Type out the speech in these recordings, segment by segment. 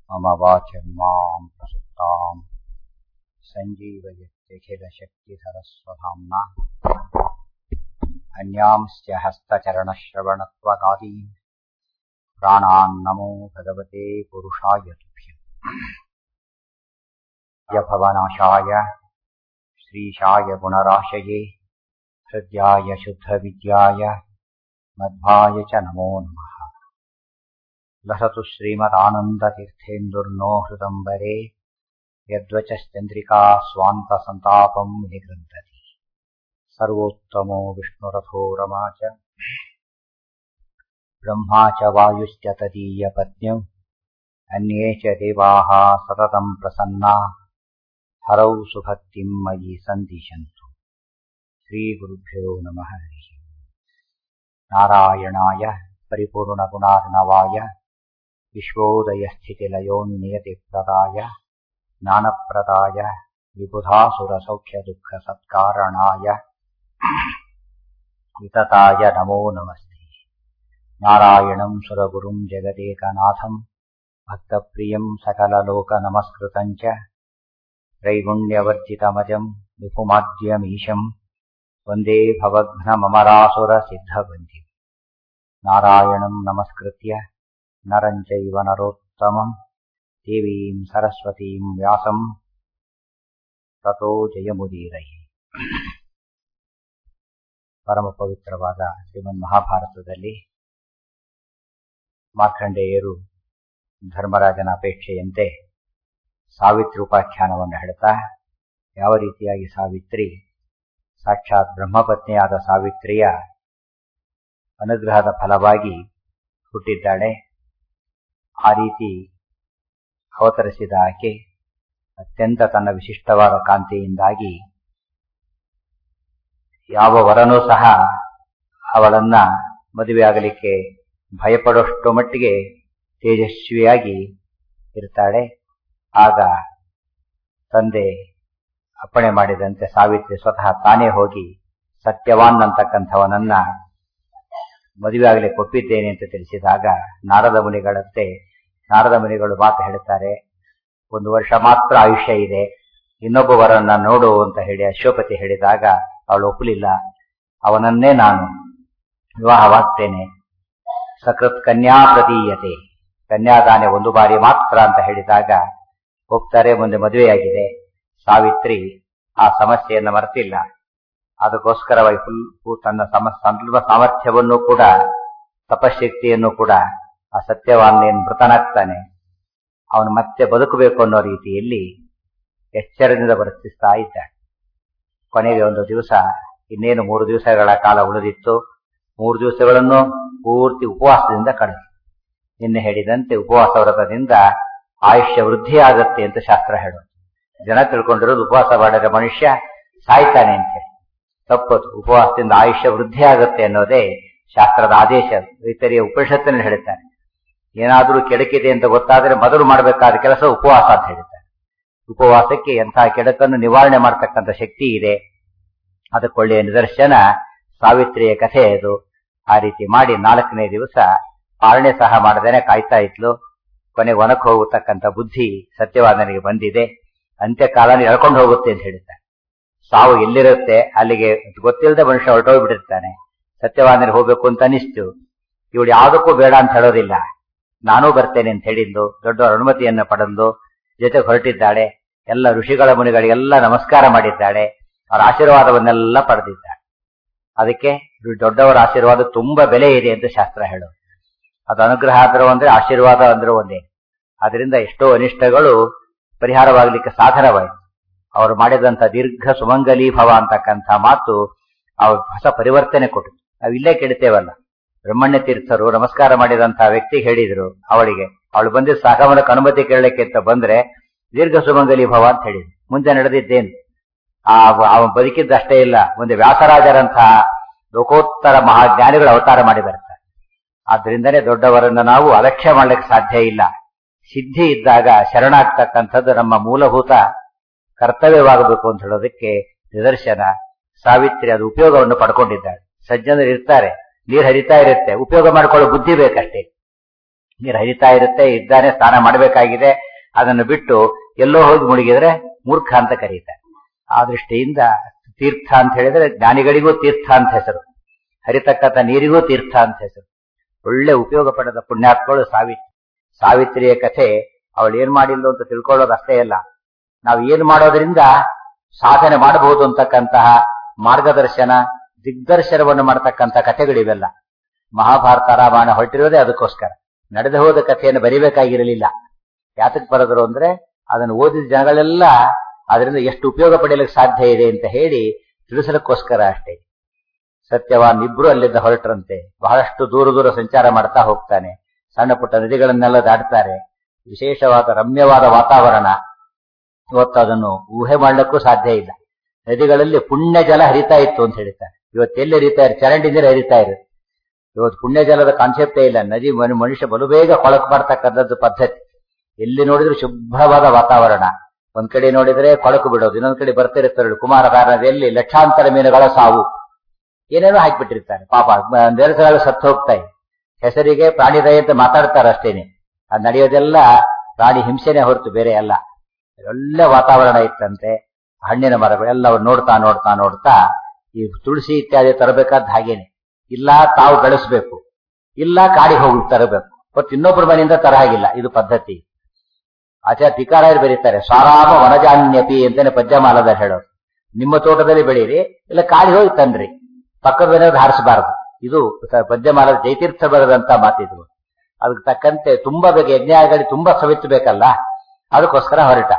मम वाचमिमां प्रसुप्ताम् सञ्जीवयत्यखिलशक्तिधरस्वधाम्ना अन्यांश्च हस्तचरणश्रवणत्वगादीन् प्राणान्नमो भगवते पुरुषाय तुभ्यम् यभवनाशाय श्रीशाय गुणराशये हृद्याय शुद्धविद्याय मध्वाय च नमो नमः लसतु श्रीमदानन्दतीर्थेन्दुर्नो हृदम्बरे यद्वचश्चन्द्रिका स्वान्तसन्तापम् निगृन्तति सर्वोत्तमो विष्णुरथो रमा च ब्रह्मा च वायुश्च तदीयपत्न्यम् अन्ये च देवाः सततम् प्रसन्ना हरौ सुभक्तिम् मयि सन्दिशन्तु श्रीगुरुभ्यो नमः हरिः नारायणाय परिपूर्णगुणार्णवाय विश्वोदयस्थितिलयोन्नियतिप्रदाय ज्ञानप्रदाय विबुधासुरसौख्यदुःखसत्कारणाय वितताय नमो नमस्ते नारायणम् सुरगुरुम् जगदेकनाथम् भक्तप्रियम् सकललोकनमस्कृतम् च त्रैगुण्यवर्जितमजम् विपुमाद्यमीशम् वन्दे भवघ्नममरासुरसिद्धवन्दिम् नारायणम् नमस्कृत्य नरम् चैव नरोत्तमम् देवीम् सरस्वतीम् व्यासम् ತಥೋ ಜಯಮುದೀರೈ ಪರಮ ಪವಿತ್ರವಾದ ಶ್ರೀಮನ್ ಮಹಾಭಾರತದಲ್ಲಿ ಮಾರ್ಕಂಡೇಯರು ಧರ್ಮರಾಜನ ಅಪೇಕ್ಷೆಯಂತೆ ಸಾವಿತ್ರಿ ಉಪಾಖ್ಯಾನವನ್ನು ಹೇಳ್ತಾ ಯಾವ ರೀತಿಯಾಗಿ ಸಾವಿತ್ರಿ ಸಾಕ್ಷಾತ್ ಬ್ರಹ್ಮಪತ್ನಿಯಾದ ಸಾವಿತ್ರಿಯ ಅನುಗ್ರಹದ ಫಲವಾಗಿ ಹುಟ್ಟಿದ್ದಾಳೆ ಆ ರೀತಿ ಅವತರಿಸಿದ ಆಕೆ ಅತ್ಯಂತ ತನ್ನ ವಿಶಿಷ್ಟವಾದ ಕಾಂತಿಯಿಂದಾಗಿ ಯಾವ ವರನೂ ಸಹ ಅವಳನ್ನ ಮದುವೆಯಾಗಲಿಕ್ಕೆ ಭಯಪಡುವಷ್ಟು ಮಟ್ಟಿಗೆ ತೇಜಸ್ವಿಯಾಗಿ ಇರ್ತಾಳೆ ಆಗ ತಂದೆ ಅಪ್ಪಣೆ ಮಾಡಿದಂತೆ ಸಾವಿತ್ರಿ ಸ್ವತಃ ತಾನೇ ಹೋಗಿ ಸತ್ಯವಾನ್ ಅಂತಕ್ಕಂಥವನನ್ನ ಮದುವೆ ಆಗಲಿಕ್ಕೆ ಒಪ್ಪಿದ್ದೇನೆ ಅಂತ ತಿಳಿಸಿದಾಗ ನಾರದ ಮುನಿಗಳಂತೆ ನಾರದ ಮುನಿಗಳು ಮಾತು ಹೇಳ್ತಾರೆ ಒಂದು ವರ್ಷ ಮಾತ್ರ ಆಯುಷ್ಯ ಇದೆ ಇನ್ನೊಬ್ಬವರನ್ನ ನೋಡು ಅಂತ ಹೇಳಿ ಅಶ್ವಪತಿ ಹೇಳಿದಾಗ ಅವಳು ಒಪ್ಪಲಿಲ್ಲ ಅವನನ್ನೇ ನಾನು ವಿವಾಹವಾಗ್ತೇನೆ ಸಕೃತ್ ಕನ್ಯಾ ಪ್ರದೀಯತೆ ಕನ್ಯಾದಾನೆ ಒಂದು ಬಾರಿ ಮಾತ್ರ ಅಂತ ಹೇಳಿದಾಗ ಹೋಗ್ತಾರೆ ಮುಂದೆ ಮದುವೆಯಾಗಿದೆ ಸಾವಿತ್ರಿ ಆ ಸಮಸ್ಯೆಯನ್ನು ಮರೆತಿಲ್ಲ ಅದಕ್ಕೋಸ್ಕರವಾಗಿ ಫುಲ್ ತನ್ನ ಸಮ ಸಂದರ್ಭ ಸಾಮರ್ಥ್ಯವನ್ನು ಕೂಡ ತಪಶಕ್ತಿಯನ್ನು ಕೂಡ ಆ ಸತ್ಯವಾನ್ನೇನು ಮೃತನಾಗ್ತಾನೆ ಅವನು ಮತ್ತೆ ಬದುಕಬೇಕು ಅನ್ನೋ ರೀತಿಯಲ್ಲಿ ಎಚ್ಚರದಿಂದ ವರ್ತಿಸ್ತಾ ಇದ್ದಾನೆ ಕೊನೆಗೆ ಒಂದು ದಿವಸ ಇನ್ನೇನು ಮೂರು ದಿವಸಗಳ ಕಾಲ ಉಳಿದಿತ್ತು ಮೂರು ದಿವಸಗಳನ್ನು ಪೂರ್ತಿ ಉಪವಾಸದಿಂದ ಕಳೆದು ನಿನ್ನೆ ಹೇಳಿದಂತೆ ಉಪವಾಸ ವ್ರತದಿಂದ ಆಯುಷ್ಯ ವೃದ್ಧಿ ಆಗತ್ತೆ ಅಂತ ಶಾಸ್ತ್ರ ಹೇಳೋದು ಜನ ತಿಳ್ಕೊಂಡಿರೋದು ಉಪವಾಸ ಮಾಡಿದ್ರೆ ಮನುಷ್ಯ ಸಾಯ್ತಾನೆ ಅಂತ ಹೇಳಿ ತಪ್ಪದು ಉಪವಾಸದಿಂದ ಆಯುಷ್ಯ ವೃದ್ಧಿ ಆಗುತ್ತೆ ಅನ್ನೋದೇ ಶಾಸ್ತ್ರದ ಆದೇಶ ಇತರಿಯ ಉಪನಿಷತ್ತಿನಲ್ಲಿ ಹೇಳ್ತಾರೆ ಏನಾದರೂ ಕೆಡಕಿದೆ ಅಂತ ಗೊತ್ತಾದರೆ ಮೊದಲು ಮಾಡಬೇಕಾದ ಕೆಲಸ ಉಪವಾಸ ಅಂತ ಹೇಳ್ತಾರೆ ಉಪವಾಸಕ್ಕೆ ಎಂತಹ ಕೆಡಕನ್ನು ನಿವಾರಣೆ ಮಾಡತಕ್ಕಂಥ ಶಕ್ತಿ ಇದೆ ಅದಕ್ಕೊಳ್ಳೆಯ ನಿದರ್ಶನ ಸಾವಿತ್ರಿಯ ಕಥೆ ಅದು ಆ ರೀತಿ ಮಾಡಿ ನಾಲ್ಕನೇ ದಿವಸ ಪಾಲನೆ ಸಹ ಮಾಡದೇನೆ ಕಾಯ್ತಾ ಇದ್ಲು ಕೊನೆಗೆ ಒನಕ್ ಹೋಗತಕ್ಕಂಥ ಬುದ್ಧಿ ಸತ್ಯವಾದನಿಗೆ ಬಂದಿದೆ ಅಂತ್ಯಕಾಲ ಎಳ್ಕೊಂಡು ಹೋಗುತ್ತೆ ಅಂತ ಹೇಳ್ತಾರೆ ಸಾವು ಎಲ್ಲಿರುತ್ತೆ ಅಲ್ಲಿಗೆ ಗೊತ್ತಿಲ್ಲದೆ ಮನುಷ್ಯ ಹೊರಟೋಗ್ಬಿಟ್ಟಿರ್ತಾನೆ ಸತ್ಯವಾದನಿಗೆ ಹೋಗ್ಬೇಕು ಅಂತ ಅನಿಸ್ತು ಇವಳು ಯಾವುದಕ್ಕೂ ಬೇಡ ಅಂತ ಹೇಳೋದಿಲ್ಲ ನಾನೂ ಬರ್ತೇನೆ ಅಂತ ಹೇಳಿದ್ಲು ದೊಡ್ಡವರ ಅನುಮತಿಯನ್ನ ಪಡೆದು ಜೊತೆ ಹೊರಟಿದ್ದಾಳೆ ಎಲ್ಲ ಋಷಿಗಳ ಮುನಿಗಳಿಗೆಲ್ಲ ನಮಸ್ಕಾರ ಮಾಡಿದ್ದಾಳೆ ಅವರ ಆಶೀರ್ವಾದವನ್ನೆಲ್ಲ ಪಡೆದಿದ್ದಾಳೆ ಅದಕ್ಕೆ ದೊಡ್ಡವರ ಆಶೀರ್ವಾದ ತುಂಬಾ ಬೆಲೆ ಇದೆ ಅಂತ ಶಾಸ್ತ್ರ ಹೇಳೋದು ಅದು ಅನುಗ್ರಹ ಆದರೂ ಅಂದ್ರೆ ಆಶೀರ್ವಾದ ಅಂದ್ರೂ ಒಂದೇ ಅದರಿಂದ ಎಷ್ಟೋ ಅನಿಷ್ಟಗಳು ಪರಿಹಾರವಾಗಲಿಕ್ಕೆ ಸಾಧನವಾಯಿತು ಅವರು ಮಾಡಿದಂತ ದೀರ್ಘ ಸುಮಂಗಲಿ ಭವ ಅಂತಕ್ಕಂಥ ಮಾತು ಅವ್ರ ಹೊಸ ಪರಿವರ್ತನೆ ಕೊಟ್ಟು ನಾವು ಇಲ್ಲೇ ಕೆಡ್ತೇವಲ್ಲ ಬ್ರಹ್ಮಣ್ಯ ತೀರ್ಥರು ನಮಸ್ಕಾರ ಮಾಡಿದಂತಹ ವ್ಯಕ್ತಿ ಹೇಳಿದ್ರು ಅವಳಿಗೆ ಅವಳು ಬಂದಿದ್ದ ಸಾಗಮನಕ್ಕೆ ಅನುಮತಿ ಕೇಳಲಿಕ್ಕೆ ಅಂತ ಬಂದ್ರೆ ದೀರ್ಘ ಸುಮಂಗಲಿ ಭವ ಅಂತ ಹೇಳಿದ್ರು ಮುಂದೆ ನಡೆದಿದ್ದೇನು ಆ ಅವನು ಬದುಕಿದ್ದಷ್ಟೇ ಇಲ್ಲ ಮುಂದೆ ವ್ಯಾಸರಾಜರಂತಹ ಲೋಕೋತ್ತರ ಮಹಾಜ್ಞಾನಿಗಳು ಅವತಾರ ಮಾಡಿ ಬರ್ತಾರೆ ಆದ್ರಿಂದನೇ ದೊಡ್ಡವರನ್ನ ನಾವು ಅಲಕ್ಷ್ಯ ಮಾಡ್ಲಿಕ್ಕೆ ಸಾಧ್ಯ ಇಲ್ಲ ಸಿದ್ಧಿ ಇದ್ದಾಗ ಶರಣಾಗ್ತಕ್ಕಂಥದ್ದು ನಮ್ಮ ಮೂಲಭೂತ ಕರ್ತವ್ಯವಾಗಬೇಕು ಅಂತ ಹೇಳೋದಕ್ಕೆ ನಿದರ್ಶನ ಸಾವಿತ್ರಿ ಅದು ಉಪಯೋಗವನ್ನು ಪಡ್ಕೊಂಡಿದ್ದಾಳೆ ಸಜ್ಜನರು ಇರ್ತಾರೆ ನೀರು ಹರಿತಾ ಇರುತ್ತೆ ಉಪಯೋಗ ಮಾಡ್ಕೊಳ್ಳೋ ಬುದ್ಧಿ ಬೇಕಷ್ಟೇ ನೀರು ಹರಿತಾ ಇರುತ್ತೆ ಇದ್ದಾನೆ ಸ್ನಾನ ಮಾಡಬೇಕಾಗಿದೆ ಅದನ್ನು ಬಿಟ್ಟು ಎಲ್ಲೋ ಹೋಗಿ ಮುಳುಗಿದ್ರೆ ಮೂರ್ಖ ಅಂತ ಕರೀತಾರೆ ಆ ದೃಷ್ಟಿಯಿಂದ ತೀರ್ಥ ಅಂತ ಹೇಳಿದ್ರೆ ಜ್ಞಾನಿಗಳಿಗೂ ತೀರ್ಥ ಅಂತ ಹೆಸರು ಹರಿತಕ್ಕಂಥ ನೀರಿಗೂ ತೀರ್ಥ ಅಂತ ಹೆಸರು ಒಳ್ಳೆ ಉಪಯೋಗ ಪಡೆದ ಪುಣ್ಯಾತ್ಮಗಳು ಸಾವಿತ್ರಿ ಸಾವಿತ್ರಿಯ ಕಥೆ ಅವಳು ಏನ್ ಮಾಡಿಲ್ಲ ಅಂತ ತಿಳ್ಕೊಳ್ಳೋದು ಅಷ್ಟೇ ಅಲ್ಲ ನಾವು ಏನ್ ಮಾಡೋದ್ರಿಂದ ಸಾಧನೆ ಮಾಡಬಹುದು ಅಂತಕ್ಕಂತಹ ಮಾರ್ಗದರ್ಶನ ದಿಗ್ದರ್ಶನವನ್ನು ಮಾಡತಕ್ಕಂಥ ಕಥೆಗಳಿವೆಲ್ಲ ಮಹಾಭಾರತ ರಾಮಾಯಣ ಹೊರಟಿರೋದೇ ಅದಕ್ಕೋಸ್ಕರ ನಡೆದು ಹೋದ ಕಥೆಯನ್ನು ಬರಿಬೇಕಾಗಿರಲಿಲ್ಲ ಯಾತಕ್ ಬರೆದ್ರು ಅಂದ್ರೆ ಅದನ್ನು ಓದಿದ ಜನಗಳೆಲ್ಲ ಅದರಿಂದ ಎಷ್ಟು ಉಪಯೋಗ ಪಡೆಯಲಿಕ್ಕೆ ಸಾಧ್ಯ ಇದೆ ಅಂತ ಹೇಳಿ ತಿಳಿಸಲಿಕ್ಕೋಸ್ಕರ ಅಷ್ಟೇ ಸತ್ಯವಾನ್ ಇಬ್ರು ಅಲ್ಲಿಂದ ಹೊರಟ್ರಂತೆ ಬಹಳಷ್ಟು ದೂರ ದೂರ ಸಂಚಾರ ಮಾಡ್ತಾ ಹೋಗ್ತಾನೆ ಸಣ್ಣ ಪುಟ್ಟ ನದಿಗಳನ್ನೆಲ್ಲ ದಾಟ್ತಾರೆ ವಿಶೇಷವಾದ ರಮ್ಯವಾದ ವಾತಾವರಣ ಇವತ್ತು ಅದನ್ನು ಊಹೆ ಮಾಡ್ಲಿಕ್ಕೂ ಸಾಧ್ಯ ಇಲ್ಲ ನದಿಗಳಲ್ಲಿ ಪುಣ್ಯ ಜಲ ಹರಿತಾ ಇತ್ತು ಅಂತ ಹೇಳ್ತಾರೆ ಇವತ್ತು ಎಲ್ಲಿ ಹರಿತಾ ಇರು ಚರಂಡಿ ನೀರು ಹರಿತಾ ಇರುತ್ತೆ ಇವತ್ತು ಪುಣ್ಯ ಜಲದ ಕಾನ್ಸೆಪ್ಟೇ ಇಲ್ಲ ನದಿ ಮನು- ಮನುಷ್ಯ ಬಲು ಬೇಗ ಕೊಳಕು ಮಾಡ್ತಕ್ಕಂಥದ್ದು ಪದ್ಧತಿ ಎಲ್ಲಿ ನೋಡಿದ್ರು ಶುಭ್ರವಾದ ವಾತಾವರಣ ಒಂದ್ ಕಡೆ ನೋಡಿದ್ರೆ ಕೊಳಕು ಬಿಡೋದು ಇನ್ನೊಂದ್ ಕಡೆ ಬರ್ತಿರ್ತಾರೆ ಕುಮಾರಧಾರ ನದಿಯಲ್ಲಿ ಲಕ್ಷಾಂತರ ಮೀನುಗಳ ಸಾವು ಏನೇನೋ ಹಾಕ್ಬಿಟ್ಟಿರ್ತಾರೆ ಪಾಪ ನೆರೆಸಗಳು ಸತ್ತು ಹೋಗ್ತಾ ಇದೆ ಹೆಸರಿಗೆ ಪ್ರಾಣಿ ದಯ ಅಂತ ಮಾತಾಡ್ತಾರೆ ಅಷ್ಟೇನೆ ಅದು ನಡೆಯೋದೆಲ್ಲ ಪ್ರಾಣಿ ಹಿಂಸೆನೆ ಹೊರತು ಬೇರೆ ಅಲ್ಲ ಒಳ್ಳೆ ವಾತಾವರಣ ಇತ್ತಂತೆ ಹಣ್ಣಿನ ಮರಗಳೆಲ್ಲ ಅವ್ರು ನೋಡ್ತಾ ನೋಡ್ತಾ ನೋಡ್ತಾ ಈ ತುಳಸಿ ಇತ್ಯಾದಿ ತರಬೇಕಾದ ಹಾಗೇನೆ ಇಲ್ಲ ತಾವು ಬೆಳೆಸ್ಬೇಕು ಇಲ್ಲ ಕಾಡಿಗೆ ಹೋಗಿ ತರಬೇಕು ಮತ್ತು ಇನ್ನೊಬ್ಬರ ಮನೆಯಿಂದ ತರ ಹಾಗಿಲ್ಲ ಇದು ಪದ್ಧತಿ ಆಚಾರ್ಯ ಟೀಕಾರಾಯರು ಬರೀತಾರೆ ಸಾರಾಮ ವನಜಾನ್ಯಪಿ ಅಂತಾನೆ ಪದ್ಯಮಾಲದ ಹೇಳೋದು ನಿಮ್ಮ ತೋಟದಲ್ಲಿ ಬೆಳೀರಿ ಇಲ್ಲ ಕಾಡಿಗೆ ಹೋಗಿ ತನ್ರಿ ಪಕ್ಕದ ಮನೆಯವ್ರು ಹಾರಿಸಬಾರದು ಇದು ಸ- ಪದ್ಯಮಾಲದ ಜಯತೀರ್ಥ ಬರೆದಂತ ಮಾತಿದ್ರು ಅದಕ್ಕೆ ತಕ್ಕಂತೆ ತುಂಬಾ ಬೇಕು ಯಜ್ಞಾಗಲಿ ತುಂಬಾ ಸವಿತ್ತಬೇಕಲ್ಲ ಅದಕ್ಕೋಸ್ಕರ ಹೊರಟ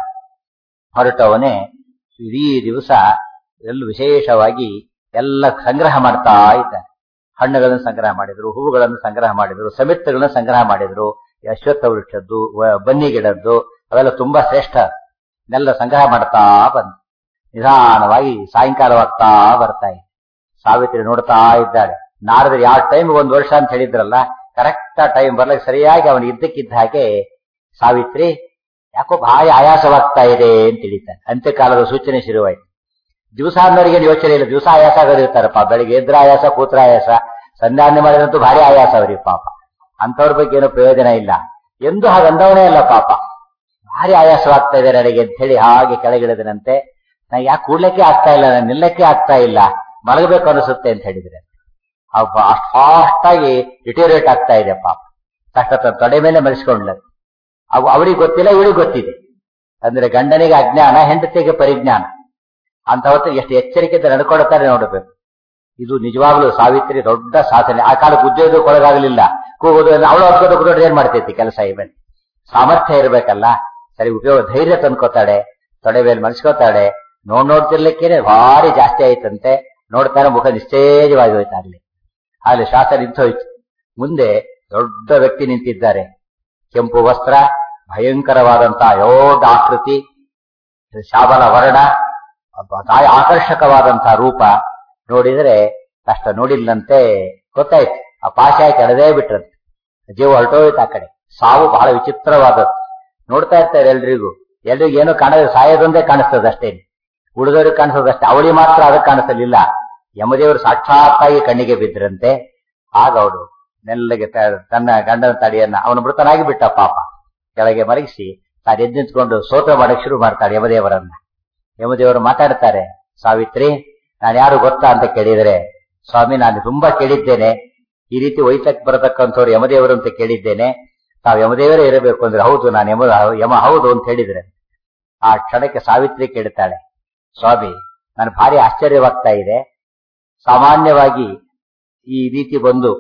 ಹೊರಟವನೇ ಇಡೀ ದಿವಸ ಎಲ್ಲ ವಿಶೇಷವಾಗಿ ಎಲ್ಲ ಸಂಗ್ರಹ ಮಾಡ್ತಾ ಇದ್ದಾನೆ ಹಣ್ಣುಗಳನ್ನು ಸಂಗ್ರಹ ಮಾಡಿದ್ರು ಹೂವುಗಳನ್ನು ಸಂಗ್ರಹ ಮಾಡಿದ್ರು ಸಮಿತ್ತುಗಳನ್ನು ಸಂಗ್ರಹ ಮಾಡಿದ್ರು ಈ ಅಶ್ವತ್ಥ ವೃಕ್ಷದ್ದು ವ- ಬನ್ನಿ ಗಿಡದ್ದು ಅವೆಲ್ಲ ತುಂಬಾ ಶ್ರೇಷ್ಠ ಎಲ್ಲ ಸಂಗ್ರಹ ಮಾಡ್ತಾ ಬಂದು ನಿಧಾನವಾಗಿ ಸಾಯಂಕಾಲವಾಗ್ತಾ ಬರ್ತಾ ಇದೆ ಸಾವಿತ್ರಿ ನೋಡ್ತಾ ಇದ್ದಾಳೆ ನಾರದ್ರು ಯಾವ ಟೈಮ್ ಒಂದ್ ವರ್ಷ ಅಂತ ಹೇಳಿದ್ರಲ್ಲ ಕರೆಕ್ಟ್ ಆ ಟೈಮ್ ಬರ್ಲಿಕ್ಕೆ ಸರಿಯಾಗಿ ಅವನು ಇದ್ದಕ್ಕಿದ್ದ ಹಾಗೆ ಸಾವಿತ್ರಿ ಯಾಕೋ ಭಾರಿ ಆಯಾಸವಾಗ್ತಾ ಇದೆ ಅಂತ ತಿಳಿತಾನೆ ಅಂತ್ಯಕಾಲದ ಸೂಚನೆ ಶುರುವಾಯ್ತು ದಿವಸ ಅನ್ನೋರಿಗೆ ಯೋಚನೆ ಇಲ್ಲ ದಿವಸ ಆಯಾಸ ಆಗೋದಿರ್ತಾರಪ್ಪ ಬೆಳಿಗ್ಗೆ ಎದ್ರ ಆಯಾಸ ಕೂತ್ರ ಆಯಾಸ ಸಂಧಾನ ಮಾಡಿದಂತೂ ಭಾರಿ ಆಯಾಸ ಅವ್ರಿಗೆ ಪಾಪ ಅಂತವ್ರ ಬಗ್ಗೆ ಏನೋ ಪ್ರಯೋಜನ ಇಲ್ಲ ಎಂದು ಹಾಗಂದವನೇ ಅಲ್ಲ ಪಾಪ ಭಾರಿ ಆಯಾಸವಾಗ್ತಾ ಇದೆ ನನಗೆ ಅಂತ ಹೇಳಿ ಹಾಗೆ ಕೆಳಗಿಳಿದನಂತೆ ನಾ ಯಾಕೆ ಕೂಡ್ಲಿಕ್ಕೆ ಆಗ್ತಾ ಇಲ್ಲ ನಾನು ನಿಲ್ಲಕ್ಕೆ ಆಗ್ತಾ ಇಲ್ಲ ಮಲಗಬೇಕು ಅನಿಸುತ್ತೆ ಅಂತ ಹೇಳಿದ್ರೆ ಅಷ್ಟು ಫಾಸ್ಟ್ ಆಗಿ ಡಿಟೇರಿಯೇಟ್ ಆಗ್ತಾ ಇದೆ ಪಾಪ ತಕ್ಕ ತನ್ನ ತೊಡೆ ಮೇಲೆ ಮರೆಸ್ಕೊಂಡ್ಲ ಅವು ಅವಳಿಗೆ ಗೊತ್ತಿಲ್ಲ ಇವಳಿಗೆ ಗೊತ್ತಿದೆ ಅಂದ್ರೆ ಗಂಡನಿಗೆ ಅಜ್ಞಾನ ಹೆಂಡತಿಗೆ ಪರಿಜ್ಞಾನ ಅಂತ ಹೊತ್ತು ಎಷ್ಟು ಎಚ್ಚರಿಕೆಯಿಂದ ನಡ್ಕೊಳ್ತಾರೆ ನೋಡಬೇಕು ಇದು ನಿಜವಾಗ್ಲೂ ಸಾವಿತ್ರಿ ದೊಡ್ಡ ಸಾಧನೆ ಆ ಕಾಲಕ್ಕೆ ಉದ್ಯೋಗಕ್ಕೆ ಒಳಗಾಗಲಿಲ್ಲ ಕೂಗೋದು ಅವಳು ಹೊತ್ಕೋದು ಕೂತ್ಕೊಂಡ್ರೆ ಏನ್ ಮಾಡ್ತೈತಿ ಕೆಲಸ ಇವನ್ ಸಾಮರ್ಥ್ಯ ಇರ್ಬೇಕಲ್ಲ ಸರಿ ಉಪಯೋಗ ಧೈರ್ಯ ತಂದ್ಕೋತಾಳೆ ತೊಡೆ ಮೇಲೆ ಮನ್ಸ್ಕೋತಾಳೆ ನೋಡ್ ನೋಡ್ತಿರ್ಲಿಕ್ಕೇನೆ ಭಾರಿ ಜಾಸ್ತಿ ಆಯ್ತಂತೆ ನೋಡ್ತಾನೆ ಮುಖ ನಿಶ್ಚೇಜವಾಗಿ ಹೋಯ್ತು ಆಗ್ಲಿ ಅಲ್ಲಿ ಶ್ವಾಸ ನಿಂತೋಯ್ತು ಮುಂದೆ ದೊಡ್ಡ ವ್ಯಕ್ತಿ ನಿಂತಿದ್ದಾರೆ ಕೆಂಪು ವಸ್ತ್ರ ಭಯಂಕರವಾದಂತಹ ಯೋಧ ಆಕೃತಿ ಶಾಬಲ ವರ್ಣ ಅಬ್ಬ- ಗಾಯ ಆಕರ್ಷಕವಾದಂತಹ ರೂಪ ನೋಡಿದ್ರೆ ಕಷ್ಟ ನೋಡಿಲ್ಲಂತೆ ಗೊತ್ತಾಯ್ತು ಆ ಪಾಶಾಯ ಕೆಳದೇ ಬಿಟ್ರಂತೆ ಜೀವ ಹೊರಟೋಯ್ತು ಆ ಕಡೆ ಸಾವು ಬಹಳ ವಿಚಿತ್ರವಾದದ್ದು ನೋಡ್ತಾ ಇರ್ತಾರೆ ಎಲ್ರಿಗೂ ಎಲ್ರಿಗೂ ಏನು ಕಾಣದ ಸಾಯೋದೊಂದೇ ಕಾಣಿಸ್ತದೆ ಅಷ್ಟೇ ಉಳಿದವ್ರಿಗೆ ಕಾಣಿಸೋದಷ್ಟೇ ಅವಳಿ ಮಾತ್ರ ಅದಕ್ಕೆ ಕಾಣಿಸಲಿಲ್ಲ ಯಮದೇವರು ಸಾಕ್ಷಾತ್ತಾಗಿ ಕಣ್ಣಿಗೆ ಬಿದ್ರಂತೆ ಆಗ ಅವಳು ಮೆಲ್ಲಗೆ ತ- ತನ್ನ ಗಂಡನ ತಡಿಯನ್ನ ಅವನು ಮೃತನಾಗಿ ಬಿಟ್ಟ ಪಾಪ ಕೆಳಗೆ ಮಲಗಿಸಿ ತಾನು ಎದ್ದು ನಿಂತ್ಕೊಂಡು ಸೋತ ಮಾಡಕ್ ಶುರು ಮಾಡ್ತಾಳೆ ಯಮದೇವರನ್ನ ಯಮದೇವರು ಮಾತಾಡ್ತಾರೆ ಸಾವಿತ್ರಿ ನಾನು ಯಾರು ಗೊತ್ತಾ ಅಂತ ಕೇಳಿದರೆ ಸ್ವಾಮಿ ನಾನು ತುಂಬಾ ಕೇಳಿದ್ದೇನೆ ಈ ರೀತಿ ಒಯ್ತಕ್ ಬರತಕ್ಕಂಥವ್ರು ಯಮದೇವರು ಅಂತ ಕೇಳಿದ್ದೇನೆ ತಾವು ಯಮದೇವರೇ ಇರಬೇಕು ಅಂದ್ರೆ ಹೌದು ನಾನು ಯಮ ಯಮ ಹೌದು ಅಂತ ಹೇಳಿದ್ರೆ ಆ ಕ್ಷಣಕ್ಕೆ ಸಾವಿತ್ರಿ ಕೇಳ್ತಾಳೆ ಸ್ವಾಮಿ ನಾನು ಭಾರಿ ಆಶ್ಚರ್ಯವಾಗ್ತಾ ಇದೆ ಸಾಮಾನ್ಯವಾಗಿ ಈ ರೀತಿ ಬಂದು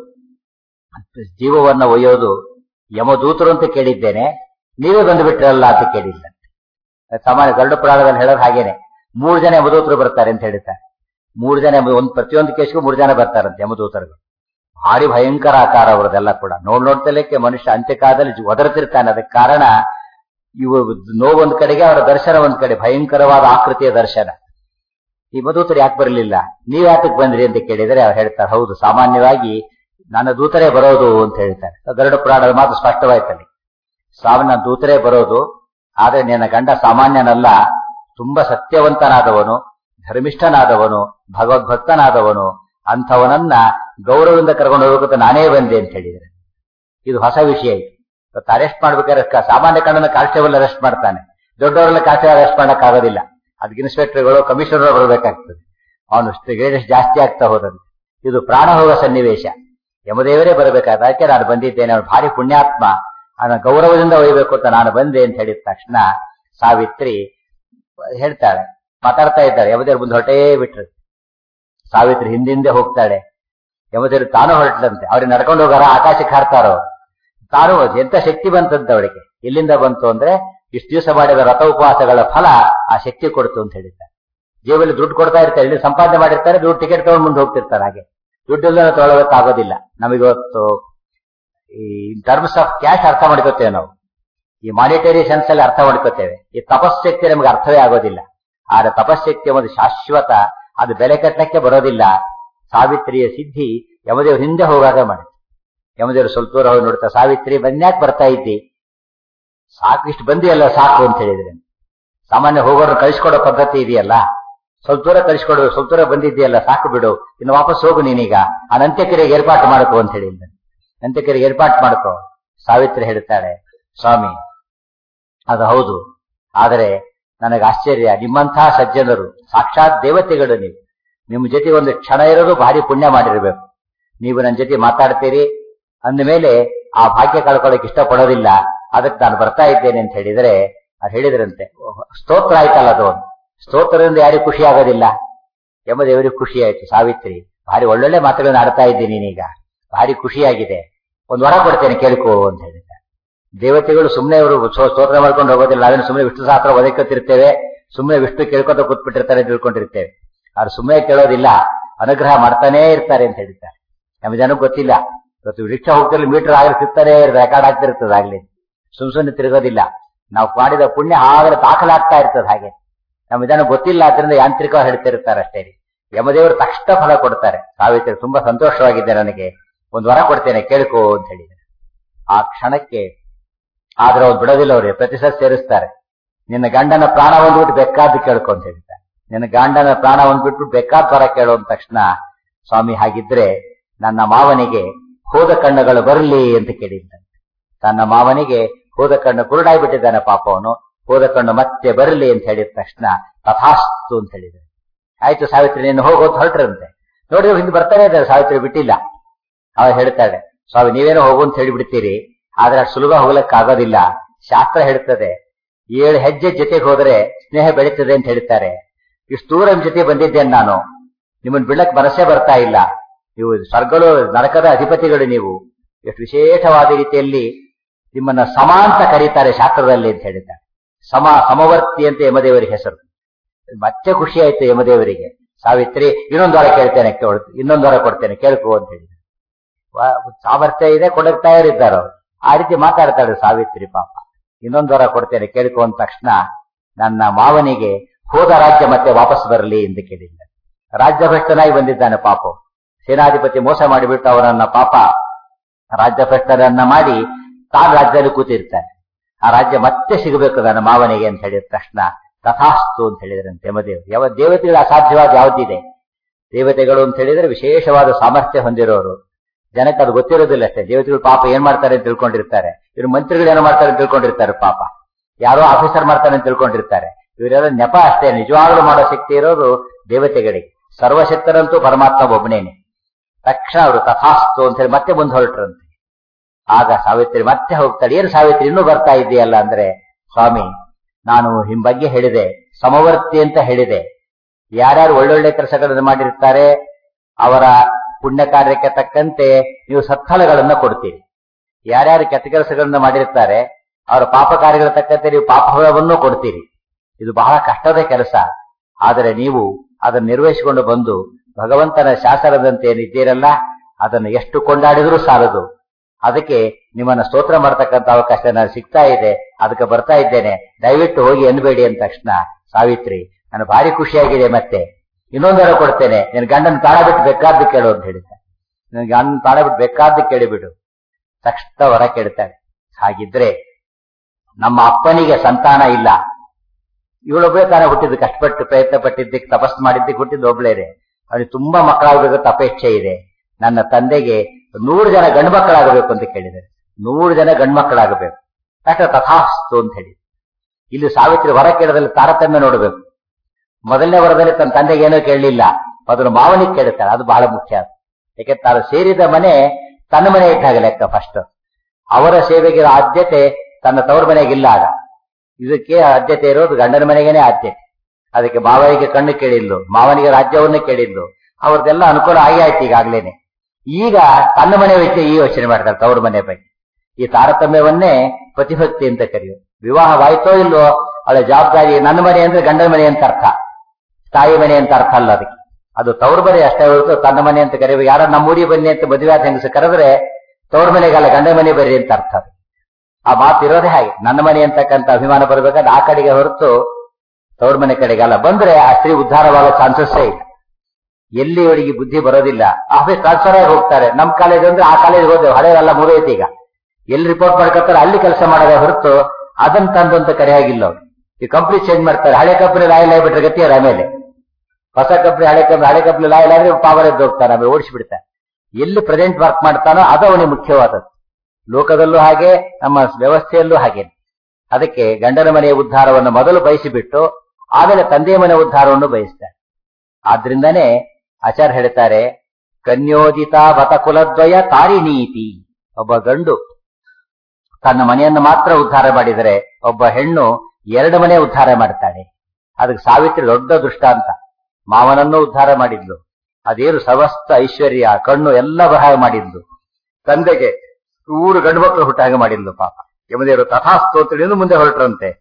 ಜೀವವನ್ನ ಒಯ್ಯೋದು ಯಮದೂತರು ಅಂತ ಕೇಳಿದ್ದೇನೆ ನೀವೇ ಬಂದು ಬಿಟ್ರಲ್ಲ ಅಂತ ಕೇಳಿಲ್ಲ ಸಾಮಾನ್ಯ ಗರುಡ ಪುರಾಣದಲ್ಲಿ ಹೇಳೋದು ಹಾಗೇನೆ ಮೂರು ಜನ ಯಮದೂತರು ಬರ್ತಾರೆ ಅಂತ ಹೇಳ್ತಾರೆ ಮೂರು ಜನ ಯಮ- ಒಂದ್ ಪ್ರತಿಯೊಂದು ಕೇಸ್ಗೂ ಮೂರು ಜನ ಬರ್ತಾರಂತೆ ಯಮದೂತರುಗಳು ಭಾರಿ ಭಯಂಕರ ಆಕಾರ ಅವರದೆಲ್ಲ ಕೂಡ ನೋಡ್ ನೋಡ್ತಲಕ್ಕೆ ಮನುಷ್ಯ ಅಂತ್ಯಕಾಲದಲ್ಲಿ ಜಿ- ಒದರ್ತಿರ್ತಾನೆ ಅದಕ್ಕೆ ಕಾರಣ ಇವು ನೋವೊಂದ್ ಕಡೆಗೆ ಅವರ ದರ್ಶನ ಒಂದ್ ಕಡೆ ಭಯಂಕರವಾದ ಆಕೃತಿಯ ದರ್ಶನ ಈ ಮಧುತರು ಯಾಕೆ ಬರಲಿಲ್ಲ ನೀವ್ ಯಾತಕ್ ಬಂದ್ರಿ ಅಂತ ಕೇಳಿದರೆ ಅವ್ರು ಹೇಳ್ತಾರೆ ಹೌದು ಸಾಮಾನ್ಯವಾಗಿ ನನ್ನ ದೂತರೇ ಬರೋದು ಅಂತ ಹೇಳ್ತಾರೆ ಗರುಡ ಪುರಾಣದ ಮಾತು ಸ್ಪಷ್ಟವಾಯ್ತಲ್ಲಿ ಸಾಮಾನ್ಯ ದೂತರೇ ಬರೋದು ಆದ್ರೆ ನಿನ್ನ ಗಂಡ ಸಾಮಾನ್ಯನಲ್ಲ ತುಂಬಾ ಸತ್ಯವಂತನಾದವನು ಧರ್ಮಿಷ್ಠನಾದವನು ಭಗವದ್ಭಕ್ತನಾದವನು ಅಂಥವನನ್ನ ಗೌರವದಿಂದ ಕರ್ಕೊಂಡು ಹೋಗೋಕೆ ನಾನೇ ಬಂದೆ ಅಂತ ಹೇಳಿದರೆ ಇದು ಹೊಸ ವಿಷಯ ಇದು ಇವತ್ತು ಅರೆಸ್ಟ್ ಮಾಡ್ಬೇಕಾದ್ರೆ ಕ- ಸಾಮಾನ್ಯ ಕಣ್ಣನ ಕಾನ್ಸ್ಟೇಬಲ್ ಅರೆಸ್ಟ್ ಮಾಡ್ತಾನೆ ದೊಡ್ಡವರೆಲ್ಲ ಕಾನ್ಸ್ಟೇಬಲ್ ಅರೆಸ್ಟ್ ಮಾಡಕ್ ಆಗೋದಿಲ್ಲ ಅದಕ್ಕೆ ಇನ್ಸ್ಪೆಕ್ಟರ್ಗಳು ಕಮಿಷನರ್ ಬರಬೇಕಾಗ್ತದೆ ಅವನು ಗ್ರೇಡೆಸ್ಟ್ ಜಾಸ್ತಿ ಆಗ್ತಾ ಹೋದಂತೆ ಇದು ಪ್ರಾಣ ಹೋಗೋ ಸನ್ನಿವೇಶ ಯಮದೇವರೇ ಬರಬೇಕಾದ ಅದಕ್ಕೆ ನಾನು ಬಂದಿದ್ದೇನೆ ಅವನು ಭಾರಿ ಪುಣ್ಯಾತ್ಮ ಅವನ ಗೌರವದಿಂದ ಒಯ್ಯಬೇಕು ಅಂತ ನಾನು ಬಂದೆ ಅಂತ ಹೇಳಿದ ತಕ್ಷಣ ಸಾವಿತ್ರಿ ಹೇಳ್ತಾಳೆ ಮಾತಾಡ್ತಾ ಇದ್ದಾಳೆ ಯಮದೇವ್ರ ಮುಂದೆ ಹೊರಟೇ ಬಿಟ್ರು ಸಾವಿತ್ರಿ ಹಿಂದಿಂದೆ ಹೋಗ್ತಾಳೆ ಯಮದೇವ್ರು ತಾನು ಹೊರಟ್ಲಂತೆ ಅವ್ರಿಗೆ ನಡ್ಕೊಂಡು ಹೋಗಾರ ಆಕಾಶಕ್ಕೆ ಹಾರ್ತಾರೋ ತಾನು ಎಂತ ಶಕ್ತಿ ಬಂತಂತ ಅವಳಿಗೆ ಎಲ್ಲಿಂದ ಬಂತು ಅಂದ್ರೆ ಇಷ್ಟು ದಿವಸ ಮಾಡಿದ ರಥ ಉಪವಾಸಗಳ ಫಲ ಆ ಶಕ್ತಿ ಕೊಡ್ತು ಅಂತ ಹೇಳಿದ್ದಾರೆ ಜೇಬಲ್ಲಿ ದುಡ್ಡು ಕೊಡ್ತಾ ಇರ್ತಾರೆ ಇಲ್ಲಿ ಸಂಪಾದನೆ ಮಾಡಿರ್ತಾರೆ ದುಡ್ಡು ಟಿಕೆಟ್ ತಗೊಂಡು ಮುಂದೆ ಹೋಗ್ತಿರ್ತಾರೆ ಹಾಗೆ ದುಡ್ಡೆಲ್ಲ ತೊಗೊಳೋದಕ್ಕಾಗೋದಿಲ್ಲ ನಮಗಿವತ್ತು ಈ ಟರ್ಮ್ಸ್ ಆಫ್ ಕ್ಯಾಶ್ ಅರ್ಥ ಮಾಡ್ಕೋತೇವೆ ನಾವು ಈ ಮಾನಿಟರಿ ಸೆನ್ಸ್ ಅಲ್ಲಿ ಅರ್ಥ ಮಾಡ್ಕೋತೇವೆ ಈ ತಪಸ್ಶಕ್ತಿ ನಮಗೆ ಅರ್ಥವೇ ಆಗೋದಿಲ್ಲ ಆದ್ರೆ ತಪಸ್ಶಕ್ತಿ ಒಂದು ಶಾಶ್ವತ ಅದು ಬೆಲೆ ಕಟ್ಟಲಿಕ್ಕೆ ಬರೋದಿಲ್ಲ ಸಾವಿತ್ರಿಯ ಸಿದ್ಧಿ ಯಮದೇವ್ರ ಹಿಂದೆ ಹೋಗಾಗ ಮಾಡಿತು ಯಮದೇವ್ರು ಸ್ವಲ್ಪ ದೂರ ಹೋಗಿ ನೋಡ್ತಾ ಸಾವಿತ್ರಿ ಬಂದ್ಯಾಕ್ ಬರ್ತಾ ಇದ್ದಿ ಸಾಕು ಇಷ್ಟು ಬಂದಿಯಲ್ಲ ಸಾಕು ಅಂತ ಹೇಳಿದ್ರೆ ಸಾಮಾನ್ಯ ಹೋಗೋರು ಕಳಿಸ್ಕೊಡೋ ಪದ್ಧತಿ ಇದೆಯಲ್ಲ ಸ್ವಲ್ಪ ದೂರ ಕಳಿಸ್ಕೊಡು ಸ್ವಲ್ಪ ದೂರ ಬಂದಿದ್ದೀಯಲ್ಲ ಸಾಕು ಬಿಡು ಇನ್ನು ವಾಪಸ್ ಹೋಗು ನೀನೀಗ ಆ ಅಂತ್ಯಕ್ರಿಯೆಗೆ ಏರ್ಪಾಟ್ ಮಾಡ್ಕೋ ಅಂತ ಹೇಳಿದ್ದೆ ಅಂತ್ಯಕ್ರಿಯೆಗೆ ಏರ್ಪಾಟ್ ಮಾಡ್ಕೋ ಸಾವಿತ್ರಿ ಹೇಳ್ತಾಳೆ ಸ್ವಾಮಿ ಅದು ಹೌದು ಆದರೆ ನನಗೆ ಆಶ್ಚರ್ಯ ನಿಮ್ಮಂತಹ ಸಜ್ಜನರು ಸಾಕ್ಷಾತ್ ದೇವತೆಗಳು ನೀವು ನಿಮ್ಮ ಜೊತೆ ಒಂದು ಕ್ಷಣ ಇರೋದು ಭಾರಿ ಪುಣ್ಯ ಮಾಡಿರ್ಬೇಕು ನೀವು ನನ್ನ ಜೊತೆ ಮಾತಾಡ್ತೀರಿ ಅಂದ ಮೇಲೆ ಆ ಭಾಗ್ಯ ಕಳ್ಕೊಳ್ಳೋಕೆ ಇಷ್ಟಪಡೋದಿಲ್ಲ ಅದಕ್ಕೆ ನಾನು ಬರ್ತಾ ಇದ್ದೇನೆ ಅಂತ ಹೇಳಿದ್ರೆ ಅದು ಹೇಳಿದ್ರಂತೆ ಓಹ್, ಸ್ತೋತ್ರ ಆಯ್ತಲ್ಲ ಅದು ಒಂದು. ಸ್ತೋತ್ರದಿಂದ ಯಾರಿಗೂ ಖುಷಿ ಆಗೋದಿಲ್ಲ ಎಂಬ ದೇವರಿಗೆ ಖುಷಿ ಆಯ್ತು ಸಾವಿತ್ರಿ ಭಾರಿ ಒಳ್ಳೊಳ್ಳೆ ಮಾತುಗಳನ್ನ ಆಡ್ತಾ ಇದ್ದೀನಿ ನೀನೀಗ ಭಾರಿ ಖುಷಿಯಾಗಿದೆ ಒಂದು ವರ ಕೊಡ್ತೇನೆ ಕೇಳ್ಕೋ ಅಂತ ಹೇಳಿದ್ದ ದೇವತೆಗಳು ಸುಮ್ಮನೆ ಅವರು ಸ್ತೋತ್ರ ಮಾಡ್ಕೊಂಡು ಹೋಗೋದಿಲ್ಲ ನಾವೇನು ಸುಮ್ಮನೆ ವಿಷ್ಣು ಸಹಸ್ರ ಒದಕತ್ತಿರ್ತೇವೆ ಸುಮ್ಮನೆ ವಿಷ್ಣು ಕೇಳ್ಕೊತ ಕೂತ್ಬಿಟ್ಟಿರ್ತಾರೆ ಅಂತ ತಿಳ್ಕೊಂಡಿರ್ತೇವೆ ಅವ್ರು ಸುಮ್ಮನೆ ಕೇಳೋದಿಲ್ಲ ಅನುಗ್ರಹ ಮಾಡ್ತಾನೇ ಇರ್ತಾರೆ ಅಂತ ಹೇಳಿದ್ದಾರೆ ನಮಗೆ ಜನಕ್ಕೆ ಗೊತ್ತಿಲ್ಲ ಇವತ್ತು ರಿಕ್ಷಾ ಹೋಗ್ತಿರ್ಲಿ ಮೀಟರ್ ಆಗಲಿ ಸಿಗ್ತಾನೆ ರೆಕಾರ್ಡ್ ಆಗ್ತಿರ್ತದೆ ಆಗ್ಲಿ ಸುಮ್ ಸುಮ್ಮನೆ ತಿರುಗೋದಿಲ್ಲ ನಾವು ಮಾಡಿದ ಪುಣ್ಯ ಆಗಲೇ ದಾಖಲಾಗ್ತಾ ಇರ್ತದೆ ಹಾಗೆ ನಮ್ಗೆ ಇದನ್ನು ಗೊತ್ತಿಲ್ಲ ಅದರಿಂದ ಯಾಂತ್ರಿಕವಾಗಿ ಹೇಳ್ತಿರ್ತಾರೆ ಅಷ್ಟೇ ರೀ ಯಮದೇವರು ತಕ್ಷಣ ಫಲ ಕೊಡ್ತಾರೆ ಸಾವಿತ್ರಿ ತುಂಬಾ ಸಂತೋಷವಾಗಿದೆ ನನಗೆ ಒಂದು ವರ ಕೊಡ್ತೇನೆ ಕೇಳ್ಕೋ ಅಂತ ಹೇಳಿದ್ದಾರೆ ಆ ಕ್ಷಣಕ್ಕೆ ಆದ್ರೆ ಅವ್ರು ಬಿಡೋದಿಲ್ಲ ಅವ್ರಿಗೆ ಪ್ರತಿಶತ ಸೇರಿಸ್ತಾರೆ ನಿನ್ನ ಗಂಡನ ಪ್ರಾಣ ಒಂದ್ಬಿಟ್ಟು ಬೇಕಾದ್ದು ಕೇಳ್ಕೊ ಅಂತ ಹೇಳ್ತಾರೆ ನಿನ್ನ ಗಂಡನ ಪ್ರಾಣ ಒಂದ್ಬಿಟ್ಟು ಬೇಕಾದ ವರ ಕೇಳೋ ಅಂದ ತಕ್ಷಣ ಸ್ವಾಮಿ ಹಾಗಿದ್ರೆ ನನ್ನ ಮಾವನಿಗೆ ಹೋದ ಕಣ್ಣುಗಳು ಬರಲಿ ಅಂತ ಕೇಳಿದ್ದಾನೆ ತನ್ನ ಮಾವನಿಗೆ ಹೋದ ಕಣ್ಣು ಕುರುಡಾಗ್ಬಿಟ್ಟಿದ್ದಾನೆ ಪಾಪ ಅವನು ಹೋದ ಕಣ್ಣು ಮತ್ತೆ ಬರಲಿ ಅಂತ ಹೇಳಿದ ತಕ್ಷಣ ತಥಾಸ್ತು ಅಂತ ಹೇಳಿದ್ರು ಆಯ್ತು ಸಾವಿತ್ರಿ ನೀನು ಹೋಗೋದು ಹೊರಟ್ರಂತೆ ನೋಡಿದ್ರೆ ಹಿಂದೆ ಬರ್ತಾನೆ ಇದ್ದಾರೆ ಸಾವಿತ್ರಿ ಬಿಟ್ಟಿಲ್ಲ ಅವ ಹೇಳ್ತಾಳೆ ಸ್ವಾಮಿ ನೀವೇನೋ ಹೋಗು ಅಂತ ಹೇಳಿಬಿಡ್ತೀರಿ ಆದ್ರೆ ಅಷ್ಟು ಸುಲಭ ಹೋಗ್ಲಕ್ ಆಗೋದಿಲ್ಲ ಶಾಸ್ತ್ರ ಹೇಳ್ತದೆ ಏಳು ಹೆಜ್ಜೆ ಜೊತೆಗೆ ಹೋದ್ರೆ ಸ್ನೇಹ ಬೆಳೀತದೆ ಅಂತ ಹೇಳ್ತಾರೆ ಇಷ್ಟು ದೂರ ನಿಮ್ ಜೊತೆ ಬಂದಿದ್ದೇನೆ ನಾನು ನಿಮ್ಮನ್ನ ಬಿಡಕ್ ಮನಸ್ಸೇ ಬರ್ತಾ ಇಲ್ಲ ನೀವು ಸ್ವರ್ಗಗಳು ನರಕದ ಅಧಿಪತಿಗಳು ನೀವು ಎಷ್ಟು ವಿಶೇಷವಾದ ರೀತಿಯಲ್ಲಿ ನಿಮ್ಮನ್ನ ಸಮ ಅಂತ ಕರೀತಾರೆ ಶಾಸ್ತ್ರದಲ್ಲಿ ಅಂತ ಹೇಳಿದ್ದಾರೆ ಸಮ ಸಮವರ್ತಿ ಅಂತ ಯಮದೇವರಿಗೆ ಹೆಸರು ಮತ್ತೆ ಖುಷಿ ಆಯ್ತು ಯಮದೇವರಿಗೆ ಸಾವಿತ್ರಿ ಇನ್ನೊಂದು ವಾರ ಕೇಳ್ತೇನೆ ಕೇಳ್- ಇನ್ನೊಂದು ವಾರ ಕೊಡ್ತೇನೆ ಕೇಳ್ಕೋ ಅಂತ ಹೇಳಿದ್ರು ವಾ- ಸಾಮರ್ಥ್ಯ ಇದೆ ಕೊಡಕ್ ತಯಾರಿದ್ದಾರೆ ಅವ್ರು ಆ ರೀತಿ ಮಾತಾಡ್ತಾಳೆ ಸಾವಿತ್ರಿ ಪಾಪ ಇನ್ನೊಂದು ವಾರ ಕೊಡ್ತೇನೆ ಕೇಳ್ಕೊ ಅಂದ ತಕ್ಷಣ ನನ್ನ ಮಾವನಿಗೆ ಹೋದ ರಾಜ್ಯ ಮತ್ತೆ ವಾಪಸ್ ಬರಲಿ ಎಂದು ಕೇಳಿದ್ದ ರಾಜ್ಯಭ್ರಷ್ಟನಾಗಿ ಬಂದಿದ್ದಾನೆ ಪಾಪ ಸೇನಾಧಿಪತಿ ಮೋಸ ಮಾಡಿಬಿಟ್ಟು ಅವರನ್ನ ಪಾಪ ರಾಜ್ಯಭ್ರಷ್ಟರನ್ನ ಮಾಡಿ ತಾನು ರಾಜ್ಯದಲ್ಲಿ ಕೂತಿರ್ತಾನೆ ಆ ರಾಜ್ಯ ಮತ್ತೆ ಸಿಗಬೇಕು ನನ್ನ ಮಾವನಿಗೆ ಅಂತ ಹೇಳಿದ ತಕ್ಷಣ ತಥಾಸ್ತು ಅಂತ ಹೇಳಿದ್ರಂತೆ ಯಮದೇವರು ಯಾವ ದೇವತೆಗಳ ಅಸಾಧ್ಯವಾದ ಯಾವ್ದಿದೆ ದೇವತೆಗಳು ಅಂತ ಹೇಳಿದ್ರೆ ವಿಶೇಷವಾದ ಸಾಮರ್ಥ್ಯ ಹೊಂದಿರೋರು ಜನಕ್ಕೆ ಅದು ಗೊತ್ತಿರೋದಿಲ್ಲ ಅಷ್ಟೇ ದೇವತೆಗಳು ಪಾಪ ಏನ್ ಮಾಡ್ತಾರೆ ಅಂತ ತಿಳ್ಕೊಂಡಿರ್ತಾರೆ ಇವ್ರು ಮಂತ್ರಿಗಳು ಏನೋ ಮಾಡ್ತಾರೆ ಅಂತ ತಿಳ್ಕೊಂಡಿರ್ತಾರೆ ಪಾಪ ಯಾರೋ ಆಫೀಸರ್ ಮಾಡ್ತಾರೆ ಅಂತ ತಿಳ್ಕೊಂಡಿರ್ತಾರೆ ಇವರೆಲ್ಲ ನೆಪ ಅಷ್ಟೇ ನಿಜವಾಗ್ಲೂ ಮಾಡೋ ಶಕ್ತಿ ಇರೋದು ದೇವತೆಗಳಿಗೆ ಸರ್ವಶಕ್ತರಂತೂ ಪರಮಾತ್ಮ ಒಬ್ಬನೇನೆ ತಕ್ಷಣ ಅವರು ತಥಾಸ್ತು ಅಂತ ಹೇಳಿ ಮತ್ತೆ ಮುಂದೆ ಹೊರಟ್ರಂತೆ ಆಗ ಸಾವಿತ್ರಿ ಮತ್ತೆ ಹೋಗ್ತಾಳೆ ಏನು ಸಾವಿತ್ರಿ ಇನ್ನೂ ಬರ್ತಾ ಇದೆಯಲ್ಲ ಅಂದ್ರೆ ಸ್ವಾಮಿ ನಾನು ನಿಮ್ ಬಗ್ಗೆ ಹೇಳಿದೆ ಸಮವರ್ತಿ ಅಂತ ಹೇಳಿದೆ ಯಾರ್ಯಾರು ಒಳ್ಳೊಳ್ಳೆ ಕೆಲಸಗಳನ್ನು ಮಾಡಿರ್ತಾರೆ ಅವರ ಪುಣ್ಯ ಕಾರ್ಯಕ್ಕೆ ತಕ್ಕಂತೆ ನೀವು ಸತ್ಫಲಗಳನ್ನ ಕೊಡ್ತೀರಿ ಯಾರ್ಯಾರು ಕೆಟ್ಟ ಕೆಲಸಗಳನ್ನ ಮಾಡಿರ್ತಾರೆ ಅವರ ಪಾಪ ಕಾರ್ಯಗಳ ತಕ್ಕಂತೆ ನೀವು ಪಾಪಫಲವನ್ನು ಕೊಡ್ತೀರಿ ಇದು ಬಹಳ ಕಷ್ಟದ ಕೆಲಸ ಆದರೆ ನೀವು ಅದನ್ನು ನಿರ್ವಹಿಸಿಕೊಂಡು ಬಂದು ಭಗವಂತನ ಶಾಸನದಂತೆ ಏನಿದ್ದೀರಲ್ಲ ಅದನ್ನು ಎಷ್ಟು ಕೊಂಡಾಡಿದ್ರೂ ಸಾಲದು ಅದಕ್ಕೆ ನಿಮ್ಮನ್ನ ಸ್ತೋತ್ರ ಮಾಡ್ತಕ್ಕಂಥ ಅವಕಾಶ ನನಗೆ ಸಿಗ್ತಾ ಇದೆ ಅದಕ್ಕೆ ಬರ್ತಾ ಇದ್ದೇನೆ ದಯವಿಟ್ಟು ಹೋಗಿ ಅನ್ಬೇಡಿ ಅಂದ ತಕ್ಷಣ ಸಾವಿತ್ರಿ ನಾನು ಭಾರಿ ಖುಷಿಯಾಗಿದೆ ಮತ್ತೆ ಇನ್ನೊಂದರ ಕೊಡ್ತೇನೆ ನಿನ್ನ ಗಂಡನ ತಾಳ ಬಿಟ್ಟು ಬೇಕಾದ್ದು ಕೇಳು ಅಂತ ಹೇಳಿದ್ದೆ ನಿನ್ನ ಗಂಡನ ತಾಳ ಬಿಟ್ಟು ಬೇಕಾದ್ದು ಕೇಳಿಬಿಡು ತಕ್ಷಣ ವರ ಕೇಳ್ತಾಳೆ ಹಾಗಿದ್ರೆ ನಮ್ಮ ಅಪ್ಪನಿಗೆ ಸಂತಾನ ಇಲ್ಲ ಇವಳೊಬ್ಬಳೇ ತಾನೇ ಹುಟ್ಟಿದ್ದು ಕಷ್ಟಪಟ್ಟು ಪ್ರಯತ್ನ ಪಟ್ಟಿದ್ದಕ್ಕೆ ತಪಸ್ ಮಾಡಿದ್ದಕ್ಕೆ ಹುಟ್ಟಿದ್ದು ಒಬ್ಳೇನೆ ಅವನಿಗೆ ತುಂಬಾ ಮಕ್ಕಳಾಗಬೇಕು ಅಪೇಕ್ಷೆ ಇದೆ ನನ್ನ ತಂದೆಗೆ ನೂರು ಜನ ಗಂಡು ಮಕ್ಕಳಾಗಬೇಕು ಅಂತ ಕೇಳಿದ್ದಾರೆ ನೂರು ಜನ ಗಂಡ್ಮಕ್ಕಳಾಗಬೇಕು ಅಷ್ಟ ತಥಾಸ್ತು ಅಂತ ಹೇಳಿ ಇಲ್ಲಿ ಸಾವಿತ್ರಿ ಹೊರ ಕೇಳದಲ್ಲಿ ತಾರತಮ್ಯ ನೋಡಬೇಕು ಮೊದಲನೇ ವರದಲ್ಲಿ ತನ್ನ ತಂದೆಗೆ ಏನೋ ಕೇಳಲಿಲ್ಲ ಅದನ್ನು ಮಾವನಿಗೆ ಕೇಳುತ್ತಾಳೆ ಅದು ಬಹಳ ಮುಖ್ಯ ಯಾಕೆ ತಾನು ಸೇರಿದ ಮನೆ ತನ್ನ ಮನೆ ಇಟ್ಟಾಗ ಲೆಕ್ಕ ಫಸ್ಟ್ ಅವರ ಸೇವೆಗೆ ಆದ್ಯತೆ ತನ್ನ ತವರು ಮನೆಗಿಲ್ಲ ಆಗ ಇದಕ್ಕೆ ಆದ್ಯತೆ ಇರೋದು ಗಂಡನ ಮನೆಗೇನೆ ಆದ್ಯತೆ ಅದಕ್ಕೆ ಮಾವನಿಗೆ ಕಣ್ಣು ಕೇಳಿದ್ಲು ಮಾವನಿಗೆ ರಾಜ್ಯವನ್ನು ಕೇಳಿದ್ಲು ಅವ್ರದ್ದೆಲ್ಲ ಅನುಕೂಲ ಆಗಿ ಆಯ್ತು ಈಗಾಗ್ಲೇನೆ ಈಗ ತನ್ನ ಮನೆ ವೆಚ್ಚ ಈ ಯೋಚನೆ ಮಾಡ್ತಾರೆ ತವರು ಮನೆ ಬಗ್ಗೆ ಈ ತಾರತಮ್ಯವನ್ನೇ ಪ್ರತಿಭಕ್ತಿ ಅಂತ ಕರೆಯೋದು ವಿವಾಹವಾಯ್ತೋ ಇಲ್ವೋ ಅವಳ ಜವಾಬ್ದಾರಿ ನನ್ನ ಮನೆ ಅಂದ್ರೆ ಗಂಡನ ಮನೆ ಅಂತ ಅರ್ಥ ತಾಯಿ ಮನೆ ಅಂತ ಅರ್ಥ ಅಲ್ಲ ಅದಕ್ಕೆ ಅದು ತವ್ರ ಮನೆ ಅಷ್ಟೇ ಹೊರತು ತನ್ನ ಮನೆ ಅಂತ ಕರೆಯುವ ಯಾರ ನಮ್ಮೂರಿ ಬನ್ನಿ ಅಂತ ಮದುವೆ ಆದ ಹೆಂಗಸ ಕರೆದ್ರೆ ತವ್ರ ಮನೆಗಲ್ಲ ಗಂಡನ ಮನೆ ಬರ್ರಿ ಅಂತ ಅರ್ಥ ಅದು ಆ ಮಾತು ಇರೋದೇ ಹಾಗೆ ನನ್ನ ಮನೆ ಅಂತಕ್ಕಂಥ ಅಭಿಮಾನ ಬರಬೇಕಾದ್ರೆ ಆ ಕಡೆಗೆ ಹೊರತು ತವ್ರ ಮನೆ ಕಡೆಗೆ ಅಲ್ಲ ಬಂದ್ರೆ ಆ ಸ್ತ್ರೀ ಉದ್ಧಾರವಾಗೋ ಚಾನ್ಸಸ್ಸೇ ಇಲ್ಲ ಎಲ್ಲಿ ಅವರಿಗೆ ಬುದ್ಧಿ ಬರೋದಿಲ್ಲ ಆಫೀಸ್ ಟ್ರಾನ್ಸ್ಫರ್ ಆಗಿ ಹೋಗ್ತಾರೆ ನಮ್ ಕಾಲೇಜ್ ಅಂದ್ರೆ ಆ ಕಾಲೇಜ್ ಹೋದ್ರೆ ಹಳೆಯಲ್ಲ ಮುಗಿದೈತಿ ಈಗ ಎಲ್ಲಿ ರಿಪೋರ್ಟ್ ಮಾಡ್ಕೊತಾರೆ ಅಲ್ಲಿ ಕೆಲಸ ಮಾಡೋದೇ ಹೊರತು ಅದನ್ನ ತಂದು ಅಂತ ಕರೆಯಾಗಿಲ್ಲ ಅವ್ರು ಈ ಕಂಪ್ನಿ ಚೇಂಜ್ ಮಾಡ್ತಾರೆ ಹಳೆ ಕಂಪ್ನಿ ಲಾಯಲ್ ಆಗಿಬಿಟ್ರೆ ಗತಿಯರ ಆಮೇಲೆ ಹೊಸ ಕಂಪ್ನಿ ಹಳೆ ಕಂಪ್ನಿ ಹಳೆ ಕಂಪ್ನಿ ಲಾಯಲ್ ಆದ್ರೆ ಪಾವರ್ ಎದ್ದು ಹೋಗ್ತಾನೆ ಆಮೇಲೆ ಓಡಿಸ್ಬಿಡ್ತಾರೆ ಎಲ್ಲಿ ಪ್ರೆಸೆಂಟ್ ವರ್ಕ್ ಮಾಡ್ತಾನೋ ಅದು ಅವನಿಗೆ ಮುಖ್ಯವಾದದ್ದು ಲೋಕದಲ್ಲೂ ಹಾಗೆ ನಮ್ಮ ವ್ಯವಸ್ಥೆಯಲ್ಲೂ ಹಾಗೆ ಅದಕ್ಕೆ ಗಂಡನ ಮನೆಯ ಉದ್ಧಾರವನ್ನು ಮೊದಲು ಬಯಸಿಬಿಟ್ಟು ಆಮೇಲೆ ತಂದೆಯ ಮನೆ ಉದ್ಧಾರವನ್ನು ಬಯಸ್ತಾರೆ ಆದ್ರಿಂದನೇ ಆಚಾರ್ಯ ಹೇಳ್ತಾರೆ ಕನ್ಯೋಜಿತ ಬತ ಕುಲದ್ವಯ ತಾರಿಣೀತಿ ಒಬ್ಬ ಗಂಡು ತನ್ನ ಮನೆಯನ್ನು ಮಾತ್ರ ಉದ್ಧಾರ ಮಾಡಿದರೆ ಒಬ್ಬ ಹೆಣ್ಣು ಎರಡು ಮನೆ ಉದ್ಧಾರ ಮಾಡ್ತಾಳೆ ಅದಕ್ಕೆ ಸಾವಿತ್ರಿ ದೊಡ್ಡ ದೃಷ್ಟಾಂತ ಮಾವನನ್ನು ಉದ್ಧಾರ ಮಾಡಿದ್ಲು ಅದೇನು ಸಮಸ್ತ ಐಶ್ವರ್ಯ ಕಣ್ಣು ಎಲ್ಲ ಬರಹ ಮಾಡಿದ್ಲು ತಂದೆಗೆ ಊರು ಗಂಡು ಮಕ್ಕಳು ಹುಟ್ಟಾಗ ಮಾಡಿದ್ಲು ಪಾಪ ಯಮದೇವರು ತಥಾಸ್ತು ಅಂತೇಳಿ ಇನ್ನು ಮುಂದೆ ಹೊರಟ್ರಂತೆ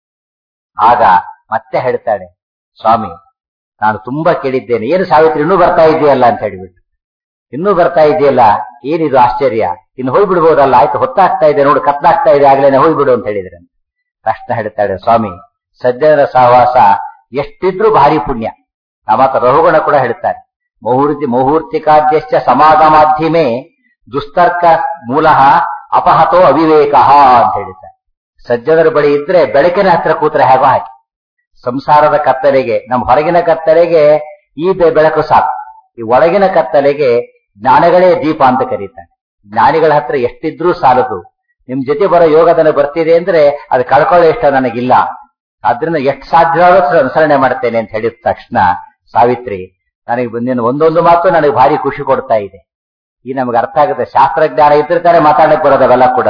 ಆಗ ಮತ್ತೆ ಹೇಳ್ತಾಳೆ ಸ್ವಾಮಿ ನಾನು ತುಂಬಾ ಕೇಳಿದ್ದೇನೆ ಏನು ಸಾವಿತ್ರಿ ಇನ್ನೂ ಬರ್ತಾ ಇದೆಯಲ್ಲ ಅಂತ ಹೇಳಿಬಿಟ್ಟು ಇನ್ನೂ ಬರ್ತಾ ಇದೆಯಲ್ಲ ಏನಿದು ಆಶ್ಚರ್ಯ ಇನ್ನು ಹೋಗ್ಬಿಡ್ಬೋದಲ್ಲ ಆಯ್ತು ಹೊತ್ತಾಗ್ತಾ ಇದೆ ನೋಡು ಕತ್ಲಾಗ್ತಾ ಇದೆ ಆಗ್ಲೇನೆ ಹೋಗ್ಬಿಡು ಅಂತ ಹೇಳಿದ್ರೆ ತಕ್ಷಣ ಹೇಳ್ತಾಳೆ ಸ್ವಾಮಿ ಸಜ್ಜನರ ಸಹವಾಸ ಎಷ್ಟಿದ್ರೂ ಭಾರಿ ಪುಣ್ಯ ಆ ಮಾತು ರಹುಗುಣ ಕೂಡ ಹೇಳ್ತಾರೆ ಮುಹೂರ್ತಿ ಮುಹೂರ್ತಿಕಾದ್ಯಶ್ಚ ಸಮಾಧ ಮಾಧ್ಯಮೆ ದುಸ್ತರ್ಕ ಮೂಲಃ ಅಪಹತೋ ಅವಿವೇಕ ಅಂತ ಹೇಳಿದ್ದಾರೆ ಸಜ್ಜನರ ಬಳಿ ಇದ್ರೆ ಬೆಳಕಿನ ಹತ್ರ ಕೂತ್ರೆ ಹೇಗೋ ಹಾಗೆ ಸಂಸಾರದ ಕತ್ತಲೆಗೆ ನಮ್ಮ ಹೊರಗಿನ ಕತ್ತಲೆಗೆ ಈ ಬೆ- ಬೆಳಕು ಸಾಕು ಈ ಒಳಗಿನ ಕತ್ತಲೆಗೆ ಜ್ಞಾನಗಳೇ ದೀಪ ಅಂತ ಕರೀತಾರೆ ಜ್ಞಾನಿಗಳ ಹತ್ರ ಎಷ್ಟಿದ್ರೂ ಸಾಲದು ನಿಮ್ ಜೊತೆ ಬರೋ ಯೋಗದನ ಬರ್ತಿದೆ ಅಂದ್ರೆ ಅದು ಕಳ್ಕೊಳ್ಳೋ ಇಷ್ಟ ನನಗಿಲ್ಲ ಆದ್ರಿಂದ ಎಷ್ಟು ಸಾಧ್ಯವಾದಷ್ಟು ಅನುಸರಣೆ ಮಾಡ್ತೇನೆ ಅಂತ ಹೇಳಿದ ತಕ್ಷಣ ಸಾವಿತ್ರಿ ನನಗೆ ಬಂದಿನ ಒಂದೊಂದು ಮಾತು ನನಗೆ ಭಾರಿ ಖುಷಿ ಕೊಡ್ತಾ ಇದೆ ಈ ನಮ್ಗೆ ಅರ್ಥ ಆಗುತ್ತೆ ಶಾಸ್ತ್ರಜ್ಞಾನ ಇದ್ರೆ ತಾನೇ ಮಾತಾಡಕ್ ಬರೋದು ಅವೆಲ್ಲ ಕೂಡ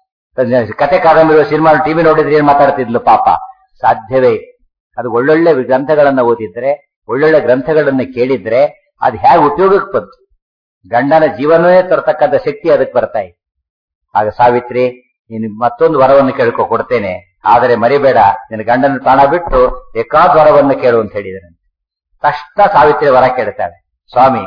ಕತೆ ಕಾದಂಬರಿ ಸಿನಿಮಾ ಟಿವಿ ನೋಡಿದ್ರೆ ಏನ್ ಮಾತಾಡ್ತಿದ್ಲು ಪಾಪ ಸಾಧ್ಯವೇ ಇಲ್ಲ. ಅದು ಒಳ್ಳೊಳ್ಳೆ ಗ್ರಂಥಗಳನ್ನ ಓದಿದ್ರೆ ಒಳ್ಳೊಳ್ಳೆ ಗ್ರಂಥಗಳನ್ನ ಕೇಳಿದ್ರೆ ಅದು ಹೇಗೆ ಉಪಯೋಗಕ್ಕೆ ಬಂತು ಗಂಡನ ಜೀವನವೇ ತರತಕ್ಕಂಥ ಶಕ್ತಿ ಅದಕ್ಕೆ ಬರ್ತಾ ಇದೆ ಆಗ ಸಾವಿತ್ರಿ ನೀನು ಮತ್ತೊಂದು ವರವನ್ನು ಕೇಳ್ಕೊ ಕೊಡ್ತೇನೆ ಆದರೆ ಮರಿಬೇಡ ನಿನ್ನ ಗಂಡನ ಪ್ರಾಣ ಬಿಟ್ಟು ಬೇಕಾದ ವರವನ್ನು ಕೇಳು ಅಂತ ಹೇಳಿದ್ರೆ ತಕ್ಷಣ ಸಾವಿತ್ರಿ ವರ ಕೇಳ್ತಾಳೆ ಸ್ವಾಮಿ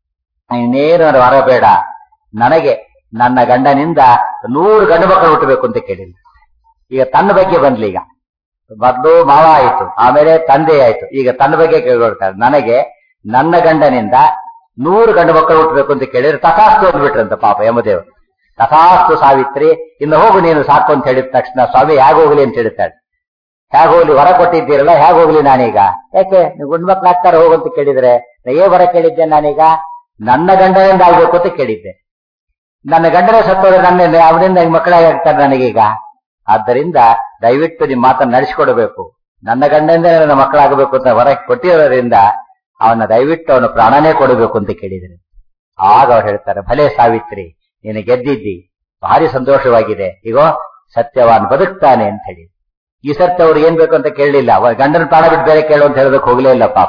ಇನ್ನೇನು ನನ್ನ ವರ ಬೇಡ ನನಗೆ ನನ್ನ ಗಂಡನಿಂದ ನೂರು ಗಂಡು ಮಕ್ಕಳು ಹುಟ್ಟಬೇಕು ಅಂತ ಕೇಳಿಲ್ಲ ಈಗ ತನ್ನ ಬಗ್ಗೆ ಬಂದ್ಲಿ ಈಗ ಮೊದಲು ಮಾವ ಆಯ್ತು ಆಮೇಲೆ ತಂದೆ ಆಯ್ತು ಈಗ ತನ್ನ ಬಗ್ಗೆ ಕೇಳ್ಕೊಳ್ತಾರೆ ನನಗೆ ನನ್ನ ಗಂಡನಿಂದ ನೂರು ಗಂಡು ಮಕ್ಕಳು ಹುಟ್ಟಬೇಕು ಅಂತ ಕೇಳಿದ್ರೆ ತಥಾಸ್ತು ಅಂದ್ಬಿಟ್ರಂತ ಪಾಪ ಯಮದೇವರು ತಥಾಸ್ತು ಸಾವಿತ್ರಿ ಇನ್ನು ಹೋಗು ನೀನು ಸಾಕು ಅಂತ ಹೇಳಿದ ತಕ್ಷಣ ಸ್ವಾಮಿ ಹೇಗೆ ಹೋಗ್ಲಿ ಅಂತ ಹೇಳ್ತಾಳೆ ಹೇಗೆ ಹೋಗ್ಲಿ ವರ ಕೊಟ್ಟಿದ್ದೀರಲ್ಲ ಹೇಗೆ ಹೋಗ್ಲಿ ನಾನೀಗ ಯಾಕೆ ನೀವು ಗಂಡು ಮಕ್ಳು ಆಗ್ತಾರೆ ಹೋಗು ಅಂತ ಕೇಳಿದ್ರೆ ನಾ ಏನ್ ವರ ಕೇಳಿದ್ದೆ ನಾನೀಗ ನನ್ನ ಗಂಡನಿಂದ ಆಗ್ಬೇಕು ಅಂತ ಕೇಳಿದ್ದೆ ನನ್ನ ಗಂಡನೇ ಸತ್ತೋದ್ರೆ ನನ್ನ ಅವನಿಂದ ಮಕ್ಕಳಾಗಿ ಆಗ್ತಾರೆ ನನಗೀಗ ಆದ್ದರಿಂದ ದಯವಿಟ್ಟು ನಿಮ್ಮ ಮಾತನ್ನು ನಡೆಸಿಕೊಡಬೇಕು ನನ್ನ ಗಂಡನಿಂದ ನನ್ನ ಮಕ್ಕಳಾಗಬೇಕು ಅಂತ ಹೊರ ಕೊಟ್ಟಿರೋದ್ರಿಂದ ಅವನ ದಯವಿಟ್ಟು ಅವನ ಪ್ರಾಣನೇ ಕೊಡಬೇಕು ಅಂತ ಕೇಳಿದ್ರೆ ಆಗ ಅವ್ರು ಹೇಳ್ತಾರೆ ಭಲೆ ಸಾವಿತ್ರಿ ನೀನು ಗೆದ್ದಿದ್ದಿ ಭಾರಿ ಸಂತೋಷವಾಗಿದೆ ಈಗೋ ಸತ್ಯವಾನ್ ಬದುಕ್ತಾನೆ ಅಂತ ಹೇಳಿ ಈ ಸತ್ಯ ಅವ್ರು ಏನ್ ಬೇಕು ಅಂತ ಕೇಳಲಿಲ್ಲ ಅವ ಗಂಡನ ಪ್ರಾಣ ಬಿಟ್ಟು ಬೇರೆ ಕೇಳು ಅಂತ ಹೇಳೋದಕ್ಕೆ ಹೋಗ್ಲೇ ಇಲ್ಲ ಪಾಪ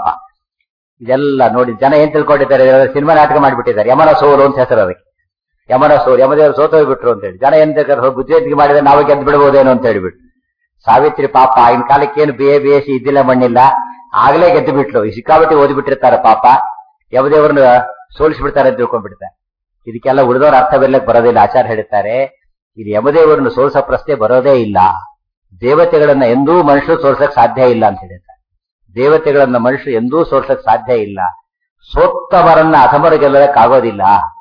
ಇದೆಲ್ಲ ನೋಡಿ ಜನ ಏನ್ ತಿಳ್ಕೊಂಡಿದ್ದಾರೆ ಸಿನಿಮಾ ನಾಟಕ ಮಾಡಿಬಿಟ್ಟಿದ್ದಾರೆ ಯಮನ ಸೋಲು ಅಂತ ಹೆಸರು ಅದಕ್ಕೆ ಯಮನ ಸೋಲು ಯಮದೇವರು ಸೋತೋಗ್ಬಿಟ್ರು ಅಂತ ಹೇಳಿ ಜನ ಏನ್ ಬೇಕಾದ್ರೆ ಬುದ್ಧಿವಂತಿಕೆ ಮಾಡಿದ್ರೆ ನಾವೇ ಗೆದ್ದು ಬಿಡ್ಬೋದೇನೋ ಅಂತ ಹೇಳ್ಬಿಟ್ಟು ಸಾವಿತ್ರಿ ಪಾಪ ಆಗಿನ ಕಾಲಕ್ಕೆ ಏನು ಬಿ ಎ ಬಿ ಎಸ್ ಇದ್ದಿಲ್ಲ ಮಣ್ಣಿಲ್ಲ ಆಗ್ಲೇ ಗೆದ್ದು ಬಿಟ್ಲು ಈ ಸಿಕ್ಕಾಪಟ್ಟಿ ಓದಿಬಿಟ್ಟಿರ್ತಾರೆ ಪಾಪ ಯಮದೇವ್ರನ್ನ ಸೋಲಿಸ್ಬಿಡ್ತಾರೆ ಅಂತ ತಿಳ್ಕೊಂಡ್ಬಿಡ್ತಾರೆ ಇದಕ್ಕೆಲ್ಲ ಉಳಿದವ್ರ ಅರ್ಥ ಬೆಲ್ಲಕ್ಕೆ ಬರೋದಿಲ್ಲ ಆಚಾರ ಹೇಳ್ತಾರೆ ಇದು ಯಮದೇವರನ್ನು ಸೋಲ್ಸೋ ಪ್ರಶ್ನೆ ಬರೋದೇ ಇಲ್ಲ ದೇವತೆಗಳನ್ನ ಎಂದೂ ಮನುಷ್ಯರು ಸೋಲ್ಸಕ್ ಸಾಧ್ಯ ಇಲ್ಲ ಅಂತ ಹೇಳ್ತಾರೆ ದೇವತೆಗಳನ್ನ ಮನುಷ್ಯರು ಎಂದೂ ಸೋಲ್ಸಕ್ ಸಾಧ್ಯ ಇಲ್ಲ ಸೋತ್ತವರನ್ನ ಅಸಮರ ಗೆಲ್ಲಕ್ಕಾಗೋದಿಲ್ಲ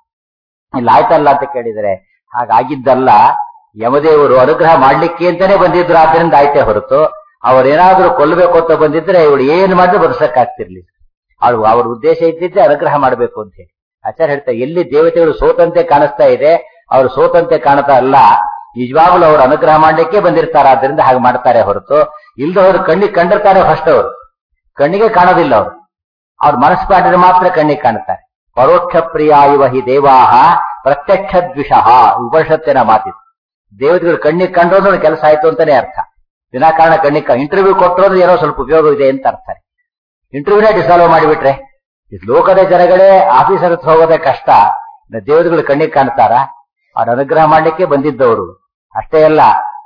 ಇಲ್ಲ ಆಯ್ತಲ್ಲ ಅಂತ ಕೇಳಿದರೆ ಹಾಗಾಗಿದ್ದಲ್ಲ ಯಮದೇವರು ಅನುಗ್ರಹ ಮಾಡ್ಲಿಕ್ಕೆ ಅಂತಾನೆ ಬಂದಿದ್ರು ಆದ್ರಿಂದ ಆಯ್ತೆ ಹೊರತು ಅವರೇನಾದ್ರೂ ಕೊಲ್ಲಬೇಕು ಅಂತ ಬಂದಿದ್ರೆ ಇವಳು ಏನ್ ಮಾಡಿದ್ರು ಬದುಸಕ್ಕಾಗ್ತಿರ್ಲಿ ಅವಳು ಅವ್ರ ಉದ್ದೇಶ ಇದ್ದಿದ್ದೆ ಅನುಗ್ರಹ ಮಾಡಬೇಕು ಅಂತ ಹೇಳಿ ಆಚಾರ್ಯ ಹೇಳ್ತಾರೆ ಎಲ್ಲಿ ದೇವತೆಗಳು ಸೋತಂತೆ ಕಾಣಿಸ್ತಾ ಇದೆ ಅವರು ಸೋತಂತೆ ಕಾಣ್ತಾ ಅಲ್ಲ ನಿಜವಾಗ್ಲೂ ಅವರು ಅನುಗ್ರಹ ಮಾಡ್ಲಿಕ್ಕೆ ಬಂದಿರ್ತಾರೆ ಆದ್ರಿಂದ ಹಾಗೆ ಮಾಡ್ತಾರೆ ಹೊರತು ಇಲ್ದ ಅವರು ಕಣ್ಣಿಗೆ ಕಂಡಿರ್ತಾರೆ ಫಸ್ಟ್ ಅವರು ಕಣ್ಣಿಗೆ ಕಾಣೋದಿಲ್ಲ ಅವರು ಅವ್ರ ಮನಸ್ಸು ಮಾಡಿದ್ರೆ ಮಾತ್ರ ಕಣ್ಣಿಗೆ ಕಾಣುತ್ತಾರೆ ಪರೋಕ್ಷ ಪ್ರಿಯಾಯುವ ಹಿ ದೇವಾಹ ಪ್ರತ್ಯಕ್ಷ ದ್ವಿಷಃ ಉಪನಿಷತ್ತಿನ ಮಾತಿದು ದೇವತೆಗಳು ಕಣ್ಣಿಗೆ ಕಂಡ್ರು ಕೆಲಸ ಆಯ್ತು ಅಂತಾನೆ ಅರ್ಥ ವಿನಾಕಾರಣ ಕಣ್ಣಿಗೆ ಇಂಟರ್ವ್ಯೂ ಕೊಟ್ಟರು ಏನೋ ಸ್ವಲ್ಪ ಉಪಯೋಗ ಇದೆ ಅಂತ ಅರ್ಥ ಇಂಟರ್ವ್ಯೂನೇ ಡಿಸಾಲ್ವ್ ಮಾಡಿಬಿಟ್ರೆ ಈ ಲೋಕದ ಜನಗಳೇ ಆಫೀಸರ್ ಹತ್ರ ಹೋಗೋದೇ ಕಷ್ಟ ಇನ್ನು ದೇವತೆಗಳು ಕಣ್ಣಿಗೆ ಕಾಣ್ತಾರ ಅವ್ರ ಅನುಗ್ರಹ ಮಾಡ್ಲಿಕ್ಕೆ ಬಂದಿದ್ದವರು ಅಷ್ಟೇ ಅಲ್ಲ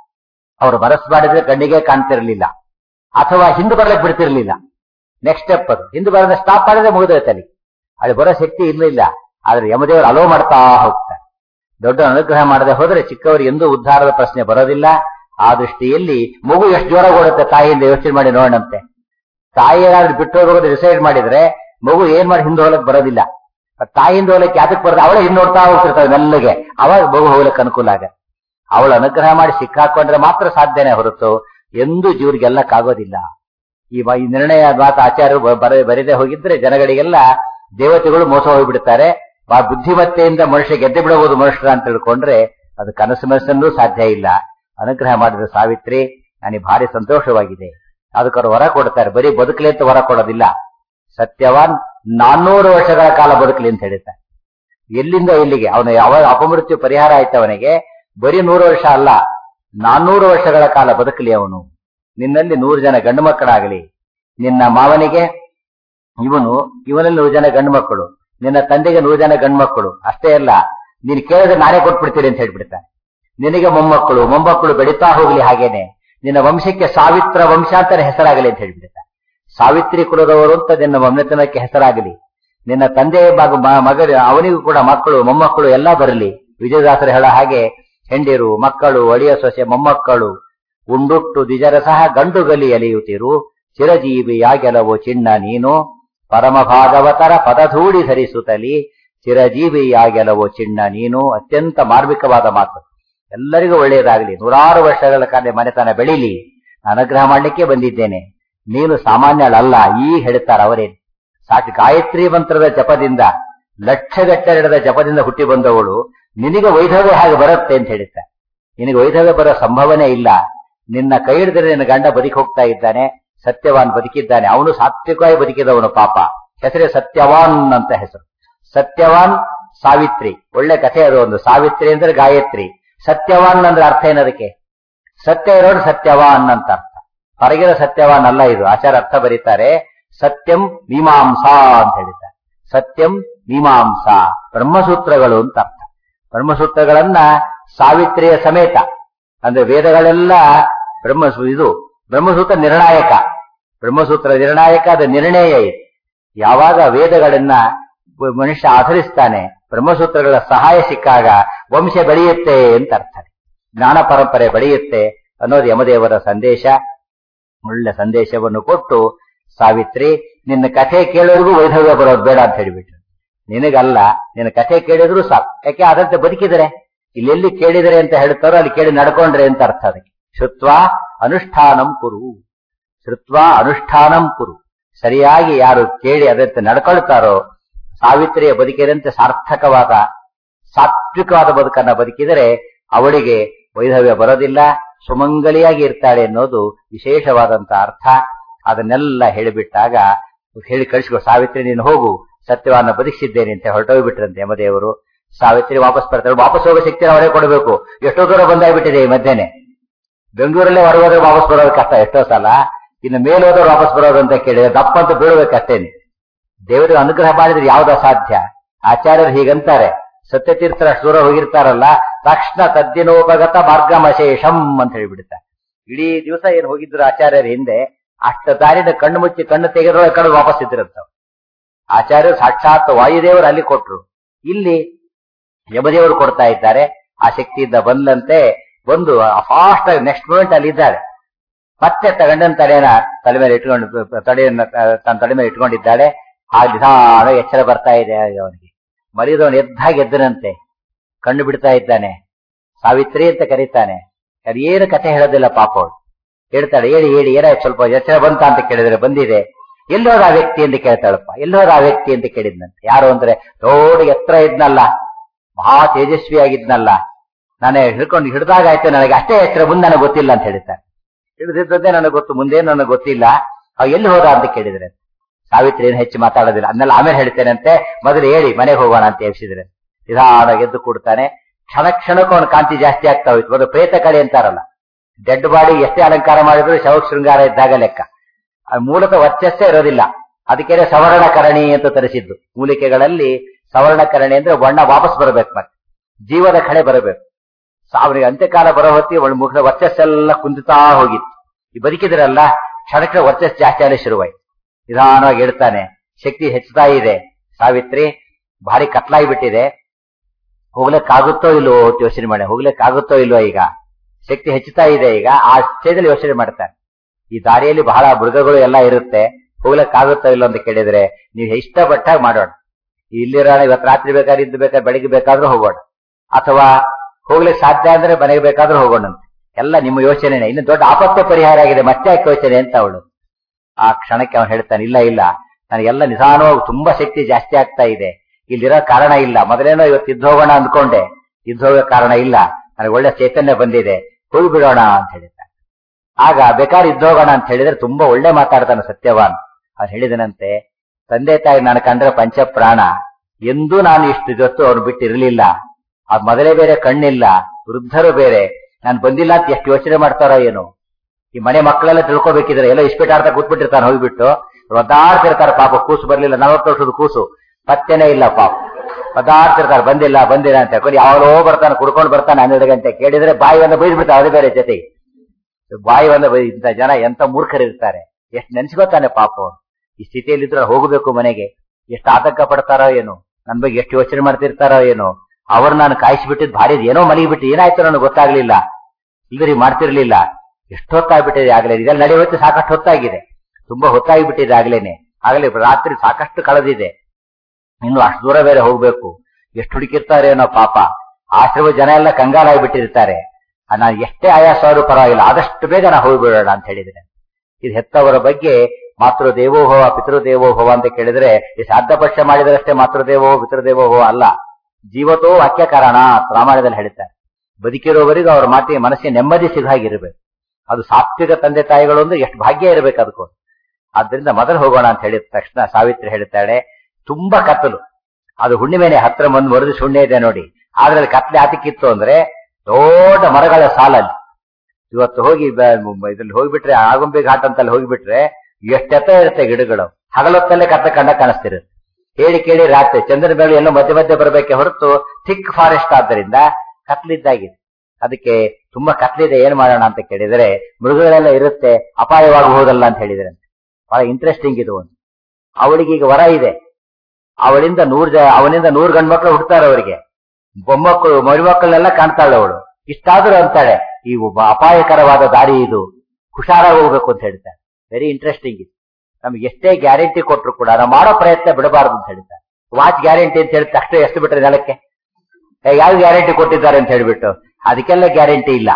ಅವ್ರು ಮನಸ್ಸು ಮಾಡಿದ್ರೆ ಕಣ್ಣಿಗೆ ಕಾಣ್ತಿರ್ಲಿಲ್ಲ ಅಥವಾ ಹಿಂದೆ ಬರ್ಲಿಕ್ಕೆ ಬಿಡ್ತಿರ್ಲಿಲ್ಲ ನೆಕ್ಸ್ಟ್ ಸ್ಟೆಪ್ ಅದು ಹಿಂದೆ ಬರೋದ ಸ್ಟಾಪ್ ಮಾಡಿದ್ರೆ ಮುಗಿದೋಯ್ತು ಅಲ್ಲಿ ಅಲ್ಲಿ ಬರೋ ಶಕ್ತಿ ಇರ್ಲಿಲ್ಲ ಆದ್ರೆ ಯಮದೇವರು ಅಲೋ ಮಾಡ್ತಾ ಹೋಗ್ತಾರೆ ದೊಡ್ಡ ಅನುಗ್ರಹ ಮಾಡದೆ ಹೋದ್ರೆ ಚಿಕ್ಕವರಿಗೆ ಎಂದೂ ಉದ್ಧಾರದ ಪ್ರಶ್ನೆ ಬರೋದಿಲ್ಲ ಆ ದೃಷ್ಟಿಯಲ್ಲಿ ಮಗು ಎಷ್ಟು ಜೋರ ಓಡುತ್ತೆ ತಾಯಿಯಿಂದ ಯೋಚನೆ ಮಾಡಿ ನೋಡೋಣಂತೆ ತಾಯಿ ಏನಾದ್ರು ಬಿಟ್ಟು ಹೋಗೋದು ಡಿಸೈಡ್ ಮಾಡಿದ್ರೆ ಮಗು ಏನ್ ಮಾಡಿ ಹಿಂದೆ ಹೋಗ್ಲಕ್ ಬರೋದಿಲ್ಲ ತಾಯಿಯಿಂದ ಹೋಗ್ಲಿಕ್ಕೆ ಯಾತಕ್ಕೆ ಬರೋದು ಅವಳೇ ಹಿಂದೆ ನೋಡ್ತಾ ಹೋಗ್ತಿರ್ತಾವೆ ಮೆಲ್ಲಗೆ ಅವಾಗ ಮಗು ಹೋಗ್ಲಿಕ್ಕೆ ಅನುಕೂಲ ಆಗ ಅವಳು ಅನುಗ್ರಹ ಮಾಡಿ ಸಿಕ್ಕಾಕೊಂಡ್ರೆ ಮಾತ್ರ ಸಾಧ್ಯನೇ ಹೊರತು ಎಂದೂ ಜೀವರಿಗೆ ಗೆಲ್ಲಕ್ಕಾಗೋದಿಲ್ಲ ಈ ಮ- ಈ ನಿರ್ಣಯ ಮಾತು ಆಚಾರ್ಯರು ಬ- ಬರ ಬರೆದೇ ಹೋಗಿದ್ರೆ ಜನಗಳಿಗೆಲ್ಲ ದೇವತೆಗಳು ಮೋಸ ಹೋಗ್ಬಿಡ್ತಾರೆ ಆ ಬುದ್ಧಿಮತ್ತೆಯಿಂದ ಮನುಷ್ಯ ಗೆದ್ದು ಬಿಡಬಹುದು ಮನುಷ್ಯರ ಅಂತ ತಿಳ್ಕೊಂಡ್ರೆ ಅದು ಕನಸು ಮನಸ್ಸನ್ನೂ ಸಾಧ್ಯ ಇಲ್ಲ ಅನುಗ್ರಹ ಮಾಡಿದ ಸಾವಿತ್ರಿ ನನಗೆ ಭಾರಿ ಸಂತೋಷವಾಗಿದೆ ಅದಕ್ಕೆ ಅವರು ವರ ಕೊಡ್ತಾರೆ ಬರೀ ಬದುಕಲಿ ಅಂತ ವರ ಕೊಡೋದಿಲ್ಲ ಸತ್ಯವಾನ್ ನಾನ್ನೂರು ವರ್ಷಗಳ ಕಾಲ ಬದುಕಲಿ ಅಂತ ಹೇಳ್ತಾರೆ ಎಲ್ಲಿಂದ ಎಲ್ಲಿಗೆ ಅವನ ಯಾವ ಅಪಮೃತ್ಯು ಪರಿಹಾರ ಆಯ್ತು ಅವನಿಗೆ ಬರೀ ನೂರು ವರ್ಷ ಅಲ್ಲ ನಾನ್ನೂರು ವರ್ಷಗಳ ಕಾಲ ಬದುಕಲಿ ಅವನು ನಿನ್ನಲ್ಲಿ ನೂರು ಜನ ಗಂಡು ಮಕ್ಕಳಾಗಲಿ ನಿನ್ನ ಮಾವನಿಗೆ ಇವನು ಇವನಲ್ಲಿ ನೂರು ಜನ ಗಂಡು ಮಕ್ಕಳು ನಿನ್ನ ತಂದೆಗೆ ನೂರು ಜನ ಗಂಡು ಮಕ್ಕಳು ಅಷ್ಟೇ ಅಲ್ಲ ನೀನು ಕೇಳಿದ್ರೆ ನಾನೇ ಕೊಟ್ಬಿಡ್ತೀನಿ ಅಂತ ಹೇಳ್ಬಿಡ್ತಾನೆ ನಿನಗೆ ಮೊಮ್ಮಕ್ಕಳು ಮೊಮ್ಮಕ್ಕಳು ಬೆಳೀತಾ ಹೋಗ್ಲಿ ಹಾಗೇನೆ ನಿನ್ನ ವಂಶಕ್ಕೆ ಸಾವಿತ್ರ ವಂಶ ಅಂತಾನೆ ಹೆಸರಾಗಲಿ ಅಂತ ಹೇಳ್ಬಿಡ್ತಾನೆ ಸಾವಿತ್ರಿ ಕುಲದವರು ಅಂತ ನಿನ್ನ ಮನೆತನಕ್ಕೆ ಹೆಸರಾಗಲಿ ನಿನ್ನ ತಂದೆ ಮಗ ಮ- ಮಗ ಅವನಿಗೂ ಕೂಡ ಮಕ್ಕಳು ಮೊಮ್ಮಕ್ಕಳು ಎಲ್ಲ ಬರಲಿ ವಿಜಯದಾಸರು ಹೇಳೋ ಹಾಗೆ ಹೆಂಡಿರು ಮಕ್ಕಳು ಅಳಿಯ ಸೊಸೆ ಮೊಮ್ಮಕ್ಕಳು ಉಂಡುಟ್ಟು ದಿಜರ ಸಹ ಗಂಡುಗಲಿ ಎಲೆಯುತ್ತಿರು ಚಿರಜೀವಿಯಾಗೆಲವು ಚಿನ್ನ ನೀನು ಪರಮ ಭಾಗವತರ ಪದಧೂಳಿ ಧರಿಸುತ್ತಲಿ ಚಿರಜೀವಿಯಾಗೆಲವು ಚಿನ್ನ ನೀನು ಅತ್ಯಂತ ಮಾರ್ಮಿಕವಾದ ಮಾತು ಎಲ್ಲರಿಗೂ ಒಳ್ಳೆಯದಾಗಲಿ ನೂರಾರು ವರ್ಷಗಳ ಕಾಲ ಮನೆತನ ಬೆಳೀಲಿ ಅನುಗ್ರಹ ಮಾಡಲಿಕ್ಕೆ ಬಂದಿದ್ದೇನೆ ನೀನು ಸಾಮಾನ್ಯಳಲ್ಲ ಈ ಹೇಳ್ತಾರ ಅವರೇನು ಸಾಕು ಗಾಯತ್ರಿ ಮಂತ್ರದ ಜಪದಿಂದ ಲಕ್ಷಗಟ್ಟಲೆ ನಡೆದ ಜಪದಿಂದ ಹುಟ್ಟಿ ಬಂದವಳು ನಿನಗೆ ವೈಧವ್ಯ ಹಾಗೆ ಬರುತ್ತೆ ಅಂತ ಹೇಳಿದ್ದ ನಿನಗೆ ವೈಧವ್ಯ ಬರೋ ಸಂಭವನೆ ಇಲ್ಲ ನಿನ್ನ ಕೈ ಹಿಡಿದ್ರೆ ನಿನ್ನ ಗಂಡ ಬದುಕಿ ಹೋಗ್ತಾ ಇದ್ದಾನೆ ಸತ್ಯವಾನ್ ಬದುಕಿದ್ದಾನೆ ಅವನು ಸಾತ್ವಿಕವಾಗಿ ಬದುಕಿದವನು ಪಾಪ ಹೆಸರೇ ಸತ್ಯವಾನ್ ಅಂತ ಹೆಸರು ಸತ್ಯವಾನ್ ಸಾವಿತ್ರಿ ಒಳ್ಳೆ ಕಥೆ ಅದು ಒಂದು ಸಾವಿತ್ರಿ ಅಂದ್ರೆ ಗಾಯತ್ರಿ ಸತ್ಯವಾನ್ ಅಂದ್ರೆ ಅರ್ಥ ಏನದಕ್ಕೆ ಸತ್ಯ ಇರೋದು ಸತ್ಯವಾನ್ ಅಂತ ಅರ್ಥ ಹೊರಗಿರೋ ಸತ್ಯವಾನ್ ಅಲ್ಲ ಇದು ಆಚಾರ ಅರ್ಥ ಬರೀತಾರೆ ಸತ್ಯಂ ಮೀಮಾಂಸಾ ಅಂತ ಹೇಳಿದ್ದಾರೆ ಸತ್ಯಂ ಮೀಮಾಂಸಾ ಬ್ರಹ್ಮಸೂತ್ರಗಳು ಅಂತ ಅರ್ಥ ಬ್ರಹ್ಮಸೂತ್ರಗಳನ್ನ ಸಾವಿತ್ರಿಯ ಸಮೇತ ಅಂದ್ರೆ ವೇದಗಳೆಲ್ಲ ಬ್ರಹ್ಮ ಇದು ಬ್ರಹ್ಮಸೂತ್ರ ನಿರ್ಣಾಯಕ ಬ್ರಹ್ಮಸೂತ್ರ ನಿರ್ಣಾಯಕ ಅದು ನಿರ್ಣಯ ಇದೆ ಯಾವಾಗ ವೇದಗಳನ್ನ ಮನುಷ್ಯ ಆಧರಿಸ್ತಾನೆ ಬ್ರಹ್ಮಸೂತ್ರಗಳ ಸಹಾಯ ಸಿಕ್ಕಾಗ ವಂಶ ಬೆಳೆಯುತ್ತೆ ಅಂತ ಅರ್ಥ ಜ್ಞಾನ ಪರಂಪರೆ ಬೆಳೆಯುತ್ತೆ ಅನ್ನೋದು ಯಮದೇವರ ಸಂದೇಶ ಒಳ್ಳೆ ಸಂದೇಶವನ್ನು ಕೊಟ್ಟು ಸಾವಿತ್ರಿ ನಿನ್ನ ಕಥೆ ಕೇಳೋರಿಗೂ ವೈಧವ್ಯ ಬರೋದು ಬೇಡ ಅಂತ ಹೇಳಿಬಿಟ್ರು ನಿನಗಲ್ಲ ನಿನ್ನ ಕಥೆ ಕೇಳಿದ್ರು ಸಾಕು ಯಾಕೆ ಅದಂತೆ ಬದುಕಿದರೆ ಇಲ್ಲೆಲ್ಲಿ ಕೇಳಿದರೆ ಅಂತ ಹೇಳ್ತಾರೋ ಅಲ್ಲಿ ಕೇಳಿ ನಡ್ಕೊಂಡ್ರೆ ಅಂತ ಅರ್ಥ ಅದಕ್ಕೆ ಶುತ್ವ ಅನುಷ್ಠಾನಂ ಕುರು ಶುತ್ವ ಅನುಷ್ಠಾನಂ ಕುರು ಸರಿಯಾಗಿ ಯಾರು ಕೇಳಿ ಅದಂತೆ ನಡ್ಕೊಳ್ತಾರೋ ಸಾವಿತ್ರಿಯ ಬದುಕಿದಂತೆ ಸಾರ್ಥಕವಾದ ಸಾತ್ವಿಕವಾದ ಬದುಕನ್ನ ಬದುಕಿದರೆ ಅವಳಿಗೆ ವೈಧವ್ಯ ಬರೋದಿಲ್ಲ ಸುಮಂಗಲಿಯಾಗಿ ಇರ್ತಾಳೆ ಅನ್ನೋದು ವಿಶೇಷವಾದಂತ ಅರ್ಥ ಅದನ್ನೆಲ್ಲ ಹೇಳಿಬಿಟ್ಟಾಗ ಹೇಳಿ ಕಳಿಸ್ಕೊ ಸಾವಿತ್ರಿ ನೀನು ಹೋಗು ಸತ್ಯವನ್ನ ಬದುಕಿಸಿದ್ದೇನೆ ಅಂತ ಹೊರಟೋಗ್ಬಿಟ್ರಂತೆ ಯಮದೇವರು ಸಾವಿತ್ರಿ ವಾಪಸ್ ಬರ್ತಾರೆ ವಾಪಸ್ ಹೋಗೋ ಶಕ್ತಿ ಅವರೇ ಕೊಡಬೇಕು ಎಷ್ಟೋ ದೂರ ಬಂದಾಗ್ಬಿಟ್ಟಿದೆ ಈ ಮಧ್ಯೆನೆ ಬೆಂಗಳೂರಲ್ಲೇ ಹೊರಗೋದ್ರೆ ವಾಪಸ್ ಬರೋದು ಕಷ್ಟ ಎಷ್ಟೋ ಸಲ ಇನ್ನು ಮೇಲೆ ಹೋದ್ರೆ ವಾಪಸ್ ಬರೋದು ಅಂತ ಕೇಳಿದ್ರೆ ದಪ್ಪ ಅಂತ ಬೀಳ್ಬೇಕಷ್ಟೇನೆ ದೇವರು ಅನುಗ್ರಹ ಮಾಡಿದ್ರೆ ಯಾವ್ದು ಅಸಾಧ್ಯ ಆಚಾರ್ಯರು ಹೀಗಂತಾರೆ ಸತ್ಯತೀರ್ಥರ ಅಷ್ಟು ದೂರ ಹೋಗಿರ್ತಾರಲ್ಲ ತಕ್ಷಣ ತದ್ದಿನೋಪಗತ ಮಾರ್ಗಮಶೇಷಂ ಅಂತ ಹೇಳ್ಬಿಡ್ತಾರೆ ಇಡೀ ದಿವಸ ಏನ್ ಹೋಗಿದ್ರು ಆಚಾರ್ಯರ ಹಿಂದೆ ಅಷ್ಟ ದಾರಿನ ಕಣ್ಣು ಮುಚ್ಚಿ ಕಣ್ಣು ತೆಗೆದ್ರೊಳಗೆ ಕಣ್ಣು ವಾಪಸ್ ಇದ್ದಿರಂತಾವ ಆಚಾರ್ಯರು ಸಾಕ್ಷಾತ್ ವಾಯುದೇವರು ಅಲ್ಲಿ ಕೊಟ್ರು ಇಲ್ಲಿ ಯಮದೇವರು ಕೊಡ್ತಾ ಇದ್ದಾರೆ ಆ ಶಕ್ತಿಯಿಂದ ಬಂದಂತೆ ಬಂದು ಫಾಸ್ಟ್ ಆಗಿ ನೆಕ್ಸ್ಟ್ ಮೂಮೆಂಟ್ ಅಲ್ಲಿ ಇದ್ದಾಳೆ ಮತ್ತೆ ತಗಂಡನ ತಲೆನ ತಲೆ ಮೇಲೆ ಇಟ್ಕೊಂಡು ತಡೆಯನ್ನ ತನ್ನ ತಲೆ ಮೇಲೆ ಇಟ್ಕೊಂಡಿದ್ದಾಳೆ ಆ ನಿಧಾನ ಎಚ್ಚರ ಬರ್ತಾ ಇದೆ ಅವನಿಗೆ ಮರಿದವನು ಎದ್ದಾಗಿ ಎದ್ದನಂತೆ ಕಣ್ಣು ಬಿಡ್ತಾ ಇದ್ದಾನೆ ಸಾವಿತ್ರಿ ಅಂತ ಕರೀತಾನೆ ಅದು ಏನು ಕಥೆ ಹೇಳೋದಿಲ್ಲ ಪಾಪ ಅವಳು ಹೇಳ್ತಾಳೆ ಹೇಳಿ ಹೇಳಿ ಏನಾಯ್ತು ಸ್ವಲ್ಪ ಎಚ್ಚರ ಬಂತ ಅಂತ ಕೇಳಿದ್ರೆ ಬಂದಿದೆ ಎಲ್ಲೋದ ಆ ವ್ಯಕ್ತಿ ಅಂತ ಕೇಳ್ತಾಳಪ್ಪ ಎಲ್ಲೋದ ಆ ವ್ಯಕ್ತಿ ಅಂತ ಕೇಳಿದ್ನಂತೆ ಯಾರು ಅಂದ್ರೆ ದೊಡ್ಡ ಎತ್ತರ ಇದ್ನಲ್ಲ ಮಹಾ ತೇಜಸ್ವಿಯಾಗಿದ್ನಲ್ಲ ನಾನೇ ಹಿಡ್ಕೊಂಡು ಹಿಡ್ದಾಗಾಯ್ತು ನನಗೆ ಅಷ್ಟೇ ಎಚ್ಚರ ಮುಂದೆ ನನಗೆ ಗೊತ್ತಿಲ್ಲ ಅಂತ ಹೇಳ್ತಾರೆ ಹಿಡಿದಿದ್ದದ್ದೇ ನನಗೆ ಗೊತ್ತು ಮುಂದೇನು ನನಗೆ ಗೊತ್ತಿಲ್ಲ ಅವ್ ಎಲ್ಲಿ ಹೋದ ಅಂತ ಕೇಳಿದ್ರೆ ಸಾವಿತ್ರಿ ಏನು ಹೆಚ್ಚು ಮಾತಾಡೋದಿಲ್ಲ ಅದನ್ನೆಲ್ಲ ಆಮೇಲೆ ಹೇಳ್ತೇನಂತೆ ಮೊದಲು ಹೇಳಿ ಮನೆಗೆ ಹೋಗೋಣ ಅಂತ ಎಬ್ಸಿದ್ರೆ ನಿಧಾನಾಗಿ ಎದ್ದು ಕೊಡ್ತಾನೆ ಕ್ಷಣ ಕ್ಷಣಕ್ಕೂ ಅವನ ಕಾಂತಿ ಜಾಸ್ತಿ ಆಗ್ತಾ ಹೋಯ್ತು ಒಂದು ಪ್ರೇತ ಕಳೆ ಅಂತಾರಲ್ಲ ಡೆಡ್ ಬಾಡಿ ಎಷ್ಟೇ ಅಲಂಕಾರ ಮಾಡಿದ್ರು ಶವ ಶೃಂಗಾರ ಇದ್ದಾಗ ಲೆಕ್ಕ ಆ ಮೂಲಕ ವರ್ಚಸ್ಸೇ ಇರೋದಿಲ್ಲ ಅದಕ್ಕೆ ಸವರ್ಣಕರಣಿ ಅಂತ ತರಿಸಿದ್ದು ಮೂಲಿಕೆಗಳಲ್ಲಿ ಸವರ್ಣಕರಣಿ ಅಂದ್ರೆ ಬಣ್ಣ ವಾಪಸ್ ಬರಬೇಕು ಮತ್ತೆ ಜೀವದ ಕಳೆ ಬರಬೇಕು ಅವನಿಗೆ ಅಂತ್ಯಕಾಲ ಬರೋ ಹೊತ್ತಿ ಅವಳ ಮುಖದ ವರ್ಚಸ್ಸೆಲ್ಲ ಕುಂದುತ್ತಾ ಹೋಗಿತ್ತು ಈ ಬದುಕಿದ್ರಲ್ಲ ಕ್ಷಣಕ್ಕೆ ವರ್ಚಸ್ ಜಾಸ್ತಿ ಆಗಲಿ ಶುರುವಾಯ್ತು ನಿಧಾನವಾಗಿ ಹೇಳ್ತಾನೆ ಶಕ್ತಿ ಹೆಚ್ಚುತ್ತಾ ಇದೆ ಸಾವಿತ್ರಿ ಭಾರಿ ಕತ್ಲಾಗಿ ಬಿಟ್ಟಿದೆ ಹೋಗ್ಲಿಕ್ಕಾಗುತ್ತೋ ಇಲ್ವೋ ಅಂತ ಯೋಚನೆ ಮಾಡಿ ಹೋಗ್ಲಿಕ್ಕಾಗುತ್ತೋ ಇಲ್ವೋ ಈಗ ಶಕ್ತಿ ಹೆಚ್ಚುತ್ತಾ ಇದೆ ಈಗ ಆ ಸ್ಟೇಜಲ್ಲಿ ಯೋಚನೆ ಮಾಡ್ತಾನೆ ಈ ದಾರಿಯಲ್ಲಿ ಬಹಳ ಮೃಗಗಳು ಎಲ್ಲ ಇರುತ್ತೆ ಹೋಗ್ಲಿಕ್ಕಾಗುತ್ತೋ ಇಲ್ಲೋ ಅಂತ ಕೇಳಿದ್ರೆ ನೀವು ಇಷ್ಟಪಟ್ಟಾಗ ಮಾಡೋಣ ಇಲ್ಲಿರೋಣ ಇವತ್ತು ರಾತ್ರಿ ಬೇಕಾದ್ರೆ ಇದ್ದು ಬೇಕಾದ್ರೆ ಬೆಳಿಗ್ಗೆ ಬೇಕಾದ್ರೂ ಹೋಗೋಣ ಅಥವಾ ಹೋಗ್ಲಿಕ್ಕೆ ಸಾಧ್ಯ ಅಂದ್ರೆ ಮನೆಗೆ ಬೇಕಾದ್ರೂ ಹೋಗೋಣಂತೆ ಎಲ್ಲ ನಿಮ್ಮ ಯೋಚನೆನೆ ಇನ್ನು ದೊಡ್ಡ ಆಪತ್ತು ಪರಿಹಾರ ಆಗಿದೆ ಮತ್ತೆ ಯಾಕೆ ಯೋಚನೆ ಅಂತ ಅವಳು ಆ ಕ್ಷಣಕ್ಕೆ ಅವನು ಹೇಳ್ತಾನೆ ಇಲ್ಲ ಇಲ್ಲ ನನಗೆಲ್ಲ ನಿಧಾನವಾಗಿ ತುಂಬಾ ಶಕ್ತಿ ಜಾಸ್ತಿ ಆಗ್ತಾ ಇದೆ ಇಲ್ಲಿರೋ ಕಾರಣ ಇಲ್ಲ ಮೊದಲೇನೋ ಇವತ್ತು ಇದ್ದು ಹೋಗೋಣ ಅಂದ್ಕೊಂಡೆ ಇದ್ದು ಹೋಗೋ ಕಾರಣ ಇಲ್ಲ ನನಗೆ ಒಳ್ಳೆ ಚೈತನ್ಯ ಬಂದಿದೆ ಹೋಗಿ ಬಿಡೋಣ ಅಂತ ಹೇಳಿದ್ದ ಆಗ ಬೇಕಾದ್ರೆ ಇದ್ದೋಗೋಣ ಅಂತ ಹೇಳಿದ್ರೆ ತುಂಬಾ ಒಳ್ಳೆ ಮಾತಾಡ್ತಾನೆ ಸತ್ಯವಾನ್ ಅವ್ನು ಹೇಳಿದನಂತೆ ತಂದೆ ತಾಯಿ ನಾನು ಕಂಡ್ರೆ ಪಂಚ ಪ್ರಾಣ ಎಂದೂ ನಾನು ಇಷ್ಟು ಜೊತ್ತು ಅವ್ರು ಬಿಟ್ಟಿರ್ಲಿಲ್ಲ ಅದ್ ಮೊದಲೇ ಬೇರೆ ಕಣ್ಣಿಲ್ಲ ವೃದ್ಧರು ಬೇರೆ ನಾನು ಬಂದಿಲ್ಲ ಅಂತ ಎಷ್ಟು ಯೋಚನೆ ಮಾಡ್ತಾರೋ ಏನು ಈ ಮನೆ ಮಕ್ಕಳೆಲ್ಲ ತಿಳ್ಕೊಬೇಕಿದ್ರೆ ಎಲ್ಲ ಇಸ್ಪೀಟ್ ಆಡ್ತಾ ಕೂತ್ಬಿಟ್ಟಿರ್ತಾನೆ ಹೋಗ್ಬಿಟ್ಟು ಒದ್ದಾಡ್ತಿರ್ತಾರೆ ಪಾಪ ಕೂಸು ಬರ್ಲಿಲ್ಲ ನಲವತ್ತು ವರ್ಷದ ಕೂಸು ಪತ್ತೆನೇ ಇಲ್ಲ ಪಾಪ ಒದ್ದಾಡ್ತಿರ್ತಾರೆ ಬಂದಿಲ್ಲ ಬಂದಿಲ್ಲ ಅಂತ ಕೊನೆ ಯಾವಾಗಲೋ ಬರ್ತಾನೆ ಕುಡ್ಕೊಂಡು ಬರ್ತಾನೆ ಹನ್ನೆರಡು ಗಂಟೆ ಕೇಳಿದ್ರೆ ಬಾಯಿ ಒಂದು ಬೈದ್ ಬಿಡ್ತಾರೆ ಅದೇ ಬೇರೆ ಜೊತೆಗೆ ಬಾಯಿ ಒಂದು ಬೈ ಇಂಥ ಜನ ಎಂತ ಮೂರ್ಖರಿರ್ತಾರೆ ಎಷ್ಟು ನೆನ್ಸ್ಕೊತಾನೆ ಪಾಪ ಅವ್ನು. ಈ ಸ್ಥಿತಿಯಲ್ಲಿದ್ರೆ ಹೋಗಬೇಕು ಮನೆಗೆ ಎಷ್ಟು ಆತಂಕ ಪಡ್ತಾರೋ ಏನು ನನ್ ಬಗ್ಗೆ ಎಷ್ಟು ಯೋಚನೆ ಮಾಡ್ತಿರ್ತಾರೋ ಏನು ಅವ್ರು ನಾನು ಕಾಯಿಸ್ಬಿಟ್ಟಿದ್ ಭಾರಿ ಏನೋ ಮಲಗಿಬಿಟ್ಟು ಏನಾಯ್ತು ನನಗೆ ಗೊತ್ತಾಗ್ಲಿಲ್ಲ ಇಲ್ದರಿ ಮಾಡ್ತಿರ್ಲಿಲ್ಲ ಎಷ್ಟೊತ್ತಾಗ್ಬಿಟ್ಟಿದೆ ಆಗ್ಲೇ ಇದೆಲ್ಲ ನಡೆಯುತ್ತೆ ಸಾಕಷ್ಟು ಹೊತ್ತಾಗಿದೆ ತುಂಬಾ ಹೊತ್ತಾಗಿಬಿಟ್ಟಿದೆ ಆಗ್ಲೇನೆ ಆಗ್ಲೇ ರಾತ್ರಿ ಸಾಕಷ್ಟು ಕಳೆದಿದೆ ಇನ್ನು ಅಷ್ಟು ದೂರ ಬೇರೆ ಹೋಗ್ಬೇಕು ಎಷ್ಟು ಹುಡುಕಿರ್ತಾರೆ ಏನೋ ಪಾಪ ಆಶ್ರಮ ಜನ ಎಲ್ಲ ಕಂಗಾಲಾಗ್ಬಿಟ್ಟಿರ್ತಾರೆ ಆ, ನಾನು ಎಷ್ಟೇ ಆಯಾಸವಾದ್ರೂ ಪರವಾಗಿಲ್ಲ ಆದಷ್ಟು ಬೇಗ ನಾ ಹೋಗ್ಬಿಡೋಣ ಅಂತ ಹೇಳಿದ್ರೆ ಇದು ಹೆತ್ತವರ ಬಗ್ಗೆ ಮಾತೃ ದೇವೋಭವ ಪಿತೃದೇವೋಭವ ಅಂತ ಕೇಳಿದ್ರೆ ಈ ಸಾಧ್ಯಪಕ್ಷ ಮಾಡಿದರಷ್ಟೇ ಮಾತೃ ದೇವೋಭವ ಪಿತೃದೇವೋಭವ ಅಲ್ಲ ಜೀವತೋ ವಾಕ್ಯ ಕಾರಣ ರಾಮಾಯಣದಲ್ಲಿ ಹೇಳ್ತಾರೆ ಬದುಕಿರೋವರೆಗೂ ಅವ್ರ ಮಾತಿಗೆ ಮನಸ್ಸಿಗೆ ನೆಮ್ಮದಿ ಸಿಗಾಗಿರ್ಬೇಕು ಅದು ಸಾತ್ವಿಕ ತಂದೆ ತಾಯಿಗಳು ಅಂದ್ರೆ ಎಷ್ಟು ಭಾಗ್ಯ ಇರಬೇಕು ಅದಕ್ಕೂ ಆದ್ರಿಂದ ಮೊದಲು ಹೋಗೋಣ ಅಂತ ಹೇಳಿದ ತಕ್ಷಣ ಸಾವಿತ್ರಿ ಹೇಳ್ತಾಳೆ ತುಂಬಾ ಕತ್ತಲು ಅದು ಹುಣ್ಣಿಮೆನೆ ಹತ್ರ ಬಂದು ಮರುದು ಹುಣ್ಣೆ ಇದೆ ನೋಡಿ ಆದ್ರೆ ಅಲ್ಲಿ ಕತ್ಲೆ ಆತಕ್ಕಿತ್ತು ಅಂದ್ರೆ ದೊಡ್ಡ ಮರಗಳ ಸಾಲಲ್ಲಿ ಇವತ್ತು ಹೋಗಿ ಬ- ಮ- ಇದ್ರಲ್ಲಿ ಹೋಗ್ಬಿಟ್ರೆ ಆಗುಂಬೆ ಘಾಟ್ ಅಂತಲ್ಲಿ ಹೋಗ್ಬಿಟ್ರೆ ಎಷ್ಟೆತ್ತ ಇರುತ್ತೆ ಗಿಡಗಳು ಹಗಲೊತ್ತಲ್ಲೇ ಕತ್ತ ಕಂಡ ಕಾಣಿಸ್ತಿರುತ್ತೆ ಹೇಳಿ ಕೇಳಿ ರಾತ್ರಿ ಚಂದ್ರನ ಮೇಲೆ ಎಲ್ಲೋ ಮಧ್ಯೆ ಮಧ್ಯೆ ಬರಬೇಕೆ ಹೊರತು ಥಿಕ್ ಫಾರೆಸ್ಟ್ ಆದ್ದರಿಂದ ಕತ್ಲಿದ್ದಾಗಿದೆ ಅದಕ್ಕೆ ತುಂಬಾ ಕತ್ಲಿದೆ ಏನ್ ಮಾಡೋಣ ಅಂತ ಕೇಳಿದರೆ ಮೃಗಗಳೆಲ್ಲ ಇರುತ್ತೆ ಅಪಾಯವಾಗಬಹುದಲ್ಲ ಅಂತ ಹೇಳಿದ್ರೆ ಬಹಳ ಇಂಟ್ರೆಸ್ಟಿಂಗ್ ಇದು ಒಂದು ಅವಳಿಗೆ ಈಗ ವರ ಇದೆ ಅವಳಿಂದ ನೂರ್ ಜ ಅವನಿಂದ ನೂರ್ ಗಂಡ್ ಮಕ್ಳು ಹುಡ್ತಾರೆ ಅವರಿಗೆ ಬೊಮ್ಮಕ್ಕಳು ಮರಿಮಕ್ಕಳನ್ನೆಲ್ಲ ಕಾಣ್ತಾಳೆ ಅವಳು ಇಷ್ಟಾದ್ರೂ ಅಂತಾಳೆ ಈ ಒಬ್ಬ ಅಪಾಯಕರವಾದ ದಾರಿ ಇದು ಹುಷಾರಾಗಿ ಹೋಗ್ಬೇಕು ಅಂತ ಹೇಳ್ತಾರೆ ವೆರಿ ಇಂಟ್ರೆಸ್ಟಿಂಗ್ ಇದು ನಮ್ಗೆ ಎಷ್ಟೇ ಗ್ಯಾರಂಟಿ ಕೊಟ್ರು ಕೂಡ ನಾವು ಮಾಡೋ ಪ್ರಯತ್ನ ಬಿಡಬಾರದು ಅಂತ ಹೇಳ್ತಾರೆ ವಾಚ್ ಗ್ಯಾರಂಟಿ ಅಂತ ಹೇಳಿದ ತಕ್ಷಣ ಎಷ್ಟು ಬಿಟ್ರೆ ನೆಲಕ್ಕೆ ಏ, ಯಾವ ಗ್ಯಾರಂಟಿ ಕೊಟ್ಟಿದ್ದಾರೆ ಅಂತ ಹೇಳ್ಬಿಟ್ಟು ಅದಕ್ಕೆಲ್ಲ ಗ್ಯಾರಂಟಿ ಇಲ್ಲ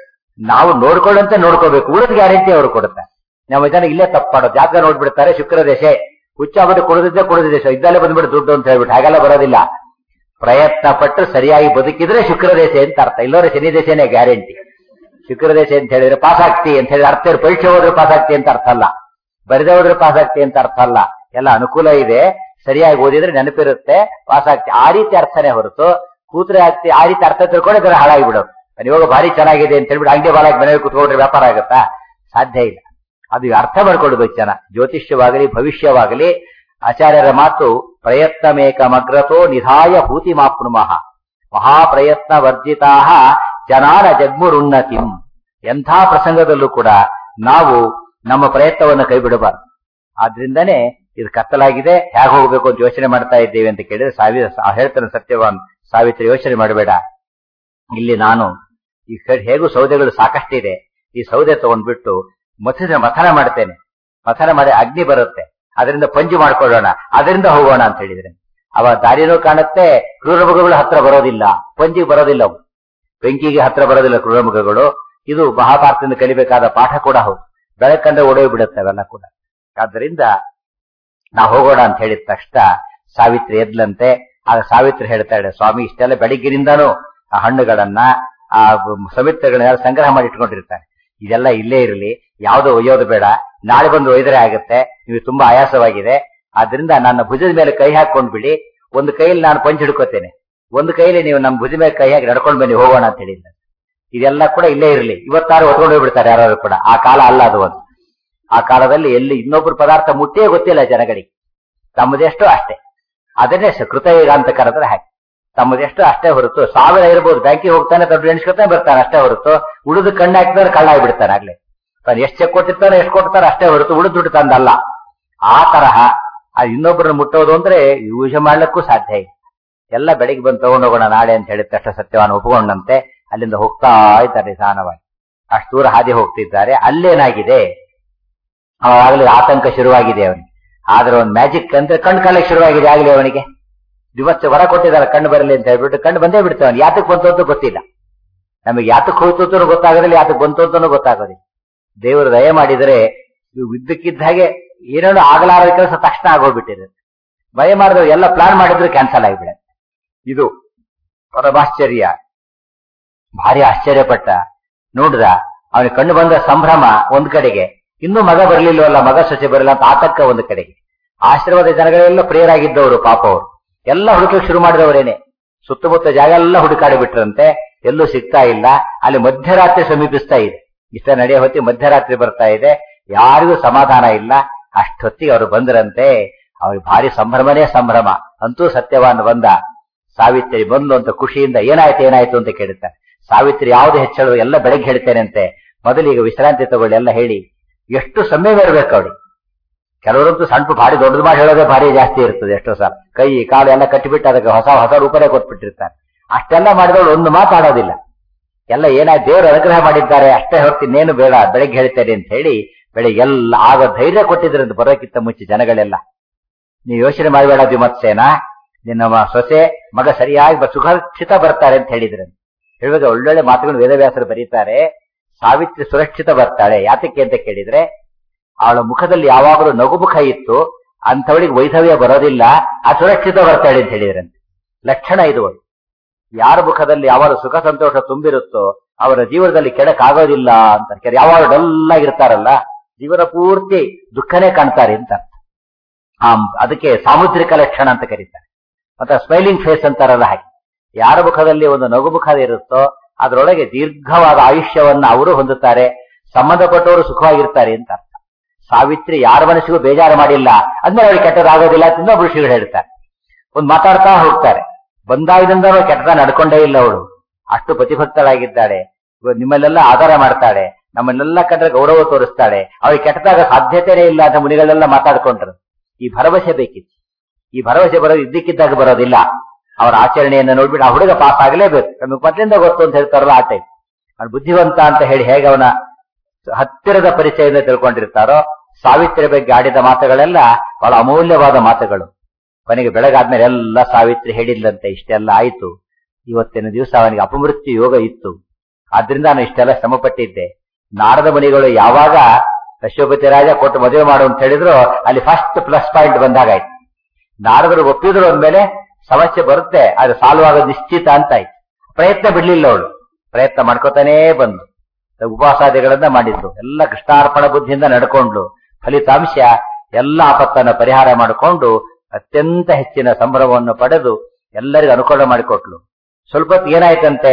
ನಾವು ನೋಡ್ಕೊಳ್ಳಂತೆ ನೋಡ್ಕೋಬೇಕು ಉಳಿದ ಗ್ಯಾರಂಟಿ ಅವರು ಕೊಡುತ್ತಾರೆ ನಾವು ಇದನ್ನ ಇಲ್ಲೇ ತಪ್ಪು ಮಾಡೋದು ಜಾತಕ ನೋಡ್ಬಿಡ್ತಾರೆ ಶುಕ್ರ ದೇಶ ಹುಚ್ಚಾಗ್ಬಿಟ್ಟು ಕೊಡದಿದ್ದೆ ಕೊಡದ ದೇಶ ಇದ್ದಲ್ಲೇ ಬಂದ್ಬಿಟ್ಟು ದುಡ್ಡು ಅಂತ ಹೇಳ್ಬಿಟ್ಟು ಹಾಗೆಲ್ಲ ಬರೋದಿಲ್ಲ ಪ್ರಯತ್ನ ಪಟ್ಟು ಸರಿಯಾಗಿ ಬದುಕಿದ್ರೆ ಶುಕ್ರ ದೇಶ ಅಂತ ಅರ್ಥ ಇಲ್ಲೋರೆ ಶನಿ ದೇಶನೇ ಗ್ಯಾರಂಟಿ ಶುಕ್ರ ದೇಶ ಅಂತ ಹೇಳಿದ್ರೆ ಪಾಸ್ ಆಗ್ತಿ ಅಂತ ಹೇಳಿದ್ರೆ ಅರ್ಥ ಇರೋ ಪರೀಕ್ಷೆ ಹೋದ್ರೆ ಪಾಸ್ ಆಗ್ತಿ ಅಂತ ಅರ್ಥ ಅಲ್ಲ ಬರೆದೇ ಹೋದ್ರೆ ಪಾಸ್ ಆಗ್ತಿ ಅಂತ ಅರ್ಥ ಅಲ್ಲ ಎಲ್ಲ ಅನುಕೂಲ ಇದೆ ಸರಿಯಾಗಿ ಓದಿದ್ರೆ ನೆನಪಿರುತ್ತೆ ಪಾಸ್ ಆಗ್ತಿ ಆ ರೀತಿ ಅರ್ಥನೇ ಹೊರತು ಕೂತ್ರೆ ಆಗ್ತಿ ಆ ರೀತಿ ಅರ್ಥ ತಿಳ್ಕೊಂಡು ಇದರ ಹಾಳಾಗಿ ಬಿಡೋದು ಇವಾಗ ಭಾರಿ ಚೆನ್ನಾಗಿದೆ ಅಂತ ಹೇಳ್ಬಿಟ್ಟು ಅಂಗಡಿ ಬಾಲಾಗಿ ಮನೆಗೆ ಕುತ್ಕೊಂಡ್ರೆ ವ್ಯಾಪಾರ ಆಗುತ್ತಾ ಸಾಧ್ಯ ಇಲ್ಲ ಅದು ಅರ್ಥ ಮಾಡ್ಕೊಳ್ಬೇಕು ಜನ ಜ್ಯೋತಿಷ್ಯವಾಗಲಿ ಭವಿಷ್ಯವಾಗಲಿ ಆಚಾರ್ಯರ ಮಾತು ಪ್ರಯತ್ನಮೇಕಮಗ್ರತೋ ನಿಧಾಯ ಭೂತಿ ಮಾಪ್ನುಮಃ ಮಹಾಪ್ರಯತ್ನ ವರ್ಜಿತಾ ಜನಾನ ಜಗ್ಮುರುನ್ನತಿಂ ಎಂಥ ಪ್ರಸಂಗದಲ್ಲೂ ಕೂಡ ನಾವು ನಮ್ಮ ಪ್ರಯತ್ನವನ್ನು ಕೈ ಬಿಡಬಾರದು ಆದ್ರಿಂದನೇ ಇದು ಕತ್ತಲಾಗಿದೆ ಹೇಗೆ ಹೋಗ್ಬೇಕು ಅಂತ ಯೋಚನೆ ಮಾಡ್ತಾ ಇದ್ದೇವೆ ಅಂತ ಕೇಳಿದ್ರೆ ಸಾವಿ ಆ ಹೇಳ್ತಾನೆ ಸತ್ಯವಾನ್ ಸಾವಿತ್ರಿ ಯೋಚನೆ ಮಾಡಬೇಡ ಇಲ್ಲಿ ನಾನು ಈ ಕಡೆ ಹೇಗೂ ಸೌದೆಗಳು ಸಾಕಷ್ಟಿದೆ ಈ ಸೌದೆ ತಗೊಂಡ್ಬಿಟ್ಟು ಮಥನ ಮಥನ ಮಾಡ್ತೇನೆ ಮಥನ ಮಾಡಿ ಅಗ್ನಿ ಬರುತ್ತೆ ಅದರಿಂದ ಪಂಜು ಮಾಡ್ಕೊಳ್ಳೋಣ ಅದರಿಂದ ಹೋಗೋಣ ಅಂತ ಹೇಳಿದ್ರೆ ಅವ ದಾರಿನೂ ಕಾಣುತ್ತೆ ಕ್ರೂರಮೃಗಗಳು ಹತ್ರ ಬರೋದಿಲ್ಲ ಪಂಜಿಗೆ ಬರೋದಿಲ್ಲ ಅವು ಬೆಂಕಿಗೆ ಹತ್ರ ಬರೋದಿಲ್ಲ ಕ್ರೂರಮೃಗಗಳು ಇದು ಮಹಾಭಾರತದಿಂದ ಕಲಿಬೇಕಾದ ಪಾಠ ಕೂಡ ಹೌದು ಬೆಳಕಂದ್ರೆ ಒಡವೆ ಬಿಡುತ್ತೆ ಅವೆಲ್ಲ ಕೂಡ ಆದ್ದರಿಂದ ನಾವು ಹೋಗೋಣ ಅಂತ ಹೇಳಿದ ತಕ್ಷಣ ಸಾವಿತ್ರಿ ಎದ್ಲಂತೆ ಆಗ ಸಾವಿತ್ರಿ ಹೇಳ್ತಾಳೆ ಸ್ವಾಮಿ ಇಷ್ಟೆಲ್ಲ ಬೆಳಿಗ್ಗಿನಿಂದಾನು ಆ ಹಣ್ಣುಗಳನ್ನ ಆ ಸಮಿತ್ರಗಳನ್ನ ಸಂಗ್ರಹ ಮಾಡಿ ಇಟ್ಕೊಂಡಿರ್ತಾರೆ ಇದೆಲ್ಲ ಇಲ್ಲೇ ಇರಲಿ ಯಾವ್ದು ಒಯ್ಯೋದು ಬೇಡ ನಾಳೆ ಬಂದು ಒಯ್ದರೆ ಆಗುತ್ತೆ ನೀವು ತುಂಬಾ ಆಯಾಸವಾಗಿದೆ ಆದ್ರಿಂದ ನನ್ನ ಭುಜದ ಮೇಲೆ ಕೈ ಹಾಕೊಂಡ್ ಬಿಡಿ ಒಂದು ಕೈಯಲ್ಲಿ ನಾನು ಪಂಚ್ ಹಿಡ್ಕೋತೇನೆ ಒಂದು ಕೈಯಲ್ಲಿ ನೀವು ನಮ್ಮ ಭುಜದ ಮೇಲೆ ಕೈ ಹಾಕಿ ನಡ್ಕೊಂಡು ಬನ್ನಿ ಹೋಗೋಣ ಅಂತ ಹೇಳಿದ್ದೆ ಇದೆಲ್ಲ ಕೂಡ ಇಲ್ಲೇ ಇರಲಿ ಇವತ್ತಾರು ಹೊತ್ಕೊಂಡು ಹೋಗ್ಬಿಡ್ತಾರೆ ಯಾರು ಕೂಡ ಆ ಕಾಲ ಅಲ್ಲ ಅದು ಒಂದು ಆ ಕಾಲದಲ್ಲಿ ಎಲ್ಲಿ ಇನ್ನೊಬ್ರು ಪದಾರ್ಥ ಮುಟ್ಟಿಯೇ ಗೊತ್ತಿಲ್ಲ ಜನಗಳಿಗೆ ತಮ್ಮದೆಷ್ಟು ಅಷ್ಟೇ ಅದನ್ನೇ ಸ- ಕೃತಯುಗ ಅಂತ ಕರೆದ್ರೆ ಹಾಗೆ ತಮ್ಮದೆಷ್ಟು ಅಷ್ಟೇ ಹೊರತು ಸಾವಿರ ಇರ್ಬೋದು ಬ್ಯಾಂಕಿಗೆ ಹೋಗ್ತಾನೆ ದೊಡ್ಡ ಎಣಿಸ್ಕೊತಾನೆ ಬರ್ತಾನೆ ಅಷ್ಟೇ ಹೊರತು ಉಳಿದು ಕಣ್ಣು ಹಾಕಿದ್ರೆ ಕಳ್ಳ ಆಗ್ಬಿಡ್ತಾನೆ ಆಗ್ಲೇ ತಾನು ಎಷ್ಟು ಚೆಕ್ ಕೊಟ್ಟಿರ್ತಾನೆ ಎಷ್ಟು ಕೊಡ್ತಾನೆ ಅಷ್ಟೇ ಹೊರತು ಉಳಿದು ದುಡ್ಡು ತಂದಲ್ಲ ಆ ತರಹ ಆ ಇನ್ನೊಬ್ಬರನ್ನ ಮುಟ್ಟೋದು ಅಂದ್ರೆ ಯೂಸ್ ಮಾಡ್ಲಿಕ್ಕೂ ಸಾಧ್ಯ ಇಲ್ಲ ಎಲ್ಲ ಬೆಳಿಗ್ಗೆ ಬಂದು ತಗೊಂಡು ಹೋಗೋಣ ನಾಳೆ ಅಂತ ಹೇಳಿದ ತಕ್ಷಣ ಸತ್ಯವಾನ ಒಪ್ಕೊಂಡಂತೆ ಅಲ್ಲಿಂದ ಹೋಗ್ತಾ ಇದ್ದಾರೆ ನಿಧಾನವಾಗಿ ಅಷ್ಟು ದೂರ ಹಾದಿ ಹೋಗ್ತಿದ್ದಾರೆ ಅಲ್ಲೇನಾಗಿದೆ ಅವಾಗಲೇ ಆತಂಕ ಶುರುವಾಗಿದೆ ಅವನಿಗೆ ಆದ್ರೆ ಒಂದು ಮ್ಯಾಜಿಕ್ ಅಂದ್ರೆ ಕಣ್ಣು ಕಾಲಕ್ಕೆ ಶುರುವಾಗಿದೆ ಆಗಲಿ ಅವನಿಗೆ ದಿವಸ ವರ ಕೊಟ್ಟಿದ್ದಾರೆ ಕಣ್ಣು ಬರಲಿ ಅಂತ ಹೇಳ್ಬಿಟ್ಟು ಕಣ್ಣು ಬಂದೇ ಬಿಡ್ತಾವನು ಯಾತಕ್ ಬಂತು ಅಂತ ಗೊತ್ತಿಲ್ಲ ನಮಗೆ ಯಾತಕ್ ಹೋಯ್ತು ಅಂತನೂ ಗೊತ್ತಾಗೋದಿಲ್ಲ ಯಾತಕ್ ಬಂತು ಅಂತನೂ ಗೊತ್ತಾಗೋದಿಲ್ಲ ದೇವರು ದಯ ಮಾಡಿದರೆ ಇವು ಇದ್ದಕ್ಕಿದ್ದ ಹಾಗೆ ಏನೇನೋ ಆಗಲಾರದ ಕೆಲಸ ತಕ್ಷಣ ಆಗೋಗ್ಬಿಟ್ಟಿದೆ ಭಯ ಮಾಡಿದವರು ಎಲ್ಲ ಪ್ಲಾನ್ ಮಾಡಿದ್ರು ಕ್ಯಾನ್ಸಲ್ ಆಗಿಬಿಡುತ್ತೆ ಇದು ಪರಮಾಶ್ಚರ್ಯ ಭಾರಿ ಆಶ್ಚರ್ಯಪಟ್ಟ ನೋಡ್ದ ಅವನಿಗೆ ಕಣ್ಣು ಬಂದ ಸಂಭ್ರಮ ಒಂದ್ ಕಡೆಗೆ ಇನ್ನೂ ಮಗ ಬರ್ಲಿಲ್ವಲ್ಲ ಮಗ ಸೊಸೆ ಬರಲಿಲ್ಲ ಅಂತ ಆತಂಕ ಒಂದು ಕಡೆಗೆ ಆಶ್ರಮದ ಜನಗಳೆಲ್ಲ ಪ್ರಿಯರಾಗಿದ್ದವರು ಪಾಪ ಅವರು ಎಲ್ಲ ಹುಡುಕಕ್ಕೆ ಶುರು ಮಾಡಿದವರೇನೆ ಸುತ್ತಮುತ್ತ ಜಾಗ ಎಲ್ಲ ಹುಡುಕಾಡಿ ಬಿಟ್ರಂತೆ ಎಲ್ಲೂ ಸಿಗ್ತಾ ಇಲ್ಲ ಅಲ್ಲಿ ಮಧ್ಯರಾತ್ರಿ ಸಮೀಪಿಸ್ತಾ ಇದೆ ಇಷ್ಟ ನಡೆಯೋ ಹೊತ್ತಿ ಮಧ್ಯರಾತ್ರಿ ಬರ್ತಾ ಇದೆ ಯಾರಿಗೂ ಸಮಾಧಾನ ಇಲ್ಲ ಅಷ್ಟೊತ್ತಿಗೆ ಅವರು ಬಂದ್ರಂತೆ ಅವ್ರಿಗೆ ಭಾರಿ ಸಂಭ್ರಮನೇ ಸಂಭ್ರಮ ಅಂತೂ ಸತ್ಯವಾನ್ ಬಂದ ಸಾವಿತ್ರಿ ಬಂದ್ಲು ಅಂತ ಖುಷಿಯಿಂದ ಏನಾಯ್ತು ಏನಾಯ್ತು ಅಂತ ಕೇಳುತ್ತಾರೆ ಸಾವಿತ್ರಿ ಯಾವ್ದು ಹೆಚ್ಚಳು ಎಲ್ಲ ಬೆಳಗ್ಗೆ ಹೇಳ್ತೇನೆ ಅಂತೆ ಮೊದಲಿಗೆ ವಿಶ್ರಾಂತಿ ತಗೊಳ್ಳಿ ಎಲ್ಲ ಹೇಳಿ ಎಷ್ಟು ಸಮಯ ಇರ್ಬೇಕು ಅವಳಿ ಕೆಲವರಂತೂ ಸಣ್ಣ ಭಾರಿ ದೊಡ್ಡದು ಮಾಡಿ ಹೇಳೋದೇ ಭಾರಿ ಜಾಸ್ತಿ ಇರ್ತದೆ ಎಷ್ಟೋ ಸಲ ಕೈ ಕಾಲು ಎಲ್ಲ ಕಟ್ಟಿಬಿಟ್ಟು ಅದಕ್ಕೆ ಹೊಸ ಹೊಸ ರೂಪನೇ ಕೊಟ್ಬಿಟ್ಟಿರ್ತಾರೆ ಅಷ್ಟೆಲ್ಲ ಮಾಡಿದವಳು ಒಂದು ಮಾತಾಡೋದಿಲ್ಲ ಎಲ್ಲ ಏನಾಯ್ತು ದೇವರು ಅನುಗ್ರಹ ಮಾಡಿದ್ದಾರೆ ಅಷ್ಟೇ ಹೊರತು ಇನ್ನೇನು ಬೇಡ ಬೆಳಗ್ಗೆ ಹೇಳ್ತೇನೆ ಅಂತ ಹೇಳಿ ಬೆಳಿಗ್ಗೆ ಎಲ್ಲ ಆಗ ಧೈರ್ಯ ಕೊಟ್ಟಿದ್ರಂತ ಬರೋಕ್ಕಿಂತ ಮುಂಚೆ ಜನಗಳೆಲ್ಲ ನೀವು ಯೋಚನೆ ಮಾಡಬೇಡ ವಿಮತ್ಸೇನ ನಿನ್ನ ಮ- ಸೊಸೆ ಮಗ ಸರಿಯಾಗಿ ಬ- ಸುರಕ್ಷಿತ ಬರ್ತಾರೆ ಅಂತ ಹೇಳಿದ್ರಂತೆ ಹೇಳುವಾಗ ಒಳ್ಳೊಳ್ಳೆ ಮಾತುಗಳು ವೇದವ್ಯಾಸರು ಬರೀತಾರೆ ಸಾವಿತ್ರಿ ಸುರಕ್ಷಿತ ಬರ್ತಾಳೆ ಯಾತಕ್ಕೆ ಅಂತ ಕೇಳಿದ್ರೆ ಅವಳ ಮುಖದಲ್ಲಿ ಯಾವಾಗಲೂ ನಗುಮುಖ ಇತ್ತು ಅಂಥವಳಿಗೆ ವೈಧವ್ಯ ಬರೋದಿಲ್ಲ ಆ ಸುರಕ್ಷಿತ ಬರ್ತಾಳೆ ಅಂತ ಹೇಳಿದ್ರಂತೆ ಲಕ್ಷಣ ಇದು ಒಂದು. ಯಾರ ಮುಖದಲ್ಲಿ ಯಾವಾಗ ಸುಖ ಸಂತೋಷ ತುಂಬಿರುತ್ತೋ ಅವರ ಜೀವನದಲ್ಲಿ ಕೆಡಕಾಗೋದಿಲ್ಲ ಅಂತ ಕೆಲವು ಯಾವಾಗ ಡಲ್ ಆಗಿರ್ತಾರಲ್ಲ ಜೀವನ ಪೂರ್ತಿ ದುಃಖನೇ ಕಾಣ್ತಾರೆ ಅಂತ ಅರ್ಥ. ಆ ಅದಕ್ಕೆ ಸಾಮುದ್ರಿಕ ಲಕ್ಷಣ ಅಂತ ಕರೀತಾರೆ ಮತ್ತೆ ಸ್ಮೈಲಿಂಗ್ ಫೇಸ್ ಅಂತಾರಲ್ಲ ಹಾಗೆ ಯಾರ ಮುಖದಲ್ಲಿ ಒಂದು ನಗುಮುಖ ಇರುತ್ತೋ ಅದರೊಳಗೆ ದೀರ್ಘವಾದ ಆಯುಷ್ಯವನ್ನ ಅವರು ಹೊಂದುತ್ತಾರೆ ಸಂಬಂಧಪಟ್ಟವರು ಸುಖವಾಗಿರ್ತಾರೆ ಅಂತ ಅರ್ಥ ಸಾವಿತ್ರಿ ಯಾರ ಮನಸ್ಸಿಗೂ ಬೇಜಾರು ಮಾಡಿಲ್ಲ ಅಂದ್ರೆ ಅವರಿಗೆ ಕೆಟ್ಟದಾಗೋದಿಲ್ಲ ಅಂತ ಇನ್ನೊಬ್ರು ಶ್ರೀಗಳು ಹೇಳ್ತಾರೆ ಒಂದು ಮಾತಾಡ್ತಾ ಹೋಗ್ತಾರೆ ಬಂದಾಗಿನಿಂದ ಅವಳು ಕೆಟ್ಟದ ನಡ್ಕೊಂಡೇ ಇಲ್ಲ ಅವಳು ಅಷ್ಟು ಪ್ರತಿಭಕ್ತಳಾಗಿದ್ದಾಳೆ ಇವಾಗ ನಿಮ್ಮಲ್ಲೆಲ್ಲ ಆಧಾರ ಮಾಡ್ತಾಳೆ ನಮ್ಮನ್ನೆಲ್ಲ ಕಂಡ್ರೆ ಗೌರವ ತೋರಿಸ್ತಾಳೆ ಅವಳಿಗೆ ಕೆಟ್ಟದಾಗ ಸಾಧ್ಯತೆನೇ ಇಲ್ಲ ಅಂತ ಮುನಿಗಳೆಲ್ಲ ಮಾತಾಡ್ಕೊಂಡ್ರು ಈ ಭರವಸೆ ಬೇಕಿತ್ತು ಈ ಭರವಸೆ ಬರೋದು ಇದ್ದಕ್ಕಿದ್ದಾಗ ಬರೋದಿಲ್ಲ ಅವರ ಆಚರಣೆಯನ್ನು ನೋಡ್ಬಿಟ್ಟು ಆ ಹುಡುಗ ಪಾಸ್ ಆಗಲೇಬೇಕು ನಮಗೆ ಮೊದಲಿಂದ ಗೊತ್ತು ಅಂತ ಹೇಳ್ತಾರಲ್ಲ ಆ ಟೈಪ್ ಅವ್ನು ಬುದ್ಧಿವಂತ ಅಂತ ಹೇಳಿ ಹೇಗೆ ಅವನ ಹತ್ತಿರದ ಪರಿಚಯದಿಂದ ತಿಳ್ಕೊಂಡಿರ್ತಾರೋ ಸಾವಿತ್ರಿ ಬಗ್ಗೆ ಆಡಿದ ಮಾತುಗಳೆಲ್ಲ ಬಹಳ ಅಮೂಲ್ಯವಾದ ಮಾತುಗಳು ಕೊನೆಗೆ ಬೆಳಗಾದ್ಮೇಲೆ ಎಲ್ಲ ಸಾವಿತ್ರಿ ಹೇಳಿದ್ಲಂತೆ ಇಷ್ಟೆಲ್ಲ ಆಯ್ತು ಇವತ್ತಿನ ದಿವಸ ಅವನಿಗೆ ಅಪಮೃತ್ಯು ಯೋಗ ಇತ್ತು ಆದ್ರಿಂದ ನಾನು ಇಷ್ಟೆಲ್ಲ ಶ್ರಮ ಪಟ್ಟಿದ್ದೆ ನಾರದ ಮುನಿಗಳು ಯಾವಾಗ ಅಶ್ವಪತಿ ರಾಜ ಕೊಟ್ಟು ಮದುವೆ ಮಾಡು ಅಂತ ಹೇಳಿದ್ರು ಅಲ್ಲಿ ಫಸ್ಟ್ ಪ್ಲಸ್ ಪಾಯಿಂಟ್ ಬಂದಾಗಾಯ್ತು ನಾರದರು ಒಪ್ಪಿದ್ರು ಅಂದ್ಮೇಲೆ ಸಮಸ್ಯೆ ಬರುತ್ತೆ ಅದು ಸಾಲ್ವ್ ಆಗೋದು ನಿಶ್ಚಿತ ಅಂತ ಆಯ್ತು ಪ್ರಯತ್ನ ಬಿಡ್ಲಿಲ್ಲ ಅವಳು ಪ್ರಯತ್ನ ಮಾಡ್ಕೋತಾನೇ ಬಂದು ಉಪವಾಸಾದಿಗಳನ್ನ ಮಾಡಿದ್ರು ಎಲ್ಲ ಕೃಷ್ಣಾರ್ಪಣ ಬುದ್ಧಿಯಿಂದ ನಡ್ಕೊಂಡ್ಲು ಫಲಿತಾಂಶ ಎಲ್ಲ ಆಪತ್ತನ್ನ ಪರಿಹಾರ ಮಾಡಿಕೊಂಡು ಅತ್ಯಂತ ಹೆಚ್ಚಿನ ಸಂಭ್ರಮವನ್ನು ಪಡೆದು ಎಲ್ಲರಿಗೂ ಅನುಕೂಲ ಮಾಡಿಕೊಟ್ಲು ಸ್ವಲ್ಪ ಹೊತ್ತು ಏನಾಯ್ತಂತೆ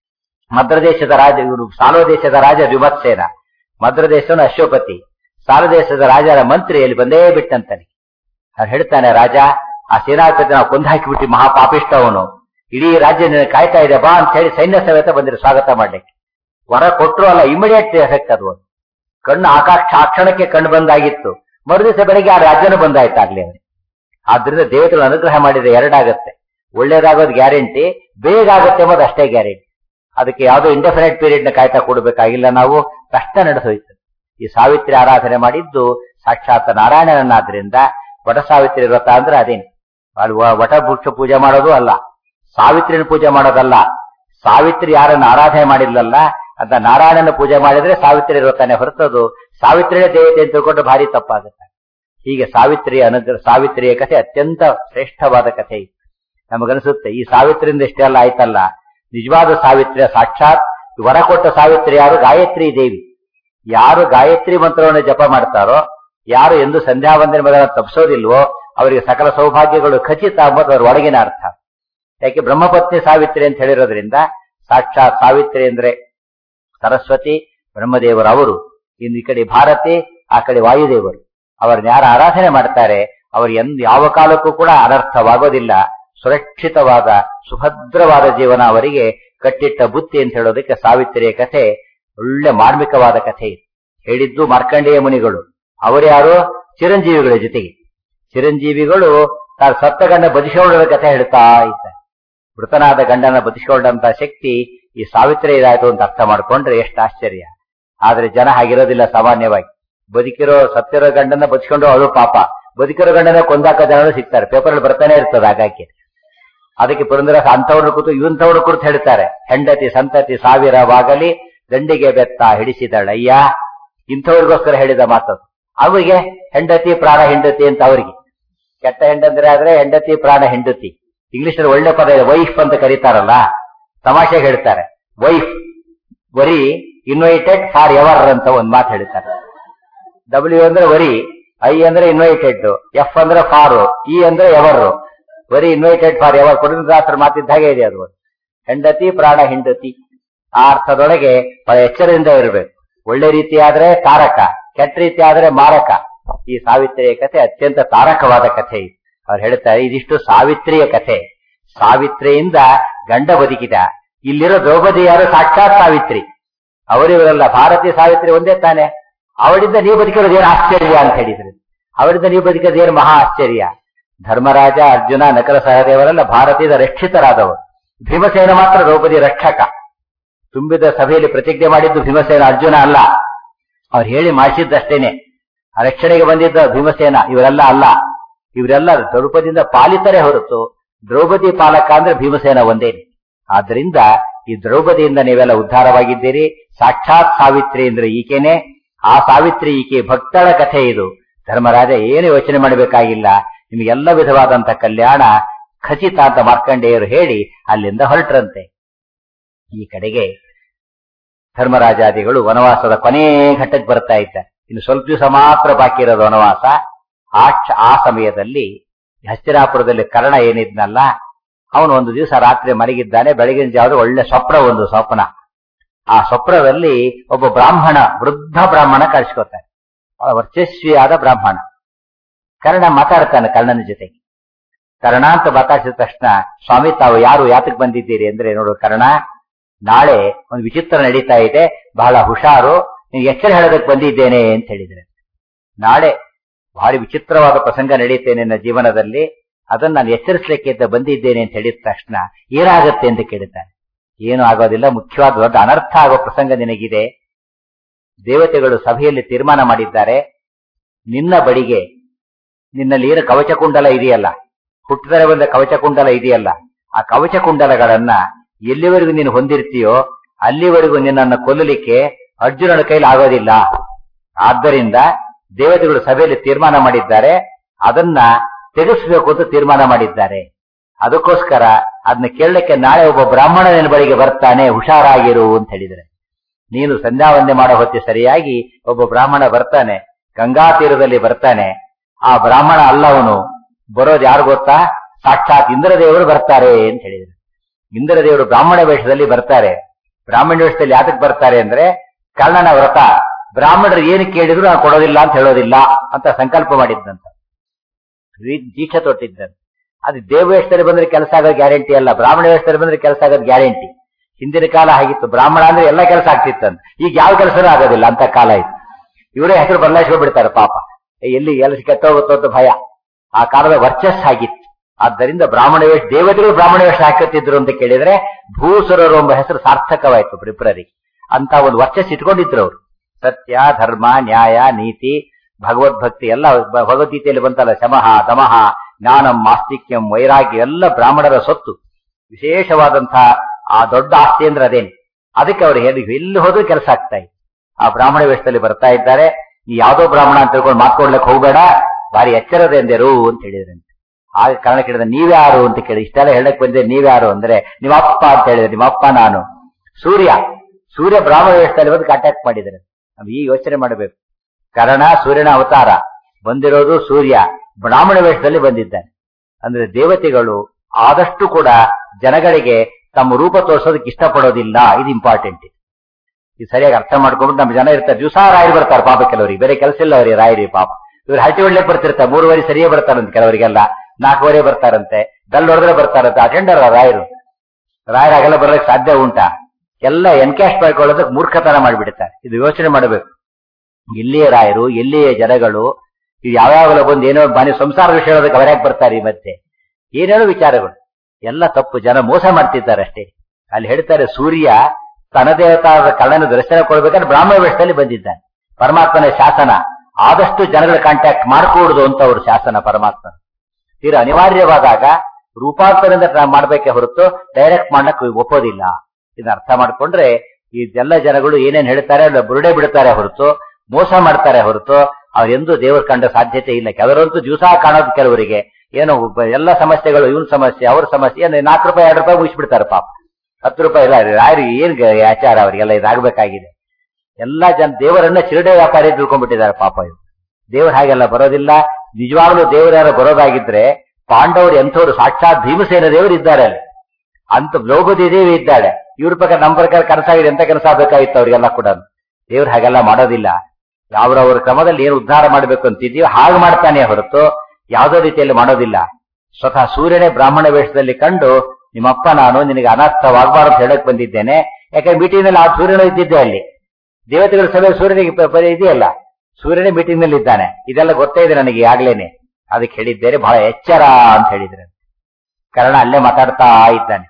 ಮದ್ರ ದೇಶದ ರಾಜ ಇವರು ಸಾಲೋ ದೇಶದ ರಾಜ ವಿಮತ್ಸೇನ ಮದ್ರ ದೇಶವನ ಅಶ್ವಪತಿ ಸಾಲ ದೇಶದ ರಾಜರ ಮಂತ್ರಿ ಅಲ್ಲಿ ಬಂದೇ ಬಿಟ್ಟಂತಾನೆ ಅವ್ರು ಹೇಳ್ತಾನೆ ರಾಜ ಆ ಸೇನಾಧಿಪತಿ ನಾವು ಕೊಂದು ಹಾಕಿಬಿಟ್ಟು ಮಹಾಪಾಪಿಷ್ಟ ಅವನು ಇಡೀ ರಾಜ್ಯ ನಿನ್ನ ಕಾಯ್ತಾ ಇದೆ ಬಾ ಅಂತ ಹೇಳಿ ಸೈನ್ಯ ಸಮೇತ ಬಂದಿರು ಸ್ವಾಗತ ಮಾಡ್ಲಿಕ್ಕೆ ವರ ಕೊಟ್ಟರು ಅಲ್ಲ ಇಮಿಡಿಯೇಟ್ ಎಫೆಕ್ಟ್ ಅದು ಒಂದು. ಕಣ್ಣು ಆಕಾಶ ಆ ಕ್ಷಣಕ್ಕೆ ಕಣ್ಣು ಬಂದಾಗಿತ್ತು ಮರುದಿವಸ ಬೆಳಗ್ಗೆ ಆ ರಾಜ್ಯನೂ ಬಂದಾಯ್ತಾಗ್ಲಿ ಅವನಿಗೆ ಆದ್ರಿಂದ ದೇವತೆಗಳು ಅನುಗ್ರಹ ಮಾಡಿದ್ರೆ ಎರಡಾಗತ್ತೆ ಒಳ್ಳೇದಾಗೋದು ಗ್ಯಾರಂಟಿ ಬೇಗ ಆಗುತ್ತೆ ಎಂಬುದು ಅಷ್ಟೇ ಗ್ಯಾರಂಟಿ ಅದಕ್ಕೆ ಯಾವುದೋ ಇಂಡೆಫಿನೈಟ್ ಪೀರಿಯಡ್ ನ ಕಾಯ್ತಾ ಕೊಡಬೇಕಾಗಿಲ್ಲ ನಾವು ತಕ್ಷಣ ನಡೆಸೋಯ್ತು ಈ ಸಾವಿತ್ರಿ ಆರಾಧನೆ ಮಾಡಿದ್ದು ಸಾಕ್ಷಾತ್ ನಾರಾಯಣನನ್ನಾದ್ರಿಂದ ವಟ ಸಾವಿತ್ರಿ ವ್ರತ ಅಂದ್ರೆ ಅದೇನು ಅಲ್ಲಿ ವ- ವಟ ವೃಕ್ಷ ಪೂಜೆ ಮಾಡೋದು ಅಲ್ಲ ಸಾವಿತ್ರಿನ ಪೂಜೆ ಮಾಡೋದಲ್ಲ ಸಾವಿತ್ರಿ ಯಾರನ್ನ ಆರಾಧನೆ ಮಾಡಿಲ್ಲಲ್ಲ ಅಂತ ನಾರಾಯಣನ ಪೂಜೆ ಮಾಡಿದ್ರೆ ಸಾವಿತ್ರಿ ವ್ರತನೇ ಹೊರತದು ಸಾವಿತ್ರಿಯ ದೇವತೆ ಅಂತ ತಿಳ್ಕೊಂಡು ಭಾರಿ ತಪ್ಪಾಗುತ್ತೆ ಹೀಗೆ ಸಾವಿತ್ರಿಯ ಅನುಗ್ರಹ ಸಾವಿತ್ರಿಯ ಕಥೆ ಅತ್ಯಂತ ಶ್ರೇಷ್ಠವಾದ ಕಥೆ ಇದು ನಮಗನ್ಸುತ್ತೆ ಈ ಸಾವಿತ್ರಿಯಿಂದ ಇಷ್ಟೆಲ್ಲ ಆಯ್ತಲ್ಲ ನಿಜವಾದ ಸಾವಿತ್ರಿಯ ಸಾಕ್ಷಾತ್ ವರ ಕೊಟ್ಟ ಸಾವಿತ್ರಿ ಯಾರು ಗಾಯತ್ರಿ ದೇವಿ ಯಾರು ಗಾಯತ್ರಿ ಮಂತ್ರವನ್ನು ಜಪ ಮಾಡ್ತಾರೋ ಯಾರು ಎಂದು ಸಂಧ್ಯಾ ವಂದನೆ ಮೊದಲ ತಪ್ಪಿಸೋದಿಲ್ವೋ ಅವರಿಗೆ ಸಕಲ ಸೌಭಾಗ್ಯಗಳು ಖಚಿತ ಎಂಬುದು ಅವರ ಒಳಗಿನ ಅರ್ಥ ಯಾಕೆ ಬ್ರಹ್ಮಪತ್ನಿ ಸಾವಿತ್ರಿ ಅಂತ ಹೇಳಿರೋದ್ರಿಂದ ಸಾಕ್ಷಾತ್ ಸಾವಿತ್ರಿ ಅಂದ್ರೆ ಸರಸ್ವತಿ ಬ್ರಹ್ಮದೇವರು ಅವರು ಇನ್ನು ಈ ಕಡೆ ಭಾರತಿ ಆ ಕಡೆ ವಾಯುದೇವರು ಅವರನ್ನ ಯಾರು ಆರಾಧನೆ ಮಾಡ್ತಾರೆ ಅವರು ಎಂದ್ ಯಾವ ಕಾಲಕ್ಕೂ ಕೂಡ ಅನರ್ಥವಾಗೋದಿಲ್ಲ ಸುರಕ್ಷಿತವಾದ ಸುಭದ್ರವಾದ ಜೀವನ ಅವರಿಗೆ ಕಟ್ಟಿಟ್ಟ ಬುತ್ತಿ ಅಂತ ಹೇಳೋದಕ್ಕೆ ಸಾವಿತ್ರಿಯ ಕಥೆ ಒಳ್ಳೆ ಮಾರ್ಮಿಕವಾದ ಕಥೆ ಇದು ಹೇಳಿದ್ದು ಮಾರ್ಕಂಡೇಯ ಮುನಿಗಳು ಅವರ್ಯಾರು ಚಿರಂಜೀವಿಗಳ ಜೊತೆಗೆ ಚಿರಂಜೀವಿಗಳು ತಾನು ಸತ್ತ ಗಂಡ ಬದುಕಿಕೊಳ್ಳುವ ಕಥೆ ಹೇಳ್ತಾ ಇದ್ದಾರೆ ಮೃತನಾದ ಗಂಡನ ಬದುಕಿಕೊಂಡಂತ ಶಕ್ತಿ ಈ ಸಾವಿತ್ರಿ ಇದಾಯ್ತು ಅಂತ ಅರ್ಥ ಮಾಡ್ಕೊಂಡ್ರೆ ಎಷ್ಟು ಆಶ್ಚರ್ಯ ಆದ್ರೆ ಜನ ಹಾಗಿರೋದಿಲ್ಲ ಸಾಮಾನ್ಯವಾಗಿ ಬದುಕಿರೋ ಸತ್ತಿರೋ ಗಂಡನ ಬದುಕಿಕೊಂಡು ಅದು ಪಾಪ ಬದುಕಿರೋ ಗಂಡನ ಕೊಂದಾಕ ಜನರು ಸಿಗ್ತಾರೆ ಪೇಪರ್ ಬರ್ತಾನೆ ಇರ್ತದೆ ಹಾಗಾಗಿ ಅದಕ್ಕೆ ಪುರಂದರ ಅಂಥವ್ರ ಕುರಿತು ಇವಂಥವ್ರ ಕುರಿತು ಹೇಳ್ತಾರೆ ಹೆಂಡತಿ ಸಂತತಿ ಸಾವಿರವಾಗಲಿ ದಂಡಿಗೆ ಬೆತ್ತ ಹಿಡಿಸಿದಳಯ್ಯ ಇಂಥವ್ರಿಗೋಸ್ಕರ ಹೇಳಿದ ಮಾತು ಅವರಿಗೆ ಹೆಂಡತಿ ಪ್ರಾಣ ಹೆಂಡತಿ ಅಂತ ಅವರಿಗೆ ಕೆಟ್ಟ ಹೆಂಡಂದ್ರೆ ಆದ್ರೆ ಹೆಂಡತಿ ಪ್ರಾಣ ಹೆಂಡತಿ ಇಂಗ್ಲಿಷ್ ಒಳ್ಳೆ ಪದ ಇದೆ ವೈಫ್ ಅಂತ ಕರೀತಾರಲ್ಲ ತಮಾಷೆಗೆ ಹೇಳ್ತಾರೆ wife worry invited for ever ಅಂತ ಒಂದ್ ಮಾತು ಹೇಳ್ತಾರೆ ಡಬ್ಲ್ಯೂ ಅಂದ್ರೆ ವರಿ ಐ ಅಂದ್ರೆ ಇನ್ವೈಟೆಡ್ ಎಫ್ ಅಂದ್ರೆ ಫಾರ್ ಇ ಅಂದ್ರೆ ever worry invited for ever ಪುರಂದ್ರಾತ್ರ ಮಾತಿದ್ದ ಹಾಗೆ ಇದೆ ಅದು ಹೆಂಡತಿ ಪ್ರಾಣ ಹೆಂಡತಿ ಆ ಅರ್ಥದೊಳಗೆ ಬಹಳ ಎಚ್ಚರದಿಂದ ಇರಬೇಕು ಒಳ್ಳೆ ರೀತಿ ಆದ್ರೆ ತಾರಕ ಕೆಟ್ಟ ರೀತಿ ಆದ್ರೆ ಮಾರಕ ಈ ಸಾವಿತ್ರಿಯ ಕಥೆ ಅತ್ಯಂತ ತಾರಕವಾದ ಕಥೆ ಇದು ಅವ್ರು ಹೇಳ್ತಾರೆ ಇದಿಷ್ಟು ಸಾವಿತ್ರಿಯ ಕಥೆ ಸಾವಿತ್ರಿಯಿಂದ ಗಂಡ ಬದುಕಿದ ಇಲ್ಲಿರೋ ದ್ರೌಪದಿ ಯಾರು ಸಾಕ್ಷಾತ್ ಸಾವಿತ್ರಿ ಅವರಿವರಲ್ಲ ಭಾರತೀ ಸಾವಿತ್ರಿ ಒಂದೇ ತಾನೆ ಅವಳಿಂದ ನೀವು ಬದುಕಿರೋದು ಏನು ಆಶ್ಚರ್ಯ ಅಂತ ಹೇಳಿದ್ರು ಅವರಿಂದ ನೀವು ಬದುಕಿರೋದು ಏನು ಮಹಾ ಆಶ್ಚರ್ಯ ಧರ್ಮರಾಜ ಅರ್ಜುನ ನಕಲ ಸಹದೇವರೆಲ್ಲ ಭಾರತೀಯದ ರಕ್ಷಿತರಾದವರು ಭೀಮಸೇನ ಮಾತ್ರ ದ್ರೌಪದಿ ರಕ್ಷಕ ತುಂಬಿದ ಸಭೆಯಲ್ಲಿ ಪ್ರತಿಜ್ಞೆ ಮಾಡಿದ್ದು ಭೀಮಸೇನ ಅರ್ಜುನ ಅಲ್ಲ ಅವ್ರು ಹೇಳಿ ಮಾಡಿಸಿದ್ದಷ್ಟೇನೆ ಆ ರಕ್ಷಣೆಗೆ ಬಂದಿದ್ದ ಭೀಮಸೇನ ಇವರೆಲ್ಲ ಅಲ್ಲ ಇವರೆಲ್ಲ ದ್ರೌಪದಿಯಿಂದ ಪಾಲಿತರೇ ಹೊರತು ದ್ರೌಪದಿ ಪಾಲಕ ಅಂದ್ರೆ ಭೀಮಸೇನ ಒಂದೇನೆ ಆದ್ರಿಂದ ಈ ದ್ರೌಪದಿಯಿಂದ ನೀವೆಲ್ಲ ಉದ್ಧಾರವಾಗಿದ್ದೀರಿ ಸಾಕ್ಷಾತ್ ಸಾವಿತ್ರಿ ಅಂದ್ರೆ ಈಕೆನೆ ಆ ಸಾವಿತ್ರಿ ಈಕೆ ಭಕ್ತಳ ಕಥೆ ಇದು ಧರ್ಮರಾಜ ಏನು ಯೋಚನೆ ಮಾಡಬೇಕಾಗಿಲ್ಲ ನಿಮಗೆಲ್ಲ ವಿಧವಾದಂತ ಕಲ್ಯಾಣ ಖಚಿತ ಅಂತ ಮಾರ್ಕಂಡೇಯರು ಹೇಳಿ ಅಲ್ಲಿಂದ ಹೊರಟ್ರಂತೆ ಈ ಕಡೆಗೆ ಧರ್ಮರಾಜಾದಿಗಳು ವನವಾಸದ ಕೊನೆ ಘಟ್ಟಕ್ಕೆ ಬರ್ತಾ ಇದ್ದಾರೆ ಇನ್ನು ಸ್ವಲ್ಪ ದಿವಸ ಮಾತ್ರ ಬಾಕಿ ಇರೋದು ವನವಾಸ ಆ ಕ್ಷ- ಆ ಸಮಯದಲ್ಲಿ ಹಸ್ತಿರಾಪುರದಲ್ಲಿ ಕರ್ಣ ಏನಿದ್ನಲ್ಲ ಅವನು ಒಂದು ದಿವಸ ರಾತ್ರಿ ಮಲಗಿದ್ದಾನೆ ಬೆಳಗಿನ ಜಾವದ ಒಳ್ಳೆ ಸ್ವಪ್ನ ಒಂದು ಸ್ವಪ್ನ ಆ ಸ್ವಪ್ನದಲ್ಲಿ ಒಬ್ಬ ಬ್ರಾಹ್ಮಣ ವೃದ್ಧ ಬ್ರಾಹ್ಮಣ ಕಳಿಸ್ಕೊತಾನೆ ಬಹಳ ವರ್ಚಸ್ವಿಯಾದ ಬ್ರಾಹ್ಮಣ ಕರ್ಣ ಮಾತಾಡ್ತಾನೆ ಕರ್ಣನ ಜೊತೆಗೆ ಕರ್ಣ ಅಂತ ಮಾತಾಡಿಸಿದ ತಕ್ಷಣ ಸ್ವಾಮಿ ತಾವು ಯಾರು ಯಾತಕ್ ಬಂದಿದ್ದೀರಿ ಅಂದ್ರೆ ನೋಡು ಕರ್ಣ ನಾಳೆ ಒಂದು ವಿಚಿತ್ರ ನಡೀತಾ ಇದೆ ಬಹಳ ಹುಷಾರು ನೀನು ಎಚ್ಚರ ಹೇಳೋದಕ್ಕೆ ಬಂದಿದ್ದೇನೆ ಅಂತ ಹೇಳಿದ್ರೆ ನಾಳೆ ಭಾರಿ ವಿಚಿತ್ರವಾದ ಪ್ರಸಂಗ ನಡೆಯುತ್ತೆ ನಿನ್ನ ಜೀವನದಲ್ಲಿ ಅದನ್ನ ನಾನು ಎಚ್ಚರಿಸಲಿಕ್ಕೆ ಅಂತ ಬಂದಿದ್ದೇನೆ ಅಂತ ಹೇಳಿದ ತಕ್ಷಣ ಏನಾಗುತ್ತೆ ಅಂತ ಕೇಳುತ್ತಾನೆ ಏನು ಆಗೋದಿಲ್ಲ ಮುಖ್ಯವಾದ ದೊಡ್ಡ ಅನರ್ಥ ಆಗೋ ಪ್ರಸಂಗ ನಿನಗಿದೆ ದೇವತೆಗಳು ಸಭೆಯಲ್ಲಿ ತೀರ್ಮಾನ ಮಾಡಿದ್ದಾರೆ ನಿನ್ನ ಬಡಿಗೆ ನಿನ್ನಲ್ಲಿ ಏನು ಕವಚ ಕುಂಡಲ ಇದೆಯಲ್ಲ ಹುಟ್ಟಿದರೆ ಬಂದ ಕವಚ ಕುಂಡಲ ಇದೆಯಲ್ಲ ಆ ಕವಚ ಕುಂಡಲಗಳನ್ನ ಎಲ್ಲಿವರೆಗೂ ನೀನು ಹೊಂದಿರ್ತೀಯೋ ಅಲ್ಲಿವರೆಗೂ ನಿನ್ನನ್ನು ಕೊಲ್ಲಲಿಕ್ಕೆ ಅರ್ಜುನನ ಕೈಲಿ ಆಗೋದಿಲ್ಲ ಆದ್ದರಿಂದ ದೇವತೆಗಳು ಸಭೆಯಲ್ಲಿ ತೀರ್ಮಾನ ಮಾಡಿದ್ದಾರೆ ಅದನ್ನ ತೆಗೆಸಬೇಕು ಅಂತ ತೀರ್ಮಾನ ಮಾಡಿದ್ದಾರೆ ಅದಕ್ಕೋಸ್ಕರ ಅದನ್ನ ಕೇಳಲಿಕ್ಕೆ ನಾಳೆ ಒಬ್ಬ ಬ್ರಾಹ್ಮಣ ನಿನ್ನ ಬಳಿಗೆ ಬರ್ತಾನೆ ಹುಷಾರಾಗಿರು ಅಂತ ಹೇಳಿದ್ರೆ ನೀನು ಸಂಧ್ಯಾವಂದನೆ ಮಾಡೋ ಹೊತ್ತಿ ಸರಿಯಾಗಿ ಒಬ್ಬ ಬ್ರಾಹ್ಮಣ ಬರ್ತಾನೆ ಗಂಗಾ ತೀರದಲ್ಲಿ ಬರ್ತಾನೆ ಆ ಬ್ರಾಹ್ಮಣ ಅಲ್ಲವನು ಬರೋದು ಯಾರು ಗೊತ್ತಾ ಸಾಕ್ಷಾತ್ ಇಂದ್ರದೇವರು ಬರ್ತಾರೆ ಅಂತ ಹೇಳಿದ್ರು ಇಂದ್ರದೇವರು ಬ್ರಾಹ್ಮಣ ವೇಷದಲ್ಲಿ ಬರ್ತಾರೆ ಬ್ರಾಹ್ಮಣ ವೇಷದಲ್ಲಿ ಯಾತಕ್ ಬರ್ತಾರೆ ಅಂದ್ರೆ ಕರ್ಣನ ವ್ರತ ಬ್ರಾಹ್ಮಣರು ಏನು ಕೇಳಿದ್ರು ನಾನು ಕೊಡೋದಿಲ್ಲ ಅಂತ ಹೇಳೋದಿಲ್ಲ ಅಂತ ಸಂಕಲ್ಪ ಮಾಡಿದ್ದಂತ ದಿ- ದೀಕ್ಷೆ ತೊಟ್ಟಿದ್ದಂತ ಅದು ದೇವ ವೇಷದಲ್ಲಿ ಬಂದ್ರೆ ಕೆಲಸ ಆಗೋದು ಗ್ಯಾರಂಟಿ ಅಲ್ಲ ಬ್ರಾಹ್ಮಣ ವೇಷದಲ್ಲಿ ಬಂದ್ರೆ ಕೆಲಸ ಆಗೋದು ಗ್ಯಾರಂಟಿ ಹಿಂದಿನ ಕಾಲ ಆಗಿತ್ತು ಬ್ರಾಹ್ಮಣ ಅಂದ್ರೆ ಎಲ್ಲ ಕೆಲಸ ಆಗ್ತಿತ್ತಂತ ಈಗ ಯಾವ ಕೆಲಸನೂ ಆಗೋದಿಲ್ಲ ಅಂತ ಕಾಲ ಇತ್ತು ಇವರೇ ಹೆಸರು ಬದಲಾಯಿಸ್ಕೊಂಡ್ಬಿಡ್ತಾರೆ ಪಾಪ ಎಲ್ಲಿ ಕೆಲಸ ಕೆಟ್ಟೋಗುತ್ತೋ ಅಂತ ಭಯ ಆ ಕಾಲದ ವರ್ಚಸ್ ಆಗಿತ್ತು ಆದ್ದರಿಂದ ಬ್ರಾಹ್ಮಣ ವೇಷ ದೇವತೆಗಳು ಬ್ರಾಹ್ಮಣ ವೇಷ ಹಾಕುತ್ತಿದ್ರು ಅಂತ ಕೇಳಿದ್ರೆ ಭೂಸುರರು ಎಂಬ ಹೆಸರು ಸಾರ್ಥಕವಾಯ್ತು ಪ್ರಿಪ್ರರಿಗೆ ಅಂತ ಒಂದು ವರ್ಚಸ್ ಇಟ್ಕೊಂಡಿದ್ರು ಅವರು ಸತ್ಯ ಧರ್ಮ ನ್ಯಾಯ ನೀತಿ ಭಗವದ್ಭಕ್ತಿ ಎಲ್ಲ ಭ- ಭಗವದ್ಗೀತೆಯಲ್ಲಿ ಬಂತಲ್ಲ ಶಮಃ ದಮಃ ಜ್ಞಾನಂ ಆಸ್ತಿಕ್ಯಂ ವೈರಾಗ್ಯ ಎಲ್ಲ ಬ್ರಾಹ್ಮಣರ ಸೊತ್ತು ವಿಶೇಷವಾದಂತಹ ಆ ದೊಡ್ಡ ಆಸ್ತಿ ಅಂದ್ರೆ ಅದೇನು ಅದಕ್ಕೆ ಅವರು ಹೇಳಿ ಎಲ್ಲಿ ಹೋದ್ರೂ ಕೆಲಸ ಆಗ್ತಾ ಇತ್ತು ಆ ಬ್ರಾಹ್ಮಣ ವೇಷದಲ್ಲಿ ಬರ್ತಾ ಇದ್ದಾರೆ ಈ ಯಾವ್ದೋ ಬ್ರಾಹ್ಮಣ ಅಂತ ತಿಳ್ಕೊಂಡು ಮಾತ್ಕೊಡ್ಲಿಕ್ಕೆ ಹೋಗಬೇಡ ಭಾರಿ ಎಚ್ಚರದೆಂದರು ಅಂತ ಹೇಳಿದ್ರಂತೆ ಆಗ ಕರ್ಣ ಕೇಳಿದ ನೀವ್ಯಾರು ಅಂತ ಕೇಳಿ ಇಷ್ಟೆಲ್ಲ ಹೇಳಕ್ ಬಂದೆ ನೀವ್ಯಾರು ಅಂದ್ರೆ ನಿಮ್ಮಪ್ಪ ಅಂತ ಹೇಳಿದ್ರೆ ನಿಮ್ಮಪ್ಪ ನಾನು ಸೂರ್ಯ ಸೂರ್ಯ ಬ್ರಾಹ್ಮಣ ವೇಷದಲ್ಲಿ ಬಂದು ಕಾಂಟ್ಯಾಕ್ಟ್ ಮಾಡಿದ್ರೆ ನಾವು ಈ ಯೋಚನೆ ಮಾಡಬೇಕು ಕರ್ಣ ಸೂರ್ಯನ ಅವತಾರ ಬಂದಿರೋದು ಸೂರ್ಯ ಬ್ರಾಹ್ಮಣ ವೇಷದಲ್ಲಿ ಬಂದಿದ್ದಾನೆ ಅಂದ್ರೆ ದೇವತೆಗಳು ಆದಷ್ಟು ಕೂಡ ಜನಗಳಿಗೆ ತಮ್ಮ ರೂಪ ತೋರಿಸೋದಕ್ಕೆ ಇಷ್ಟಪಡೋದಿಲ್ಲ ಇದು ಇಂಪಾರ್ಟೆಂಟ್ ಇದು ಸರಿಯಾಗಿ ಅರ್ಥ ಮಾಡ್ಕೊಂಡು ನಮ್ಮ ಜನ ಇರ್ತಾರೆ ದಿವಸ ರಾಯರು ಬರ್ತಾರೆ ಪಾಪ ಕೆಲವರಿಗೆ ಬೇರೆ ಕೆಲಸ ಇಲ್ಲ ಅವರಿಗೆ ರಾಯರಿ ಪಾಪ ಇವ್ರು ಹರಟಿ ಒಳ್ಳೆ ಬರ್ತಿರ್ತಾರೆ ಮೂರುವರೆ ಸರಿಯೇ ಬರ್ತಾರಂತೆ ಕೆಲವರಿಗೆಲ್ಲ ನಾಲ್ಕುವರೆ ಬರ್ತಾರಂತೆ ಬೆಲ್ ಹೊಡೆದ್ರೆ ಬರ್ತಾರಂತೆ ಅಟೆಂಡರ್ ರಾಯರು ರಾಯರ ಆಗಲ್ಲ ಬರೋದಕ್ಕೆ ಸಾಧ್ಯ ಉಂಟಾ ಎಲ್ಲ ಎನ್ಕ್ಯಾಶ್ ಮಾಡ್ಕೊಳ್ಳೋದಕ್ಕೆ ಮೂರ್ಖತನ ಮಾಡಿಬಿಡ್ತಾರೆ ಇದು ಯೋಚನೆ ಮಾಡಬೇಕು ಇಲ್ಲಿಯೇ ರಾಯರು ಎಲ್ಲಿಯೇ ಜನಗಳು ಇದು ಯಾವ್ಯಾವಲ್ಲ ಬಂದು ಏನೋ ಬಾನಿ ಸಂಸಾರ ವಿಷಯ ಹೇಳೋದಕ್ಕೆ ಅವರ್ಯಾಕೆ ಬರ್ತಾರೆ ಈ ಮಧ್ಯೆ ಏನೇನೋ ವಿಚಾರಗಳು ಎಲ್ಲ ತಪ್ಪು ಜನ ಮೋಸ ಮಾಡ್ತಿದ್ದಾರೆ ಅಷ್ಟೇ ಅಲ್ಲಿ ಹೇಳ್ತಾರೆ ಸೂರ್ಯ ತನ್ನ ದೇವತಾದ ಕಳ್ಳನ ದರ್ಶನ ಕೊಡ್ಬೇಕಾದ್ರೆ ಬ್ರಾಹ್ಮಣ ವೇಷದಲ್ಲಿ ಬಂದಿದ್ದಾನೆ ಪರಮಾತ್ಮನ ಶಾಸನ ಆದಷ್ಟು ಜನಗಳ ಕಾಂಟ್ಯಾಕ್ಟ್ ಮಾಡಕೂಡುದು ಅಂತ ಅವ್ರ ಶಾಸನ ಪರಮಾತ್ಮ ತೀರ ಅನಿವಾರ್ಯವಾದಾಗ ರೂಪಾಂತರದಿಂದ ನಾವು ಮಾಡ್ಬೇಕೆ ಹೊರತು ಡೈರೆಕ್ಟ್ ಮಾಡಕ್ ಒಪ್ಪೋದಿಲ್ಲ ಇದನ್ನ ಅರ್ಥ ಮಾಡ್ಕೊಂಡ್ರೆ ಇದೆಲ್ಲ ಜನಗಳು ಏನೇನ್ ಹೇಳ್ತಾರೆ ಅಲ್ಲ ಬುರುಡೆ ಬಿಡ್ತಾರೆ ಹೊರತು ಮೋಸ ಮಾಡ್ತಾರೆ ಹೊರತು ಅವ್ರೆಂದೂ ದೇವ್ರ ಕಂಡ ಸಾಧ್ಯತೆ ಇಲ್ಲ ಕೆಲವರಂತೂ ದಿವಸ ಕಾಣೋದು ಕೆಲವರಿಗೆ ಏನೋ ಒಬ್ಬ ಎಲ್ಲ ಸಮಸ್ಯೆಗಳು ಇವನ್ ಸಮಸ್ಯೆ ಅವ್ರ ಸಮಸ್ಯೆ ಏನು ನಾಲ್ಕು ರೂಪಾಯಿ ಎರಡು ರೂಪಾಯಿ ಮುಗಿಸ್ಬಿಡ್ತಾರೆ ಪಾಪ ಹತ್ತು ರೂಪಾಯಿ ಇಲ್ಲ ರಾಯರು ಏನ್ ಗ- ಆಚಾರ ಅವರಿಗೆಲ್ಲ ಇದಾಗಬೇಕಾಗಿದೆ ಎಲ್ಲಾ ಜನ ದೇವರನ್ನ ಚಿರಡೆ ವ್ಯಾಪಾರಿ ತಿಳ್ಕೊಂಡ್ಬಿಟ್ಟಿದ್ದಾರೆ ಪಾಪ ಇವ್ರು ದೇವ್ರು ಹಾಗೆಲ್ಲ ಬರೋದಿಲ್ಲ ನಿಜವಾಗ್ಲೂ ದೇವರು ಯಾರು ಬರೋದಾಗಿದ್ರೆ ಪಾಂಡವರು ಎಂಥವ್ರು ಸಾಕ್ಷಾತ್ ಭೀಮಸೇನ ದೇವರು ಇದ್ದಾರೆ ಅಲ್ಲಿ ಅಂತ ದ್ರೌಪದಿ ದೇವಿ ಇದ್ದಾಳೆ ಇವ್ರ ಪ್ರಕಾರ ನಮ್ಮ ಪ್ರಕಾರ ಕನಸಾಗಿದೆ ಎಂತ ಕನಸಾಗಬೇಕಾಗಿತ್ತು ಅವ್ರಿಗೆಲ್ಲ ಕೂಡ ದೇವ್ರು ಹಾಗೆಲ್ಲ ಮಾಡೋದಿಲ್ಲ ಯಾವ್ರವ್ರ ಕ್ರಮದಲ್ಲಿ ಏನು ಉದ್ಧಾರ ಮಾಡಬೇಕು ಅಂತಿದೆಯೋ ಹಾಗೆ ಮಾಡ್ತಾನೆ ಹೊರತು ಯಾವುದೋ ರೀತಿಯಲ್ಲಿ ಮಾಡೋದಿಲ್ಲ ಸ್ವತಃ ಸೂರ್ಯನೇ ಬ್ರಾಹ್ಮಣ ವೇಷದಲ್ಲಿ ಕಂಡು ನಿಮ್ಮಪ್ಪ ನಾನು ನಿನಗೆ ಅನರ್ಥವಾಗಬಾರದು ಹೇಳಕ್ ಬಂದಿದ್ದೇನೆ ಯಾಕಂದ್ರೆ ಮೀಟಿಂಗ್ ನಲ್ಲಿ ಆ ಸೂರ್ಯನೂ ಇದ್ದಿದ್ದೆ ಅಲ್ಲಿ ದೇವತೆಗಳ ಸಭೆ ಸೂರ್ಯನಿಗೆ ಪ- ಪ- ಇದೆಯಲ್ಲ ಸೂರ್ಯನೇ ಮೀಟಿಂಗ್ ನಲ್ಲಿ ಇದ್ದಾನೆ ಇದೆಲ್ಲ ಗೊತ್ತೇ ಇದೆ ನನಗೆ ಆಗ್ಲೇನೆ ಅದಕ್ಕೆ ಹೇಳಿದ್ದೇನೆ ಬಹಳ ಎಚ್ಚರ ಅಂತ ಹೇಳಿದ್ರೆ ಕಾರಣ ಅಲ್ಲೇ ಮಾತಾಡ್ತಾ ಇದ್ದಾನೆ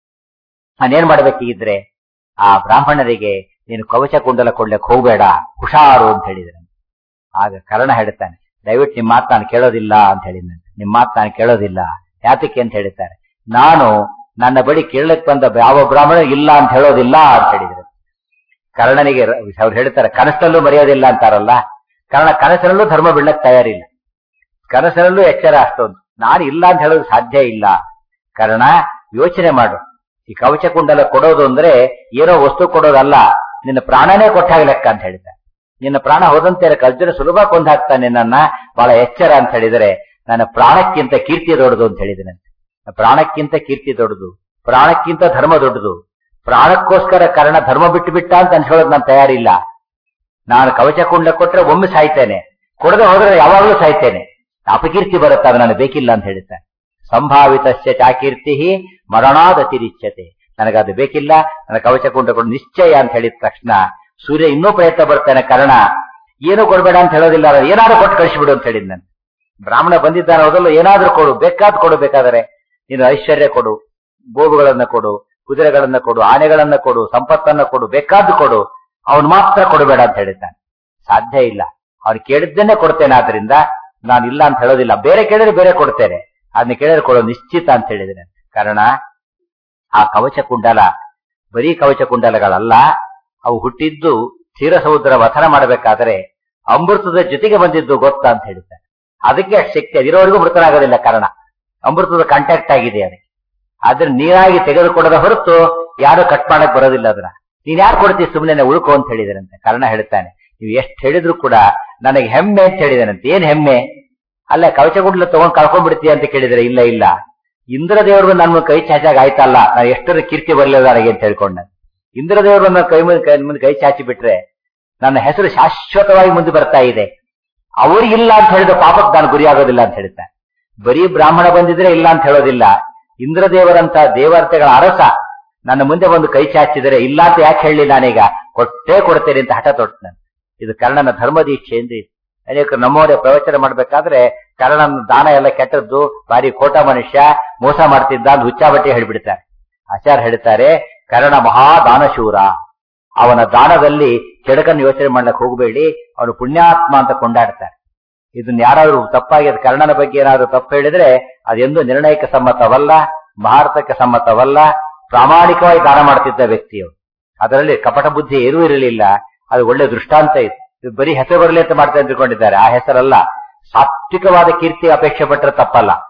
ನಾನೇನ್ ಮಾಡ್ಬೇಕಿದ್ರೆ ಆ ಬ್ರಾಹ್ಮಣರಿಗೆ ನೀನು ಕವಚ ಕುಂಡಲ ಕೊಡ್ಲಿಕ್ಕೆ ಹೋಗ್ಬೇಡ ಹುಷಾರು ಅಂತ ಹೇಳಿದ್ರೆ ಆಗ ಕರ್ಣ ಹೇಳ್ತಾನೆ ದಯವಿಟ್ಟು ನಿಮ್ಮ ಮಾತು ನಾನು ಕೇಳೋದಿಲ್ಲ ಅಂತ ಹೇಳಿದಂತೆ ನಿಮ್ಮ ಮಾತು ನಾನು ಕೇಳೋದಿಲ್ಲ ಯಾತಕ್ಕೆ ಅಂತ ಹೇಳ್ತಾರೆ ನಾನು ನನ್ನ ಬಳಿ ಕೇಳಕ್ ಬಂದ ಯಾವ ಬ್ರಾಹ್ಮಣ ಇಲ್ಲ ಅಂತ ಹೇಳೋದಿಲ್ಲ ಅಂತ ಹೇಳಿದ್ರೆ ಕರ್ಣನಿಗೆ ರ- ಅವ್ರು ಹೇಳ್ತಾರೆ ಕನಸಲ್ಲೂ ಮರೆಯೋದಿಲ್ಲ ಅಂತಾರಲ್ಲ ಕಾರಣ ಕನಸಿನಲ್ಲೂ ಧರ್ಮ ಬಿಡ್ಲಕ್ ತಯಾರಿಲ್ಲ ಕನಸಿನಲ್ಲೂ ಎಚ್ಚರ ಅಷ್ಟೊಂದು ನಾನು ಇಲ್ಲ ಅಂತ ಹೇಳೋದು ಸಾಧ್ಯ ಇಲ್ಲ ಕಾರಣ ಯೋಚನೆ ಮಾಡು ಈ ಕವಚ ಕುಂಡಲ ಕೊಡೋದು ಅಂದ್ರೆ ಏನೋ ವಸ್ತು ಕೊಡೋದಲ್ಲ ನಿನ್ನ ಪ್ರಾಣನೇ ಕೊಟ್ಟಾಗ ಲೆಕ್ಕ ಅಂತ ಹೇಳಿದ್ದಾರೆ ನಿನ್ನ ಪ್ರಾಣ ಹೋದಂತೆ ಅರ್ಜುನ ಸುಲಭ ಕೊಂದು ಹಾಕ್ತಾನೆ ನನ್ನ ಬಹಳ ಎಚ್ಚರ ಅಂತ ಹೇಳಿದರೆ ನನ್ನ ಪ್ರಾಣಕ್ಕಿಂತ ಕೀರ್ತಿ ದೊಡ್ಡದು ಅಂತ ಹೇಳಿದನಂತೆ ಪ್ರಾಣಕ್ಕಿಂತ ಕೀರ್ತಿ ದೊಡ್ಡದು ಪ್ರಾಣಕ್ಕಿಂತ ಧರ್ಮ ದೊಡ್ಡದು ಪ್ರಾಣಕ್ಕೋಸ್ಕರ ಕಾರಣ ಧರ್ಮ ಬಿಟ್ಟು ಬಿಟ್ಟ ಅಂತ ಅನ್ಸೋಳಕ್ ನಾನು ತಯಾರಿಲ್ಲ ನಾನು ಕವಚ ಕುಂಡ ಕೊಟ್ರೆ ಒಮ್ಮೆ ಸಾಯ್ತೇನೆ ಕೊಡದೆ ಹೋದ್ರೆ ಯಾವಾಗಲೂ ಸಾಯ್ತೇನೆ ಅಪಕೀರ್ತಿ ಬರುತ್ತೆ ಅದು ನನಗೆ ಬೇಕಿಲ್ಲ ಅಂತ ಹೇಳ್ತಾರೆ ಸಂಭಾವಿತಸ್ಯ ಚಾಕೀರ್ತಿ ಮರಣಾದತಿರಿಚ್ಯತೆ ನನಗದು ಬೇಕಿಲ್ಲ ನನ್ನ ಕವಚ ಕುಂಡ ಕೊಡು ನಿಶ್ಚಯ ಅಂತ ಹೇಳಿದ ತಕ್ಷಣ ಸೂರ್ಯ ಇನ್ನೂ ಪ್ರಯತ್ನ ಬರ್ತಾನೆ ಕಾರಣ ಏನು ಕೊಡಬೇಡ ಅಂತ ಹೇಳೋದಿಲ್ಲ ಅವ್ನು ಏನಾದ್ರೂ ಕೊಟ್ಟು ಕಳಿಸಿಬಿಡು ಅಂತ ಹೇಳಿದ್ ನಾನು ಬ್ರಾಹ್ಮಣ ಬಂದಿದ್ದಾನೆ ಹೋದಲ್ಲ ಏನಾದ್ರೂ ಕೊಡು ಬೇಕಾದ್ ಕೊಡು ಬೇಕಾದರೆ ನೀನು ಐಶ್ವರ್ಯ ಕೊಡು ಗೋವುಗಳನ್ನ ಕೊಡು ಕುದುರೆಗಳನ್ನ ಕೊಡು ಆನೆಗಳನ್ನ ಕೊಡು ಸಂಪತ್ತನ್ನ ಕೊಡು ಬೇಕಾದ್ದು ಕೊಡು ಅವನು ಮಾತ್ರ ಕೊಡಬೇಡ ಅಂತ ಹೇಳಿದ್ದಾನೆ ಸಾಧ್ಯ ಇಲ್ಲ ಅವ್ನು ಕೇಳಿದ್ದನ್ನೇ ಕೊಡ್ತೇನೆ ಆದ್ರಿಂದ ನಾನು ಇಲ್ಲ ಅಂತ ಹೇಳೋದಿಲ್ಲ ಬೇರೆ ಕೇಳಿದ್ರೆ ಬೇರೆ ಕೊಡ್ತೇನೆ ಅದನ್ನ ಕೇಳಿದ್ರೆ ಕೊಡೋ ನಿಶ್ಚಿತ ಅಂತ ಹೇಳಿದ್ದೇನೆ ಕಾರಣ ಆ ಕವಚ ಕುಂಡಲ ಬರೀ ಕವಚ ಕುಂಡಲಗಳಲ್ಲ ಅವು ಹುಟ್ಟಿದ್ದು ಕ್ಷೀರ ಸಮುದ್ರ ವಥನ ಮಾಡಬೇಕಾದರೆ ಅಮೃತದ ಜೊತೆಗೆ ಬಂದಿದ್ದು ಗೊತ್ತಾ ಅಂತ ಹೇಳಿದ್ದಾರೆ ಅದಕ್ಕೆ ಅಷ್ಟು ಶಕ್ತಿ ಅದಿರೋವರೆಗೂ ಮೃತನಾಗೋದಿಲ್ಲ ಕಾರಣ ಅಮೃತದ ಕಾಂಟ್ಯಾಕ್ಟ್ ಆಗಿದೆ ಅದಕ್ಕೆ ಆದ್ರೆ ನೀರಾಗಿ ತೆಗೆದುಕೊಡದ ಹೊರತು ಯಾರು ಕಟ್ ಮಾಡಕ್ ಬರೋದಿಲ್ಲ ಅದನ್ನ ನೀನ್ ಯಾರು ಕೊಡ್ತೀವಿ ಸುಮ್ಮನೆ ಉಳ್ಕೊ ಅಂತ ಹೇಳಿದಾರಂತೆ ಕಾರಣ ಹೇಳ್ತಾನೆ ನೀವು ಎಷ್ಟು ಹೇಳಿದ್ರು ಕೂಡ ನನಗೆ ಹೆಮ್ಮೆ ಅಂತ ಹೇಳಿದಾನಂತೆ ಏನ್ ಹೆಮ್ಮೆ ಅಲ್ಲ ಕವಚ ಗುಡ್ಲ ತಗೊಂಡ್ ಕಳ್ಕೊಂಡ್ಬಿಡ್ತೀಯ ಅಂತ ಕೇಳಿದ್ರೆ ಇಲ್ಲ ಇಲ್ಲ ಇಂದ್ರದೇವರು ನನ್ನ ಕೈ ಚಾಚಾಗ ಆಯ್ತಲ್ಲ ನಾನು ಎಷ್ಟರ ಕೀರ್ತಿ ಬರಲಿಲ್ಲ ನನಗೆ ಅಂತ ಹೇಳ್ಕೊಂಡ ಇಂದ್ರದೇವರು ನನ್ನ ಕೈ ಮುಂದೆ ಕೈ ಮುಂದೆ ಕೈ ಚಾಚಿ ಬಿಟ್ರೆ ನನ್ನ ಹೆಸರು ಶಾಶ್ವತವಾಗಿ ಮುಂದೆ ಬರ್ತಾ ಇದೆ ಅವರಿಗಿಲ್ಲ ಅಂತ ಹೇಳಿದ ಪಾಪಕ್ಕೆ ನಾನು ಗುರಿ ಆಗೋದಿಲ್ಲ ಅಂತ ಹೇಳ್ತಾರೆ ಬರೀ ಬ್ರಾಹ್ಮಣ ಬಂದಿದ್ರೆ ಇಲ್ಲ ಅಂತ ಹೇಳೋದಿಲ್ಲ ಇಂದ್ರದೇವರಂತ ದೇವತೆಗಳ ಅರಸ ನನ್ನ ಮುಂದೆ ಒಂದು ಕೈ ಚಾಚಿದರೆ ಇಲ್ಲ ಅಂತ ಯಾಕೆ ಹೇಳಲಿ ನಾನೀಗ ಕೊಟ್ಟೇ ಕೊಡ್ತೇನೆ ಅಂತ ಹಠ ತೊಟ್ಟು ನಾನು ಇದು ಕರ್ಣನ ಧರ್ಮ ದೀಕ್ಷೆ ಎಂದು ಇದು. ಅನೇಕ ನಮ್ಮವರೇ ಪ್ರವಚನ ಮಾಡ್ಬೇಕಾದ್ರೆ ಕರ್ಣನ ದಾನ ಎಲ್ಲ ಕೆಟ್ಟದ್ದು ಬಾರಿ ಕೋಟ ಮನುಷ್ಯ ಮೋಸ ಮಾಡ್ತಿದ್ದ ಅಂತ ಹುಚ್ಚಾಬಟ್ಟಿ ಹೇಳ್ಬಿಡ್ತಾರೆ ಆಚಾರ್ಯ ಹೇಳ್ತಾರೆ ಕರ್ಣ ಮಹಾ ದಾನಶೂರ ಅವನ ದಾನದಲ್ಲಿ ಕೆಡಕನ್ನು ಯೋಚನೆ ಮಾಡ್ಲಕ್ಕೆ ಹೋಗಬೇಡಿ ಅವನು ಪುಣ್ಯಾತ್ಮ ಅಂತ ಕೊಂಡಾಡ್ತಾರೆ ಇದನ್ನ ಯಾರಾದ್ರೂ ತಪ್ಪಾಗಿ ಅದು ಕರ್ಣನ ಬಗ್ಗೆ ಏನಾದ್ರು ತಪ್ಪು ಹೇಳಿದ್ರೆ ಅದೆಂದು ನಿರ್ಣಯಕ್ಕೆ ಸಮ್ಮತವಲ್ಲ ಭಾರತಕ್ಕೆ ಸಮ್ಮತವಲ್ಲ ಪ್ರಾಮಾಣಿಕವಾಗಿ ದಾನ ಮಾಡ್ತಿದ್ದ ವ್ಯಕ್ತಿಯು ಅದರಲ್ಲಿ ಕಪಟ ಬುದ್ಧಿ ಏನೂ ಇರಲಿಲ್ಲ ಅದು ಒಳ್ಳೆ ದೃಷ್ಟಾಂತ ಇತ್ತು ಇದು ಬರೀ ಹೆಸರು ಬರಲಿ ಅಂತ ಮಾಡ್ತಾ ತಿಳ್ಕೊಂಡಿದ್ದಾರೆ ಆ ಹೆಸರಲ್ಲ ಸಾತ್ವಿಕವಾದ ಕೀರ್ತಿ ಅಪೇಕ್ಷೆ ಪಟ್ಟರೆ ತಪ್ಪಲ್ಲ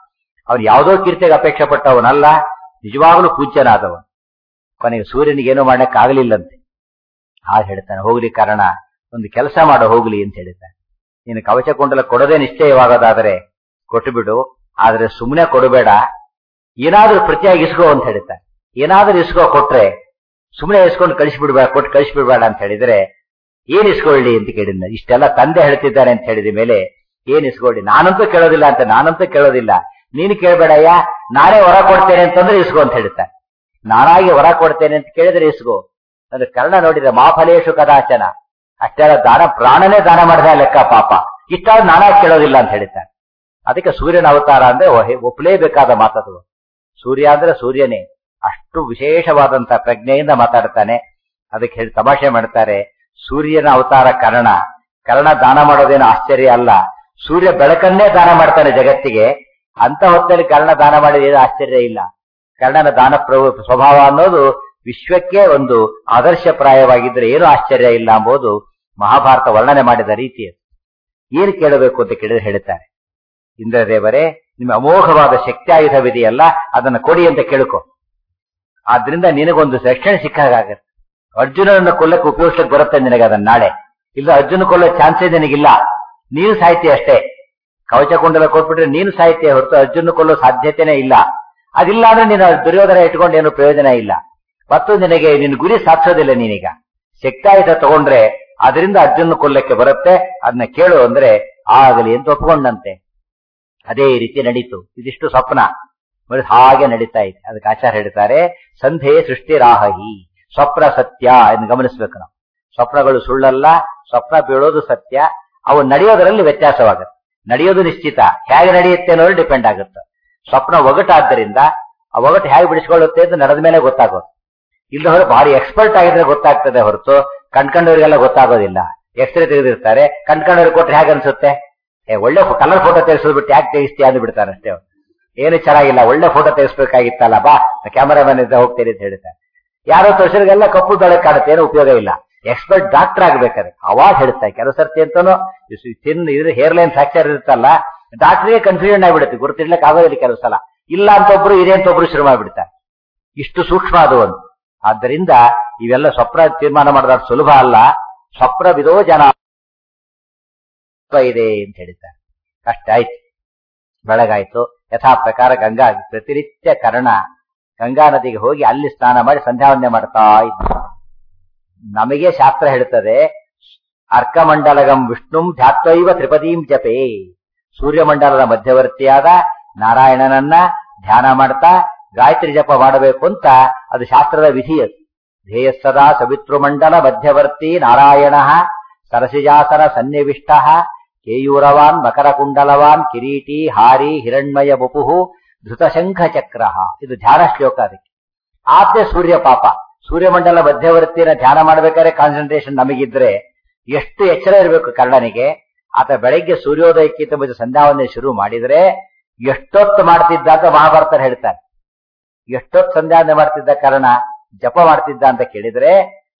ಅವನು ಯಾವುದೋ ಕೀರ್ತಿಗೆ ಅಪೇಕ್ಷೆ ಪಟ್ಟವನಲ್ಲ ನಿಜವಾಗ್ಲೂ ಪೂಜ್ಯನಾದವ ಕೊನೆಗೆ ಸೂರ್ಯನಿಗೆ ಏನೋ ಮಾಡಕ್ ಆಗಲಿಲ್ಲಂತೆ ಹಾಗೆ ಹೇಳ್ತಾನೆ ಹೋಗ್ಲಿ ಕಾರಣ ಒಂದು ಕೆಲಸ ಮಾಡೋ ಹೋಗ್ಲಿ ಅಂತ ಹೇಳಿದ್ದಾನೆ ನೀನು ಕವಚ ಕುಂಡಲ ಕೊಡೋದೇ ನಿಶ್ಚಯವಾಗೋದಾದರೆ ಕೊಟ್ಟು ಬಿಡು ಆದ್ರೆ ಸುಮ್ಮನೆ ಕೊಡಬೇಡ ಏನಾದ್ರೂ ಪ್ರತಿಯಾಗಿ ಇಸ್ಕೋ ಅಂತ ಹೇಳ್ತಾನೆ ಏನಾದ್ರೂ ಇಸ್ಕೋ ಕೊಟ್ರೆ ಸುಮ್ಮನೆ ಇಸ್ಕೊಂಡು ಕಳಿಸ್ಬಿಡ್ಬೇಡ ಕೊಟ್ಟು ಕಳಿಸ್ಬಿಡ್ಬೇಡ ಅಂತ ಹೇಳಿದ್ರೆ ಏನ್ ಇಸ್ಕೊಳ್ಳಿ ಅಂತ ಕೇಳಿದ್ನ ಇಷ್ಟೆಲ್ಲ ತಂದೆ ಹೇಳ್ತಿದ್ದಾನೆ ಅಂತ ಹೇಳಿದ ಮೇಲೆ ಏನ್ ಇಸ್ಕೊಳ್ಳಿ ನಾನಂತೂ ಕೇಳೋದಿಲ್ಲ ಅಂತ ನಾನಂತೂ ಕೇಳೋದಿಲ್ಲ ನೀನು ಕೇಳಬೇಡಯ್ಯ ನಾನೇ ಹೊರ ಕೊಡ್ತೇನೆ ಅಂತಂದ್ರೆ ಇಸ್ಕೋ ಅಂತ ಹೇಳ್ತಾನೆ ನಾನಾಗಿ ಹೊರ ಕೊಡ್ತೇನೆ ಅಂತ ಕೇಳಿದ್ರೆ ಇಸ್ಕೋ ಅಂದ್ರೆ ಕರ್ಣ ನೋಡಿದ್ರೆ ಮಾಫಲೇಶು ಕದಾಚನ ಅಷ್ಟೆಲ್ಲ ದಾನ ಪ್ರಾಣನೇ ದಾನ ಮಾಡಿದ ಲೆಕ್ಕ ಪಾಪ ಇಷ್ಟಾದ್ರೂ ನಾನಾಗಿ ಕೇಳೋದಿಲ್ಲ ಅಂತ ಹೇಳ್ತಾನೆ ಅದಕ್ಕೆ ಸೂರ್ಯನ ಅವತಾರ ಅಂದ್ರೆ ಒಹೆ- ಒಪ್ಪಲೇಬೇಕಾದ ಮಾತದು ಸೂರ್ಯ ಅಂದ್ರೆ ಸೂರ್ಯನೇ ಅಷ್ಟು ವಿಶೇಷವಾದಂತ ಪ್ರಜ್ಞೆಯಿಂದ ಮಾತಾಡ್ತಾನೆ ಅದಕ್ಕೆ ಹೇಳಿ ತಮಾಷೆ ಮಾಡ್ತಾರೆ ಸೂರ್ಯನ ಅವತಾರ ಕರ್ಣ ಕರ್ಣ ದಾನ ಮಾಡೋದೇನು ಆಶ್ಚರ್ಯ ಅಲ್ಲ ಸೂರ್ಯ ಬೆಳಕನ್ನೇ ದಾನ ಮಾಡ್ತಾನೆ ಜಗತ್ತಿಗೆ ಅಂತ ಹೊತ್ತಲ್ಲಿ ಕರ್ಣ ದಾನ ಮಾಡಿದ ಏನು ಆಶ್ಚರ್ಯ ಇಲ್ಲ ಕರ್ಣನ ದಾನ ಪ್ರಭು ಸ್ವಭಾವ ಅನ್ನೋದು ವಿಶ್ವಕ್ಕೆ ಒಂದು ಆದರ್ಶಪ್ರಾಯವಾಗಿದ್ರೆ ಏನು ಆಶ್ಚರ್ಯ ಇಲ್ಲ ಎಂಬುದು ಮಹಾಭಾರತ ವರ್ಣನೆ ಮಾಡಿದ ರೀತಿ ಅದು. ಏನು ಕೇಳಬೇಕು ಅಂತ ಕೇಳಿದ್ರೆ ಹೇಳ್ತಾರೆ ಇಂದ್ರದೇವರೇ ನಿಮ್ಮ ಅಮೋಘವಾದ ಶಕ್ತಿಯಾಯುಧವಿದೆಯಲ್ಲ ಅದನ್ನು ಕೊಡಿ ಅಂತ ಕೇಳ್ಕೊ ಆದ್ರಿಂದ ನಿನಗೊಂದು ರಕ್ಷಣೆ ಸಿಕ್ಕಾಗತ್ತೆ ಅರ್ಜುನನನ್ನು ಕೊಲ್ಲಕ್ಕೆ ಉಪಯೋಗಿಸಕ್ಕೆ ಬರುತ್ತೆ ನಿನಗೆ ಅದನ್ನ ನಾಳೆ ಇಲ್ಲ ಅರ್ಜುನ ಕೊಲ್ಲೋ ಚಾನ್ಸೇ ನಿನಗಿಲ್ಲ ನೀನು ಸಾಹಿತ್ಯ ಅಷ್ಟೇ ಕವಚ ಕುಂಡಲ ಕೊಟ್ಬಿಟ್ರೆ ನೀನು ಸಾಹಿತ್ಯ ಹೊರತು ಅರ್ಜುನ ಕೊಲ್ಲೋ ಸಾಧ್ಯತೆನೇ ಇಲ್ಲ ಅದಿಲ್ಲ ಅಂದ್ರೆ ನೀನು ದುರ್ಯೋಧನ ಇಟ್ಕೊಂಡು ಏನು ಪ್ರಯೋಜನ ಇಲ್ಲ ಮತ್ತು ನಿನಗೆ ನಿನ್ನ ಗುರಿ ಸಾಧಿಸೋದಿಲ್ಲ ನೀನೀಗ ಶಕ್ತಾಯುಧ ತಗೊಂಡ್ರೆ ಅದರಿಂದ ಅರ್ಜುನ ಕೊಲ್ಲಕ್ಕೆ ಬರುತ್ತೆ ಅದನ್ನ ಕೇಳು ಅಂದ್ರೆ ಆಗಲಿ ಅಂತ ಒಪ್ಕೊಂಡಂತೆ ಅದೇ ರೀತಿ ನಡೀತು ಇದಿಷ್ಟು ಸ್ವಪ್ನ మరి ಹಾಗೆ ನಡೀತಾ ಇದೆ ಅದಕ್ಕೆ ಆಚಾರ ಹೇಳ್ತಾರೆ ಸಂಧೆ ಸೃಷ್ಟಿ ರಾಹಿ ಸ್ವಪ್ನ ಸತ್ಯ ಎಂದು ಗಮನಿಸ್ಬೇಕು ನಾವು ಸ್ವಪ್ನಗಳು ಸುಳ್ಳಲ್ಲ ಸ್ವಪ್ನ ಬೀಳೋದು ಸತ್ಯ ಅವು ನಡೆಯೋದರಲ್ಲಿ ವ್ಯತ್ಯಾಸವಾಗುತ್ತೆ ನಡೆಯೋದು ನಿಶ್ಚಿತ ಹೇಗೆ ನಡೆಯುತ್ತೆ ಅನ್ನೋದು ಡಿಪೆಂಡ್ ಆಗುತ್ತೆ ಸ್ವಪ್ನ ಒಗಟಾದ್ದರಿಂದ ಆ ಒಗಟು ಹೇಗೆ ಬಿಡಿಸ್ಕೊಳ್ಳುತ್ತೆ ಅಂತ ನಡೆದ ಮೇಲೆ ಗೊತ್ತಾಗೋದು ಇಲ್ಲ ಹೊರ ಭಾರಿ ಎಕ್ಸ್ಪರ್ಟ್ ಆಗಿದ್ರೆ ಗೊತ್ತಾಗ್ತದೆ ಹೊರತು ಕಣ್ಕಂಡವರಿಗೆಲ್ಲ ಗೊತ್ತಾಗೋದಿಲ್ಲ ಎಕ್ಸ್ರೇ ತೆಗೆದಿರ್ತಾರೆ ಕಣ್ಕಂಡವ್ರಿಗೆ ಕೊಟ್ರೆ ಹೇಗೆ ಅನ್ಸುತ್ತೆ ಏ ಒಳ್ಳೆ ಕಲರ್ ಫೋಟೋ ತೆಗೆಸೋದ್ಬಿಟ್ಟು ಯಾಕೆ ತೆಗಿಸ್ತೀಯ ಅಂದು ಬಿಡ್ತಾರೆ ಅಷ್ಟೇ ಅವ್ರು. ಏನು ಚೆನ್ನಾಗಿಲ್ಲ ಒಳ್ಳೆ ಫೋಟೋ ತೆಗಿಸ್ಬೇಕಾಗಿತ್ತಲ್ಲ ಬಾ ಕ್ಯಾಮರಾಮನ್ ಇದ್ದ ಹೋಗ್ತೇನೆ ಅಂತ ಹೇಳ್ತಾರೆ ಯಾರೋ ತೋರಿಸಿರಿಗೆಲ್ಲ ಕಪ್ಪು ಬೆಳಕು ಕಾಣುತ್ತೆ ಏನು ಉಪಯೋಗ ಇಲ್ಲ ಎಕ್ಸ್ಪರ್ಟ್ ಡಾಕ್ಟರ್ ಆಗ್ಬೇಕಾದ್ರೆ ಅವಾಗ ಹೇಳ್ತಾರೆ ಕೆಲವು ಸರ್ತಿ ಅಂತಾನು ತಿನ್ ಇದ್ರ ಹೇರ್ ಲೈನ್ ಫ್ರಾಕ್ಚರ್ ಇರುತ್ತಲ್ಲ ಡಾಕ್ಟರ್ಗೆ ಕನ್ಫ್ಯೂಷನ್ ಆಗ್ಬಿಡುತ್ತೆ ಗುರುತಿಡ್ಲಿಕ್ಕೆ ಆಗೋದಿಲ್ಲ ಕೆಲವು ಸಲ ಇಲ್ಲ ಅಂತ ಒಬ್ರು ಇದೆ ಅಂತ ಒಬ್ರು ಶುರು ಮಾಡ್ಬಿಡ್ತಾರೆ ಇಷ್ಟು ಸೂಕ್ಷ್ಮ ಅದು ಒಂದು ಆದ್ದರಿಂದ ಇವೆಲ್ಲ ಸ್ವಪ್ನ ತೀರ್ಮಾನ ಮಾಡೋದು ಸುಲಭ ಅಲ್ಲ ಸ್ವಪ್ನವಿದೋ ಜನ ಇದೆ ಅಂತ ಹೇಳ್ತಾರೆ ಕಷ್ಟ ಆಯ್ತು ಬೆಳಗಾಯ್ತು ಯಥಾ ಪ್ರಕಾರ ಗಂಗಾ ಪ್ರತಿನಿತ್ಯ ಕರ್ಣ ಗಂಗಾ ನದಿಗೆ ಹೋಗಿ ಅಲ್ಲಿ ಸ್ನಾನ ಮಾಡಿ ಸಂಧ್ಯಾವಂದನೆ ಮಾಡ್ತಾ ಇದ್ದ ನಮಗೆ ಶಾಸ್ತ್ರ ಹೇಳ್ತದೆ ಅರ್ಕಮಂಡಲಗಂ ವಿಷ್ಣುಂ ಧ್ಯಾತ್ವೈವ ತ್ರಿಪದೀಂ ಜಪೇ ಸೂರ್ಯಮಂಡಲದ ಮಧ್ಯವರ್ತಿಯಾದ ನಾರಾಯಣನನ್ನ ಧ್ಯಾನ ಮಾಡ್ತಾ ಗಾಯತ್ರಿ ಜಪ ಮಾಡಬೇಕು ಅಂತ ಅದು ಶಾಸ್ತ್ರದ ವಿಧಿ ಅದು ಧ್ಯೇಯ ಸದಾ ಸವಿತೃಮಂಡಲ ಮಧ್ಯವರ್ತಿ ನಾರಾಯಣ ಸರಸಿಜಾಸನ ಸನ್ನಿವಿಷ್ಟ ಕೇಯೂರವಾನ್ ಮಕರಕುಂಡಲವಾನ್ ಕಿರೀಟಿ ಹಾರಿ ಹಿರಣ್ಮಯ ಬಪುಹು ಧೃತಶಂಖ ಚಕ್ರ ಇದು ಧ್ಯಾನ ಶ್ಲೋಕ ಅದಕ್ಕೆ ಆದ್ಯ ಸೂರ್ಯ ಪಾಪ ಸೂರ್ಯಮಂಡಲ ಮಧ್ಯವರ್ತಿನ ಧ್ಯಾನ ಮಾಡ್ಬೇಕಾದ್ರೆ ಕಾನ್ಸಂಟ್ರೇಷನ್ ನಮಗಿದ್ರೆ ಎಷ್ಟು ಎಚ್ಚರ ಇರಬೇಕು ಕರ್ಣನಿಗೆ ಆತ ಬೆಳಗ್ಗೆ ಸೂರ್ಯೋದಯಕ್ಕಿಂತ ಮುಂಚೆ ಸಂಧ್ಯಾವಂದನೆ ಶುರು ಮಾಡಿದ್ರೆ ಎಷ್ಟೊತ್ತು ಮಾಡ್ತಿದ್ದ ಅಂತ ಮಹಾಭಾರತರು ಹೇಳ್ತಾರೆ ಎಷ್ಟೊತ್ತು ಸಂಧ್ಯಾವಂದನೆ ಮಾಡ್ತಿದ್ದ ಕಾರಣ ಜಪ ಮಾಡ್ತಿದ್ದ ಅಂತ ಕೇಳಿದ್ರೆ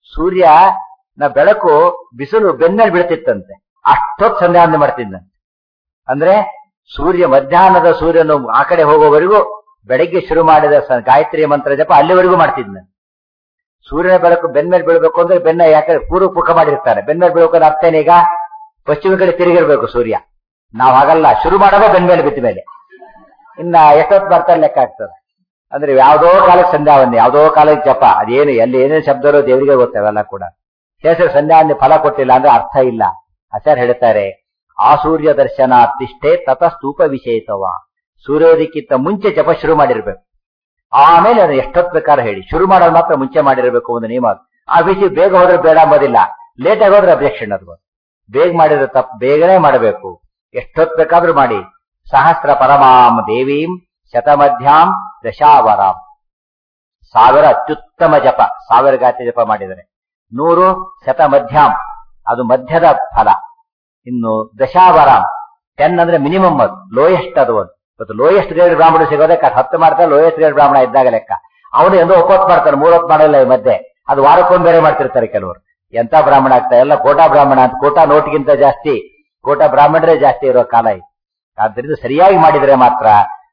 ಸೂರ್ಯನ ಬೆಳಕು ಬಿಸಿಲು ಬೆನ್ನಲ್ಲಿ ಬೀಳ್ತಿತ್ತಂತೆ ಅಷ್ಟೊತ್ತು ಸಂಧ್ಯಾವಂದನೆ ಮಾಡ್ತಿದ್ದಂತೆ ಅಂದ್ರೆ ಸೂರ್ಯ ಮಧ್ಯಾಹ್ನದ ಸೂರ್ಯನು ಆ ಕಡೆ ಹೋಗೋವರೆಗೂ ಬೆಳಗ್ಗೆ ಶುರು ಮಾಡಿದ ಸ- ಗಾಯತ್ರಿ ಮಂತ್ರ ಜಪ ಅಲ್ಲಿವರೆಗೂ ಮಾಡ್ತಿದ್ದ ಸೂರ್ಯನ ಬೆಳಕು ಬೆನ್ಮೇಲೆ ಬೀಳ್ಬೇಕು ಅಂದ್ರೆ ಬೆನ್ನ ಯಾಕಂದ್ರೆ ಪೂರ್ವ ಮುಖ ಮಾಡಿರ್ತಾರೆ ಬೆನ್ಮೇಲೆ ಬೀಳ್ಬೇಕು ಅಂದ್ರೆ ಅರ್ಥ ಏನೀಗ ಪಶ್ಚಿಮ ಕಡೆ ತಿರುಗಿರ್ಬೇಕು ಸೂರ್ಯ ನಾವ್ ಹಾಗಲ್ಲ ಶುರು ಮಾಡೋದೇ ಬೆನ್ಮೇಲೆ ಬಿದ್ದ ಮೇಲೆ ಇನ್ನ ಎಷ್ಟೊತ್ತು ಬರ್ತಾರೆ ಲೆಕ್ಕ ಆಗ್ತದೆ ಅಂದ್ರೆ ಯಾವ್ದೋ ಕಾಲಕ್ಕೆ ಸಂಧ್ಯಾವಂದನೆ ಯಾವ್ದೋ ಕಾಲಕ್ಕೆ ಜಪ ಅದೇನು ಎಲ್ಲಿ ಏನೇನು ಶಬ್ದ ಇರೋ ದೇವರಿಗೆ ಗೊತ್ತವೆಲ್ಲ ಕೂಡ ಹೆಸರು ಸಂಧ್ಯಾವಂದನೆ ಫಲ ಕೊಟ್ಟಿಲ್ಲ ಅಂದ್ರೆ ಅರ್ಥ ಇಲ್ಲ ಆಚಾರ್ಯ ಹೇಳ್ತಾರೆ ಆ ಸೂರ್ಯ ದರ್ಶನ ತಿಷ್ಠೆ ತತ ಸ್ತೂಪ ವಿಷೇತವ ಸೂರ್ಯೋದಯಕ್ಕಿಂತ ಮುಂಚೆ ಜಪ ಶುರು ಮಾಡಿರ್ಬೇಕು ಆಮೇಲೆ ಅದು ಎಷ್ಟೊತ್ತು ಬೇಕಾದ್ರೆ ಹೇಳಿ ಶುರು ಮಾಡೋದು ಮಾತ್ರ ಮುಂಚೆ ಮಾಡಿರ್ಬೇಕು ಒಂದು ನಿಯಮ ಅದು. ಆ ವಿಷಯ ಬೇಗ ಹೋದ್ರೆ ಬೇಡ ಅಂಬೋದಿಲ್ಲ ಲೇಟ್ ಆಗಿ ಹೋದ್ರೆ ಅಬ್ಜೆಕ್ಷನ್ ಅದು ಬೇಗ ಮಾಡಿದ್ರೆ ತಪ್ಪು ಬೇಗನೆ ಮಾಡಬೇಕು ಎಷ್ಟೊತ್ತು ಬೇಕಾದ್ರೂ ಮಾಡಿ ಸಹಸ್ರ ಪರಮಾಂ ದೇವೀಂ ಶತಮಧ್ಯಾಂ ದಶಾವರಾಂ ಸಾವಿರ ಅತ್ಯುತ್ತಮ ಜಪ ಸಾವಿರ ಗಾತಿ ಜಪ ಮಾಡಿದರೆ ನೂರು ಶತ ಮಧ್ಯಾಂ ಅದು ಮಧ್ಯದ ಫಲ ಇನ್ನು ದಶಾವರಾಂ ಟೆನ್ ಅಂದ್ರೆ ಮಿನಿಮಮ್ ಅದು ಲೋಯೆಸ್ಟ್ ಅದು ಒಂದು ಇವತ್ತು ಲೋಯೆಸ್ಟ್ ಗ್ರೇಡ್ ಬ್ರಾಹ್ಮಣ ಸಿಗೋದೇ ಕ- ಹತ್ತು ಮಾಡ್ತಾರೆ ಲೋಯೆಸ್ಟ್ ಗ್ರೇಡ್ ಬ್ರಾಹ್ಮಣ ಇದ್ದಾಗ ಲೆಕ್ಕ ಅವನು ಎಂದೋ ಒಪ್ಪತ್ತು ಮಾಡ್ತಾರೆ ಮೂರೊತ್ತು ಮಾಡಲ್ಲ ಈ ಮಧ್ಯೆ ಅದು ವಾರಕ್ಕೊಮ್ಮೆ ಬೇರೆ ಮಾಡ್ತಿರ್ತಾರೆ ಕೆಲವರು ಎಂತ ಬ್ರಾಹ್ಮಣ ಆಗ್ತಾರೆ ಎಲ್ಲ ಕೋಟಾ ಬ್ರಾಹ್ಮಣ ಅಂತ ಕೋಟಾ ನೋಟ್ಗಿಂತ ಜಾಸ್ತಿ ಕೋಟಾ ಬ್ರಾಹ್ಮಣರೇ ಜಾಸ್ತಿ ಇರೋ ಕಾಲ ಇದು ಆದ್ದರಿಂದ ಸರಿಯಾಗಿ ಮಾಡಿದ್ರೆ ಮಾತ್ರ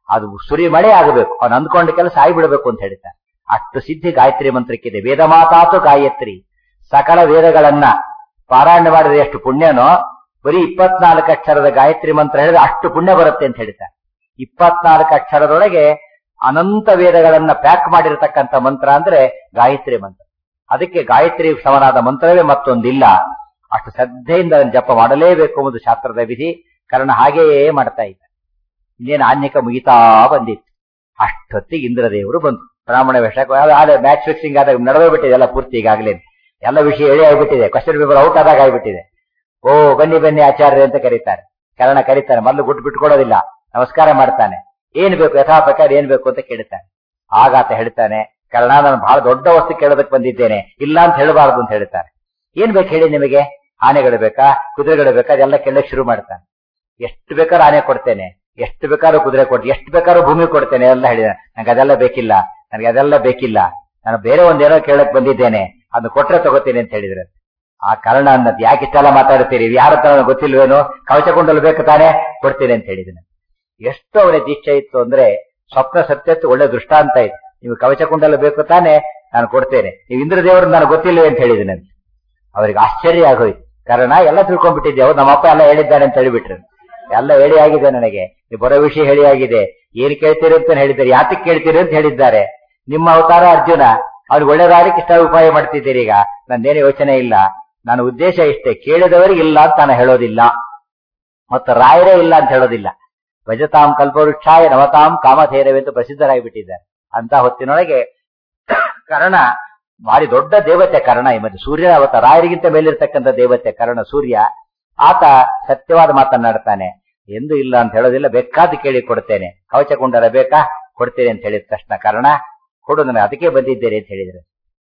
ಅದು ಸುರಿ ಮಳೆ ಆಗಬೇಕು ಅವನು ಅಂದ್ಕೊಂಡ ಕೆಲಸ ಆಗಿಬಿಡಬೇಕು ಅಂತ ಹೇಳ್ತಾನೆ ಅಷ್ಟು ಸಿದ್ಧಿ ಗಾಯತ್ರಿ ಮಂತ್ರಕ್ಕಿದೆ ವೇದ ಮಾತಾತು ಗಾಯತ್ರಿ ಸಕಲ ವೇದಗಳನ್ನ ಪಾರಾಯಣ ಮಾಡಿದ್ರೆ ಎಷ್ಟು ಪುಣ್ಯನೋ ಬರೀ ಇಪ್ಪತ್ನಾಲ್ಕು ಅಕ್ಷರದ ಗಾಯತ್ರಿ ಮಂತ್ರ ಹೇಳಿದ್ರೆ ಅಷ್ಟು ಪುಣ್ಯ ಬರುತ್ತೆ ಅಂತ ಹೇಳ್ತಾರೆ ಇಪ್ಪತ್ನಾಲ್ಕು ಅಕ್ಷರದೊಳಗೆ ಅನಂತ ವೇದಗಳನ್ನ ಪ್ಯಾಕ್ ಮಾಡಿರತಕ್ಕಂತ ಮಂತ್ರ ಅಂದ್ರೆ ಗಾಯತ್ರಿ ಮಂತ್ರ ಅದಕ್ಕೆ ಗಾಯತ್ರಿ ಸಮನಾದ ಮಂತ್ರವೇ ಮತ್ತೊಂದಿಲ್ಲ ಅಷ್ಟು ಶ್ರದ್ಧೆಯಿಂದ ಅದನ್ನು ಜಪ ಮಾಡಲೇಬೇಕು ಎಂಬುದು ಶಾಸ್ತ್ರದ ವಿಧಿ ಕಾರಣ ಹಾಗೆಯೇ ಮಾಡ್ತಾ ಇದ್ದ ಇನ್ನೇನು ಆನ್ಯಕ ಮುಗಿತಾ ಬಂದಿತ್ತು ಅಷ್ಟೊತ್ತಿಗೆ ಇಂದ್ರದೇವರು ಬಂತು ಬ್ರಾಹ್ಮಣ ವೇಷ ಆದ್ರೆ ಮ್ಯಾಚ್ ಫಿಕ್ಸಿಂಗ್ ಆದಾಗ ನಡೆದೇ ಬಿಟ್ಟಿದೆ ಎಲ್ಲ ಪೂರ್ತಿ ಈಗಾಗಲೇ ಎಲ್ಲ ವಿಷಯ ಹೇಳಿ ಆಗ್ಬಿಟ್ಟಿದೆ ಕ್ವಶನ್ ಪೇಪರ್ ಔಟ್ ಆದಾಗ ಆಗ್ಬಿಟ್ಟಿದೆ ಓ ಬನ್ನಿ ಬನ್ನಿ ಆಚಾರ್ಯ ಅಂತ ಕರೀತಾರೆ ಕಾರಣ ಕರೀತಾನೆ ಮೊದಲು ಗುಟ್ಟು ಬಿಟ್ಕೊಡೋದಿಲ್ಲ ನಮಸ್ಕಾರ ಮಾಡ್ತಾನೆ ಏನ್ ಬೇಕು ಯಥಾ ಪ್ರಕಾರ ಏನ್ ಬೇಕು ಅಂತ ಕೇಳ್ತಾನೆ ಆಗಾತ ಹೇಳ್ತಾನೆ ಕಾರಣ ನಾನು ಬಹಳ ದೊಡ್ಡ ವಸ್ತು ಕೇಳೋದಕ್ಕೆ ಬಂದಿದ್ದೇನೆ ಇಲ್ಲ ಅಂತ ಹೇಳಬಾರದು ಅಂತ ಹೇಳ್ತಾರೆ ಏನ್ ಬೇಕು ಹೇಳಿ ನಿಮಗೆ ಆನೆಗಳು ಬೇಕಾ ಕುದುರೆಗಳು ಬೇಕಾ ಅದೆಲ್ಲ ಕೇಳಕ್ ಶುರು ಮಾಡ್ತಾನೆ ಎಷ್ಟು ಬೇಕಾದ್ರೂ ಆನೆ ಕೊಡ್ತೇನೆ ಎಷ್ಟು ಬೇಕಾದ್ರೂ ಕುದುರೆ ಕೊಡ್ತೀನಿ ಎಷ್ಟು ಬೇಕಾದ್ರೂ ಭೂಮಿ ಕೊಡ್ತೇನೆ ಎಲ್ಲ ಹೇಳಿದ ನನಗೆ ಅದೆಲ್ಲ ಬೇಕಿಲ್ಲ ನನಗೆ ಅದೆಲ್ಲ ಬೇಕಿಲ್ಲ ನಾನು ಬೇರೆ ಒಂದೇನೋ ಕೇಳಕ್ ಬಂದಿದ್ದೇನೆ ಅದನ್ನ ಕೊಟ್ರೆ ತಗೋತೀನಿ ಅಂತ ಹೇಳಿದ್ರೆ ಆ ಕಾರಣ ಅನ್ನೋದು ಯಾಕೆ ಇಷ್ಟೆಲ್ಲ ಮಾತಾಡ್ತೀರಿ ಯಾರ ಹತ್ರ ನನಗೆ ಗೊತ್ತಿಲ್ವೇನು ಕವಚ ಕುಂಡಲು ಬೇಕು ತಾನೆ ಕೊಡ್ತೀನಿ ಅಂತ ಹೇಳಿದ್ದೇನೆ ಎಷ್ಟು ಅವರ ದೀಕ್ಷೆ ಇತ್ತು ಅಂದ್ರೆ ಸ್ವಪ್ನ ಸತ್ಯತ್ತು ಒಳ್ಳೆ ದೃಷ್ಟಾಂತ ಇತ್ತು ನೀವು ಕವಚ ಕುಂಡಲು ಬೇಕು ತಾನೆ ನಾನು ಕೊಡ್ತೇನೆ ನೀವು ಇಂದ್ರದೇವರು ನನಗೆ ಗೊತ್ತಿಲ್ಲವೇ ಅಂತ ಹೇಳಿದ್ದೇನೆ ಅವರಿಗೆ ಆಶ್ಚರ್ಯ ಆಗೋಯ್ತು ಕಾರಣ ಎಲ್ಲ ತಿಳ್ಕೊಂಡ್ಬಿಟ್ಟಿದ್ದೆ ಅವ್ರು ನಮ್ಮಪ್ಪ ಎಲ್ಲ ಹೇಳಿದ್ದಾನೆ ಅಂತ ಹೇಳಿಬಿಟ್ರು ಎಲ್ಲ ಹೇಳಿ ಆಗಿದೆ ನನಗೆ ನೀವು ಬರೋ ವಿಷಯ ಹೇಳಿ ಆಗಿದೆ ಏನ್ ಕೇಳ್ತೀರಿ ಅಂತ ಹೇಳಿದ್ದಾರೆ ಯಾತಕ್ಕೆ ಕೇಳ್ತೀರಿ ಅಂತ ಹೇಳಿದ್ದಾರೆ ನಿಮ್ಮ ಅವತಾರ ಅರ್ಜುನ ಅವ್ರಿಗೆ ಒಳ್ಳೇದಾಗಲಿಕ್ಕೆ ಇಷ್ಟ ಉಪಾಯ ಮಾಡ್ತಿದ್ದೀರಿ ಈಗ ನಂದೇನು ಯೋಚನೆ ಇಲ್ಲ ನನ್ನ ಉದ್ದೇಶ ಇಷ್ಟೇ ಕೇಳಿದವರಿಗೆ ಇಲ್ಲ ಅಂತ ನಾನು ಹೇಳೋದಿಲ್ಲ ಮತ್ತು ರಾಯರೇ ಇಲ್ಲ ಅಂತ ಹೇಳೋದಿಲ್ಲ ಭಜತಾಂ ಕಲ್ಪವೃಕ್ಷಾಯ ನವತಾಂ ಕಾಮಧೇರವೆಂದು ಪ್ರಸಿದ್ಧರಾಗಿಬಿಟ್ಟಿದ್ದಾರೆ ಅಂತ ಹೊತ್ತಿನೊಳಗೆ ಕರ್ಣ ಭಾರಿ ದೊಡ್ಡ ದೇವತೆ ಕರ್ಣ ಈ ಮತ್ತೆ ಸೂರ್ಯನ ಅವತ ರಾಯರಿಗಿಂತ ಮೇಲಿರ್ತಕ್ಕಂಥ ದೇವತೆ ಕರ್ಣ ಸೂರ್ಯ ಆತ ಸತ್ಯವಾದ ಮಾತನ್ನಾಡ್ತಾನೆ ಎಂದು ಇಲ್ಲ ಅಂತ ಹೇಳೋದಿಲ್ಲ ಬೇಕಾದ ಕೇಳಿ ಕೊಡ್ತೇನೆ ಕವಚ ಕುಂಡಲ ಬೇಕಾ ಕೊಡ್ತೇನೆ ಅಂತ ಹೇಳಿದ ತಕ್ಷಣ ಕಾರಣ ಕೊಡು ನನಗೆ ಅದಕ್ಕೆ ಬಂದಿದ್ದೇನೆ ಅಂತ ಹೇಳಿದ್ರೆ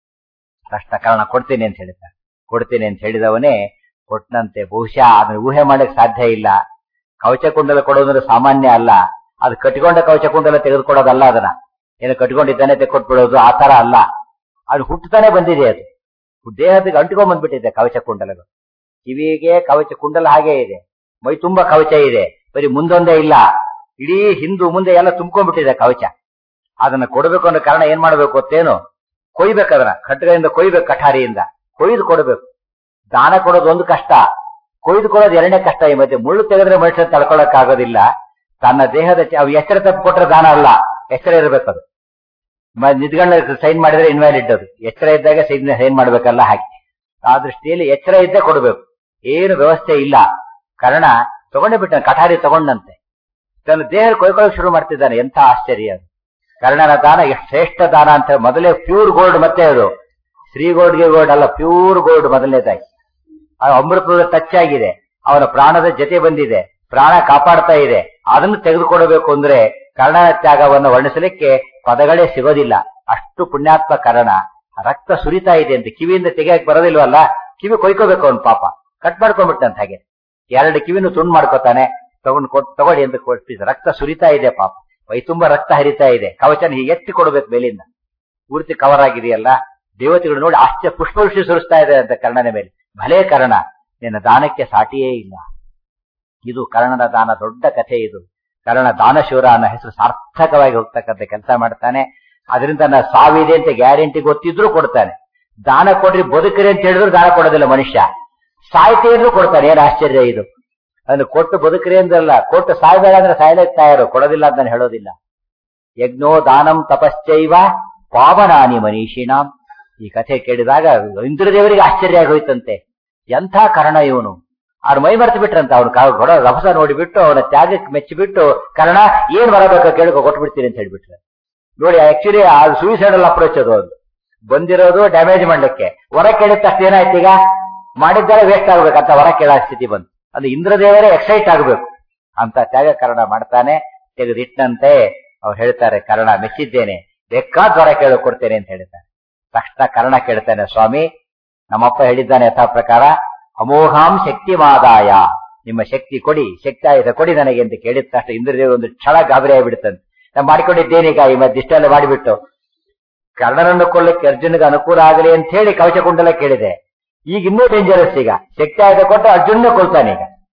ತಕ್ಷಣ ಕಾರಣ ಕೊಡ್ತೇನೆ ಅಂತ ಹೇಳಿದ ಕೊಡ್ತೇನೆ ಅಂತ ಹೇಳಿದವನೇ ಕೊಟ್ಟನಂತೆ ಬಹುಶಃ ಅದನ್ನ ಊಹೆ ಮಾಡಕ್ ಸಾಧ್ಯ ಇಲ್ಲ ಕವಚ ಕುಂಡಲ ಕೊಡೋದ್ರೆ ಸಾಮಾನ್ಯ ಅಲ್ಲ ಅದು ಕಟ್ಟಿಕೊಂಡ ಕವಚ ಕುಂಡಲ ತೆಗೆದುಕೊಡೋದಲ್ಲ ಅದನ್ನ ಏನು ಕಟ್ಕೊಂಡಿದ್ದಾನೆ ತೆಕ್ಕೊಟ್ಬಿಡೋದು ಆ ತರ ಅಲ್ಲ ಅದು ಹುಟ್ಟತಾನೆ ಬಂದಿದೆ ಅದು ದೇಹದಿಗೆ ಅಂಟ್ಕೊಂಡ್ ಬಂದ್ಬಿಟ್ಟಿದೆ ಕವಚ ಕುಂಡಲಗಳು ಕಿವಿಗೆ ಕವಚ ಕುಂಡಲ ಹಾಗೆ ಇದೆ ಮೈ ತುಂಬಾ ಕವಚ ಇದೆ ಬರೀ ಮುಂದೊಂದೇ ಇಲ್ಲ ಇಡೀ ಹಿಂದು ಮುಂದೆ ಎಲ್ಲ ತುಂಬ್ಕೊಂಡ್ಬಿಟ್ಟಿದೆ ಕವಚ ಅದನ್ನ ಕೊಡಬೇಕು ಅನ್ನೋ ಕಾರಣ ಏನ್ ಮಾಡ್ಬೇಕು ಗೊತ್ತೇನು ಕೊಯ್ಬೇಕು ಅದನ್ನ ಖಡ್ಗದಿಂದ ಕೊಯ್ಬೇಕು ಕಠಾರಿಯಿಂದ ಕೊಯ್ದು ಕೊಡಬೇಕು ದಾನ ಕೊಡೋದು ಒಂದು ಕಷ್ಟ ಕೊಯ್ದು ಕೊಡೋದು ಎರಡನೇ ಕಷ್ಟ ಈ ಮಧ್ಯೆ ಮುಳ್ಳು ತೆಗೆದ್ರೆ ಮನುಷ್ಯ ತಡ್ಕೊಳಕ್ ಆಗೋದಿಲ್ಲ ತನ್ನ ದೇಹದ ಚ- ಅವು ಎಚ್ಚರ ತಪ್ಪು ಕೊಟ್ರೆ ದಾನ ಅಲ್ಲ ಎಚ್ಚರ ಇರಬೇಕದು ನಿದ್ಗಣ್ಣ ಸೈನ್ ಮಾಡಿದ್ರೆ ಇನ್ವ್ಯಾಲಿಡ್ ಅದು ಎಚ್ಚರ ಇದ್ದಾಗ ಸೈನ್ ಸೈನ್ ಮಾಡ್ಬೇಕಲ್ಲ ಹಾಗೆ ಆ ದೃಷ್ಟಿಯಲ್ಲಿ ಎಚ್ಚರ ಇದ್ದೇ ಕೊಡಬೇಕು ಏನು ವ್ಯವಸ್ಥೆ ಇಲ್ಲ ಕಾರಣ ತಗೊಂಡೇ ಬಿಟ್ಟ ಕಠಾರಿ ತಗೊಂಡಂತೆ ತನ್ನ ದೇಹ ಕೊಯ್ಕೊಳ್ಳೋಕೆ ಶುರು ಮಾಡ್ತಿದ್ದಾನೆ ಎಂಥ ಆಶ್ಚರ್ಯ ಅದು ಕರ್ಣನ ದಾನ ಎಷ್ಟು ಶ್ರೇಷ್ಠ ದಾನ ಅಂತ ಹೇಳಿ ಮೊದಲೇ ಪ್ಯೂರ್ ಗೋಲ್ಡ್ ಮತ್ತೆ ಅದು ಶ್ರೀ ಗೋಲ್ಡ್ಗೆ ಗೋಲ್ಡ್ ಅಲ್ಲ ಪ್ಯೂರ್ ಗೋಲ್ಡ್ ಮೊದಲನೇದಾಗಿ ಆ ಅಮೃತದ ಟಚ್ ಆಗಿದೆ ಅವನ ಪ್ರಾಣದ ಜೊತೆ ಬಂದಿದೆ ಪ್ರಾಣ ಕಾಪಾಡ್ತಾ ಇದೆ ಅದನ್ನು ತೆಗೆದುಕೊಡಬೇಕು ಅಂದ್ರೆ ಕರ್ಣನ ತ್ಯಾಗವನ್ನು ವರ್ಣಿಸಲಿಕ್ಕೆ ಪದಗಳೇ ಸಿಗೋದಿಲ್ಲ ಅಷ್ಟು ಪುಣ್ಯಾತ್ಮ ಕರ್ಣ ರಕ್ತ ಸುರಿತಾ ಇದೆ ಅಂತ ಕಿವಿಯಿಂದ ತೆಗೆಯಕ್ ಬರೋದಿಲ್ವಲ್ಲ ಕಿವಿ ಕೊಯ್ಕೋಬೇಕು ಅವನ್ ಪಾಪ ಕಟ್ ಮಾಡ್ಕೊಂಡ್ಬಿಟ್ಟಂತ ಹಾಗೆ ಎರಡು ಕಿವಿನೂ ತುಂಡು ಮಾಡ್ಕೋತಾನೆ ತಗೊಂಡ್ ಕೊಟ್ ತಗೊಳ್ಳಿ ಅಂತ ಕೊಟ್ಟಿದ್ದ ರಕ್ತ ಸುರಿತಾ ಇದೆ ಪಾಪ ಮೈ ತುಂಬಾ ರಕ್ತ ಹರಿತಾ ಇದೆ ಕವಚನ ಹೀಗೆ ಎತ್ತಿ ಕೊಡ್ಬೇಕು ಮೇಲಿಂದ ಪೂರ್ತಿ ಕವರ್ ಆಗಿದೆಯಲ್ಲ ದೇವತೆಗಳು ನೋಡಿ ಆಶ್ಚರ್ಯ ಪುಷ್ಪವೃಷ್ಟಿ ಸುರಿಸ್ತಾ ಇದೆ ಅಂತ ಕರ್ಣನ ಮೇಲೆ ಭಲೇ ಕರ್ಣ ನಿನ್ನ ದಾನಕ್ಕೆ ಸಾಟಿಯೇ ಇಲ್ಲ ಇದು ಕರ್ಣನ ದಾನ ದೊಡ್ಡ ಕಥೆ ಇದು ಕರ್ಣ ದಾನಶೂರ ಅನ್ನೋ ಹೆಸರು ಸಾರ್ಥಕವಾಗಿ ಹೋಗ್ತಕ್ಕಂಥ ಕೆಲಸ ಮಾಡ್ತಾನೆ ಅದರಿಂದ ನಾ ಸಾವಿದೆ ಅಂತ ಗ್ಯಾರಂಟಿ ಗೊತ್ತಿದ್ರು ಕೊಡ್ತಾನೆ ದಾನ ಕೊಡ್ರಿ ಬದುಕ್ರಿ ಅಂತ ಹೇಳಿದ್ರು ದಾನ ಕೊಡೋದಿಲ್ಲ ಮನುಷ್ಯ ಸಾಯ್ತೇ ಇದ್ರು ಕೊಡ್ತಾನೆ ಏನ್ ಆಶ್ಚರ್ಯ ಇದು ಅದನ್ನು ಕೊಟ್ಟು ಬದುಕ್ರಿ ಅಂದ್ರಲ್ಲ ಕೊಟ್ಟು ಸಾಯ್ಬೇಡ ಅಂದ್ರೆ ಸಾಯ್ಲಿಕ್ಕೆ ತಯಾರು ಕೊಡೋದಿಲ್ಲ ಅಂತ ನಾನು ಹೇಳೋದಿಲ್ಲ ಯಜ್ಞೋ ದಾನಂ ತಪಶ್ಚೈವ ಪಾವನಾನಿ ಮನೀಷಿಣಾಂ ಈ ಕಥೆ ಕೇಳಿದಾಗ ಇಂದ್ರದೇವರಿಗೆ ಆಶ್ಚರ್ಯ ಆಗೋಯ್ತಂತೆ ಎಂಥ ಕರ್ಣ ಇವನು ಅವ್ರ ಮೈ ಮರೆತು ಬಿಟ್ರಂತ ಅವ್ನು ಕೊಡೋ ರಭಸ ನೋಡಿಬಿಟ್ಟು ಅವನ ತ್ಯಾಗಕ್ಕೆ ಮೆಚ್ಚಿಬಿಟ್ಟು ಕರ್ಣ ಏನ್ ಬರಬೇಕು ಕೇಳ್ಕೊ ಕೊಟ್ಬಿಡ್ತೀನಿ ಅಂತ ಹೇಳ್ಬಿಟ್ರೆ ನೋಡಿ ಆಕ್ಚುಲಿ ಆ ಸೂಸೈಡಲ್ ಅಪ್ರೋಚ್ ಅದು ಅದು ಬಂದಿರೋದು ಡ್ಯಾಮೇಜ್ ಮಾಡ್ಲಿಕ್ಕೆ ಹೊರ ಕೇಳಿದ ತಕ್ಷಣ ಏನಾಯ್ತು ಈಗ ಮಾಡಿದ್ದಾರೆ ವೇಸ್ಟ್ ಆಗ್ಬೇಕಂತ ಹೊರ ಕೇಳೋ ಸ್ಥಿತಿ ಬಂತು ಅದು ಇಂದ್ರದೇವರೇ ಎಕ್ಸೈಟ್ ಆಗ್ಬೇಕು ಅಂತ ತ್ಯಾಗ ಕರ್ಣ ಮಾಡ್ತಾನೆ ತೆಗೆದಿಟ್ಟಂತೆ ಅವ್ರು ಹೇಳ್ತಾರೆ ಕರ್ಣ ಮೆಚ್ಚಿದ್ದೇನೆ ಬೇಕಾದ ಹೊರ ಕೇಳು ಕೊಡ್ತೇನೆ ಅಂತ ಹೇಳ್ತಾರೆ ತಕ್ಷಣ ಕರ್ಣ ಕೇಳ್ತಾನೆ ಸ್ವಾಮಿ ನಮ್ಮಪ್ಪ ಹೇಳಿದ್ದಾನೆ ಯಥಾ ಪ್ರಕಾರ ಅಮೋಘಾಂ ಶಕ್ತಿ ಮಾದಾಯ ನಿಮ್ಮ ಶಕ್ತಿ ಕೊಡಿ ಶಕ್ತಿ ಆಯುಧ ಕೊಡಿ ನನಗೆ ಅಂತ ಕೇಳಿದ ತಕ್ಷಣ ಇಂದ್ರದೇವ ಒಂದು ಕ್ಷಣ ಗಾಬರಿ ಆಗಿಬಿಡುತ್ತಂತೆ ನಾನು ಮಾಡಿಕೊಂಡಿದ್ದೇನೀಗ ಈ ಮಧ್ಯೆ ಇಷ್ಟೆಲ್ಲ ಮಾಡಿಬಿಟ್ಟು ಕರ್ಣನನ್ನು ಕೊಲ್ಲಕ್ಕೆ ಅರ್ಜುನ್ಗೆ ಅನುಕೂಲ ಆಗಲಿ ಅಂತ ಹೇಳಿ ಕವಚ ಕುಂಡಲ ಕೇಳಿದೆ ಈಗ ಇನ್ನೂ ಡೇಂಜರಸ್ ಈಗ ಶಕ್ತಿ ಆಯುಧ ಕೊಟ್ಟು ಅರ್ಜುನ ಕೊಲ್ತಾನೆ ಈಗ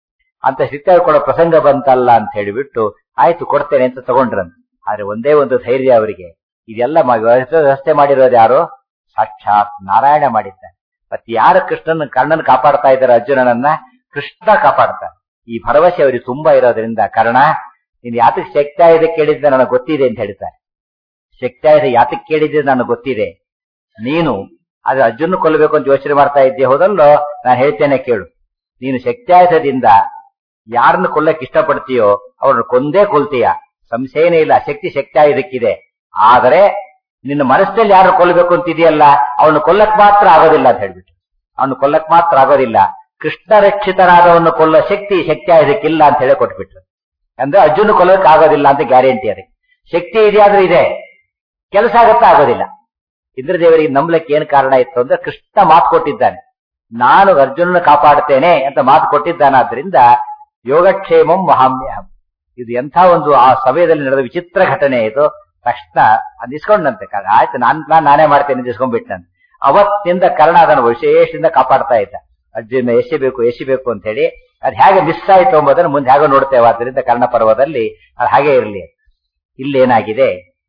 ಅಂತ ಶಿಕ್ಷೆ ಕೊಡೋ ಪ್ರಸಂಗ ಬಂತಲ್ಲ ಅಂತ ಹೇಳಿಬಿಟ್ಟು ಆಯ್ತು ಕೊಡ್ತೇನೆ ಅಂತ ತಗೊಂಡ್ರಂತ ಆದ್ರೆ ಒಂದೇ ಒಂದು ಧೈರ್ಯ ಅವರಿಗೆ ಇದೆಲ್ಲ ಮ- ವ್ಯವಸ್ಥೆ ಮಾಡಿರೋದು ಯಾರು ಸಾಕ್ಷಾತ್ ನಾರಾಯಣ ಮಾಡಿದ್ದಾನೆ ಮತ್ತೆ ಯಾರು ಕೃಷ್ಣನ ಕರ್ಣನ್ ಕಾಪಾಡ್ತಾ ಇದ್ದಾರೆ ಅರ್ಜುನನನ್ನ ಕೃಷ್ಣ ಕಾಪಾಡ್ತಾನೆ ಈ ಭರವಸೆ ಅವರಿಗೆ ತುಂಬಾ ಇರೋದ್ರಿಂದ ಕರ್ಣ ನೀನ್ ಯಾತಕ್ ಶಕ್ತಾಯುಧ ಕೇಳಿದ್ದೆ ನನಗೆ ಗೊತ್ತಿದೆ ಅಂತ ಹೇಳ್ತಾರೆ ಶಕ್ತಾಯುಧ ಯಾತಕ್ ಕೇಳಿದ್ದೆ ನನಗೆ ಗೊತ್ತಿದೆ ನೀನು ಅದು ಅರ್ಜುನ ಕೊಲ್ಲಬೇಕು ಅಂತ ಯೋಚನೆ ಮಾಡ್ತಾ ಇದ್ದೆ ಹೋದಲ್ಲೋ ನಾನು ಹೇಳ್ತೇನೆ ಕೇಳು ನೀನು ಶಕ್ತಾಯುಧದಿಂದ ಯಾರನ್ನ ಕೊಲ್ಲಕ್ ಇಷ್ಟಪಡ್ತೀಯೋ ಅವ್ರನ್ನ ಕೊಂದೇ ಕೊಲ್ತೀಯ ಸಂಶಯನೇ ಇಲ್ಲ ಶಕ್ತಿ ಶಕ್ತಾಯುಧಕ್ಕಿದೆ ಆದರೆ ನಿನ್ನ ಮನಸ್ಸಲ್ಲಿ ಯಾರು ಕೊಲ್ಲಬೇಕು ಅಂತಿದೆಯಲ್ಲ ಅವನು ಕೊಲ್ಲಕ್ ಮಾತ್ರ ಆಗೋದಿಲ್ಲ ಅಂತ ಹೇಳ್ಬಿಟ್ಟು ಅವನು ಕೊಲ್ಲಕ್ ಮಾತ್ರ ಆಗೋದಿಲ್ಲ ಕೃಷ್ಣ ರಕ್ಷಿತರಾದವನು ಕೊಲ್ಲೋ ಶಕ್ತಿ ಶಕ್ತಾಯುಧಕ್ಕಿಲ್ಲ ಅಂತ ಹೇಳಿ ಕೊಟ್ಬಿಟ್ರು ಅಂದ್ರೆ ಅರ್ಜುನ ಕೊಲ್ಲಕ್ ಆಗೋದಿಲ್ಲ ಅಂತ ಗ್ಯಾರಂಟಿ ಅದಕ್ಕೆ ಶಕ್ತಿ ಇದೆಯಾದ್ರೂ ಇದೆ ಕೆಲಸ ಆಗತ್ತಾ ಆಗೋದಿಲ್ಲ ಇಂದ್ರದೇವರಿಗೆ ನಂಬಲಕ್ಕೆ ಏನ್ ಕಾರಣ ಇತ್ತು ಅಂದ್ರೆ ಕೃಷ್ಣ ಮಾತು ಕೊಟ್ಟಿದ್ದಾನೆ ನಾನು ಅರ್ಜುನನ ಕಾಪಾಡ್ತೇನೆ ಅಂತ ಮಾತು ಕೊಟ್ಟಿದ್ದಾನಾದ್ರಿಂದ ಯೋಗಕ್ಷೇಮಂ ಮಹಾಮ್ಯಹಂ ಇದು ಎಂಥ ಒಂದು ಆ ಸಮಯದಲ್ಲಿ ನಡೆದ ವಿಚಿತ್ರ ಘಟನೆ ಇದು ತಕ್ಷಣ ಅದ್ ಇಸ್ಕೊಂಡಂತೆ ಕ- ಆಯ್ತು ನಾನ್ ನಾನ್ ನಾನೇ ಮಾಡ್ತೇನೆ ಅಂತ ಇಸ್ಕೊಂಡ್ಬಿಟ್ಟಂತೆ ಅವತ್ತಿಂದ ಕರ್ಣ ಅದನ್ನು ವಿಶೇಷದಿಂದ ಕಾಪಾಡ್ತಾ ಇದ್ದ ಅರ್ಜುನ ಎಸಿಬೇಕು ಎಸಿಬೇಕು ಅಂತ ಹೇಳಿ ಅದ್ ಹೇಗೆ ಮಿಸ್ ಆಯ್ತು ಎಂಬುದನ್ನು ಮುಂದೆ ಹೇಗೋ ನೋಡ್ತೇವೆ ಆದ್ರಿಂದ ಕರ್ಣ ಪರ್ವದಲ್ಲಿ ಅದು ಹಾಗೆ ಇರಲಿ ಇಲ್ಲೇನಾಗಿದೆ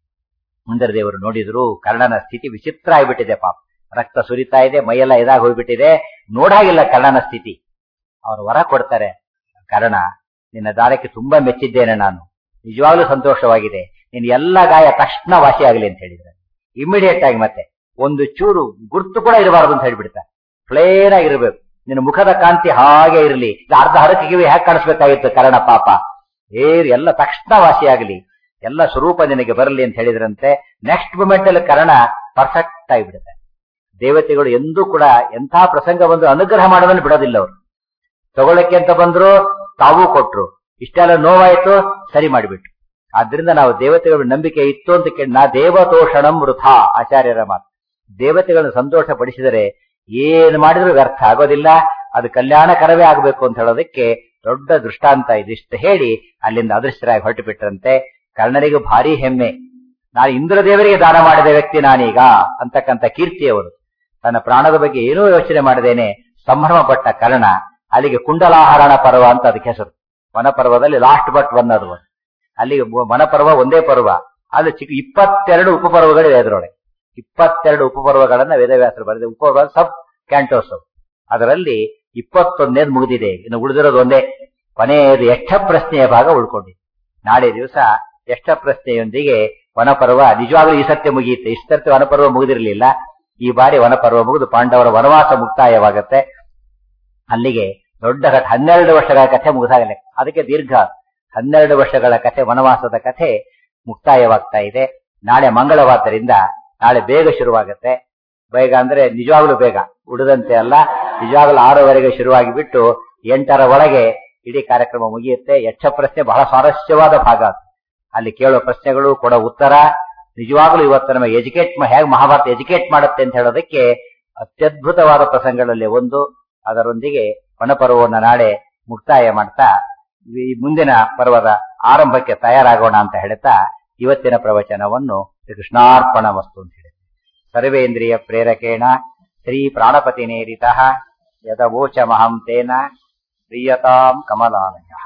ದೇವರು ನೋಡಿದ್ರು ಕರ್ಣನ ಸ್ಥಿತಿ ವಿಚಿತ್ರ ಆಗ್ಬಿಟ್ಟಿದೆ ಪಾಪ ರಕ್ತ ಸುರಿತಾ ಇದೆ ಮೈಯೆಲ್ಲ ಇದಾಗಿ ಹೋಗ್ಬಿಟ್ಟಿದೆ ನೋಡಾಗಿಲ್ಲ ಕರ್ಣನ ಸ್ಥಿತಿ ಅವ್ರು ವರ ಕೊಡ್ತಾರೆ ಕರ್ಣ ನಿನ್ನ ದಾರಕ್ಕೆ ತುಂಬಾ ಮೆಚ್ಚಿದ್ದೇನೆ ನಾನು ನಿಜವಾಗ್ಲೂ ಸಂತೋಷವಾಗಿದೆ ನಿನ್ ಎಲ್ಲ ಗಾಯ ತಕ್ಷಣ ವಾಸಿಯಾಗಲಿ ಅಂತ ಹೇಳಿದ್ರೆ ಇಮಿಡಿಯೇಟ್ ಆಗಿ ಮತ್ತೆ ಒಂದು ಚೂರು ಗುರ್ತು ಕೂಡ ಇರಬಾರದು ಅಂತ ಹೇಳ್ಬಿಡ್ತಾರೆ ಪ್ಲೇನ್ ಆಗಿರ್ಬೇಕು ನಿನ್ನ ಮುಖದ ಕಾಂತಿ ಹಾಗೆ ಇರಲಿ ಅರ್ಧ ಹರಕಿಗೆ ಹೇಗೆ ಕಾಣಿಸ್ಬೇಕಾಗಿತ್ತು ಕರ್ಣ ಪಾಪ ಏರ್ ಎಲ್ಲ ತಕ್ಷಣ ವಾಸಿಯಾಗಲಿ ಎಲ್ಲ ಸ್ವರೂಪ ನಿನಗೆ ಬರಲಿ ಅಂತ ಹೇಳಿದ್ರಂತೆ ನೆಕ್ಸ್ಟ್ ಮೂಮೆಂಟ್ ಅಲ್ಲಿ ಕರ್ಣ ಪರ್ಫೆಕ್ಟ್ ಆಗಿಬಿಡುತ್ತೆ ದೇವತೆಗಳು ಎಂದೂ ಕೂಡ ಎಂಥ ಪ್ರಸಂಗ ಬಂದು ಅನುಗ್ರಹ ಮಾಡೋದನ್ನು ಬಿಡೋದಿಲ್ಲ ಅವರು ತಗೊಳಕ್ಕೆ ಅಂತ ಬಂದ್ರು ತಾವೂ ಕೊಟ್ರು ಇಷ್ಟೆಲ್ಲ ನೋವಾಯ್ತು ಸರಿ ಮಾಡಿಬಿಟ್ರು ಆದ್ರಿಂದ ನಾವು ದೇವತೆಗಳ ನಂಬಿಕೆ ಇತ್ತು ಅಂತ ಕೇಳಿ ನಾ ದೇವತೋಷಣಂ ವೃಥ ಆಚಾರ್ಯರ ಮಾತು ದೇವತೆಗಳನ್ನು ಸಂತೋಷ ಪಡಿಸಿದರೆ ಏನ್ ಮಾಡಿದ್ರು ವ್ಯರ್ಥ ಆಗೋದಿಲ್ಲ ಅದು ಕಲ್ಯಾಣಕರವೇ ಆಗಬೇಕು ಅಂತ ಹೇಳೋದಕ್ಕೆ ದೊಡ್ಡ ದೃಷ್ಟಾಂತ ಇದಿಷ್ಟು ಹೇಳಿ ಅಲ್ಲಿಂದ ಅದೃಷ್ಟರಾಗಿ ಹೊರಟು ಬಿಟ್ರಂತೆ ಕರ್ಣನಿಗೆ ಭಾರಿ ಹೆಮ್ಮೆ ನಾನು ಇಂದ್ರದೇವರಿಗೆ ದಾನ ಮಾಡಿದ ವ್ಯಕ್ತಿ ನಾನೀಗ ಅಂತಕ್ಕಂಥ ಕೀರ್ತಿ ಅವರು ತನ್ನ ಪ್ರಾಣದ ಬಗ್ಗೆ ಏನೂ ಯೋಚನೆ ಮಾಡದೇನೆ ಸಂಭ್ರಮ ಪಟ್ಟ ಕರ್ಣ ಅಲ್ಲಿಗೆ ಕುಂಡಲಾಹರಣ ಪರ್ವ ಅಂತ ಅದಕ್ಕೆ ಹೆಸರು ವನಪರ್ವದಲ್ಲಿ ಲಾಸ್ಟ್ ಬಟ್ ಒನ್ ಅದು ಅಲ್ಲಿಗೆ ಮು- ವನಪರ್ವ ಒಂದೇ ಪರ್ವ ಅದು ಚಿಕ್ಕ ಇಪ್ಪತ್ತೆರಡು ಉಪಪರ್ವಗಳಿವೆ ಅದರೊಳಗೆ ಇಪ್ಪತ್ತೆರಡು ಉಪಪರ್ವಗಳನ್ನ ವೇದವ್ಯಾಸರು ಬರೆದ ಉಪಪರ್ವ ಸಬ್ ಕ್ಯಾಂಟೋಸ್ ಅವು. ಅದರಲ್ಲಿ ಇಪ್ಪತ್ತೊಂದನೇದು ಮುಗಿದಿದೆ ಇನ್ನು ಉಳಿದಿರೋದು ಒಂದೇ ಕೊನೆಯದು ಯಕ್ಷ ಪ್ರಶ್ನೆಯ ಭಾಗ ಉಳ್ಕೊಂಡಿದೆ ನಾಳೆ ದಿವಸ ಯಕ್ಷ ಪ್ರಶ್ನೆಯೊಂದಿಗೆ ವನಪರ್ವ ನಿಜವಾಗ್ಲೂ ಈ ಸತ್ಯ ಮುಗಿಯುತ್ತೆ ಇಷ್ಟರ್ತಿ ವನಪರ್ವ ಮುಗಿದಿರಲಿಲ್ಲ ಈ ಬಾರಿ ವನಪರ್ವ ಮುಗಿದು ಪಾಂಡವರ ವನವಾಸ ಮುಕ್ತಾಯವಾಗತ್ತೆ ಅಲ್ಲಿಗೆ ದೊಡ್ಡ ಕಥೆ ಹನ್ನೆರಡು ವರ್ಷಗಳ ಕಥೆ ಮುಗಿದಾಗಲೇ ಅದಕ್ಕೆ ದೀರ್ಘ ಹನ್ನೆರಡು ವರ್ಷಗಳ ಕಥೆ ವನವಾಸದ ಕಥೆ ಮುಕ್ತಾಯವಾಗ್ತಾ ಇದೆ ನಾಳೆ ಮಂಗಳವಾದ್ದರಿಂದ ನಾಳೆ ಬೇಗ ಶುರುವಾಗತ್ತೆ ಬೇಗ ಅಂದ್ರೆ ನಿಜವಾಗ್ಲೂ ಬೇಗ ಉಳಿದಂತೆ ಅಲ್ಲ ನಿಜವಾಗ್ಲೂ ಆರೂವರೆಗೆ ಶುರುವಾಗಿ ಬಿಟ್ಟು ಎಂಟರ ಒಳಗೆ ಇಡೀ ಕಾರ್ಯಕ್ರಮ ಮುಗಿಯುತ್ತೆ ಯಕ್ಷ ಪ್ರಶ್ನೆ ಬಹಳ ಸ್ವಾರಸ್ಯವಾದ ಭಾಗ ಅದು. ಅಲ್ಲಿ ಕೇಳೋ ಪ್ರಶ್ನೆಗಳು ಕೊಡೋ ಉತ್ತರ ನಿಜವಾಗ್ಲೂ ಇವತ್ತು ನಮಗೆ ಎಜುಕೇಟ್ ಹೇಗೆ ಮಹಾಭಾರತ ಎಜುಕೇಟ್ ಮಾಡುತ್ತೆ ಅಂತ ಹೇಳೋದಕ್ಕೆ ಅತ್ಯದ್ಭುತವಾದ ಪ್ರಸಂಗಗಳಲ್ಲಿ ಒಂದು ಅದರೊಂದಿಗೆ ವನಪರ್ವವನ್ನು ನಾಳೆ ಮುಕ್ತಾಯ ಮಾಡ್ತಾ ಈ ಮುಂದಿನ ಪರ್ವದ ಆರಂಭಕ್ಕೆ ತಯಾರಾಗೋಣ ಅಂತ ಹೇಳ್ತಾ ಇವತ್ತಿನ ಪ್ರವಚನವನ್ನು ಶ್ರೀ ಕೃಷ್ಣಾರ್ಪಣ ವಸ್ತು ಅಂತ ಹೇಳಿ ಸರ್ವೇಂದ್ರಿಯ ಪ್ರೇರಕೇಣ ಶ್ರೀ ಪ್ರಾಣಪತಿ ನೇರಿತ ಯದವೋಚಮಹಂ ತೇನ ಪ್ರಿಯತಾಂ ಕಮಲಾಲಯ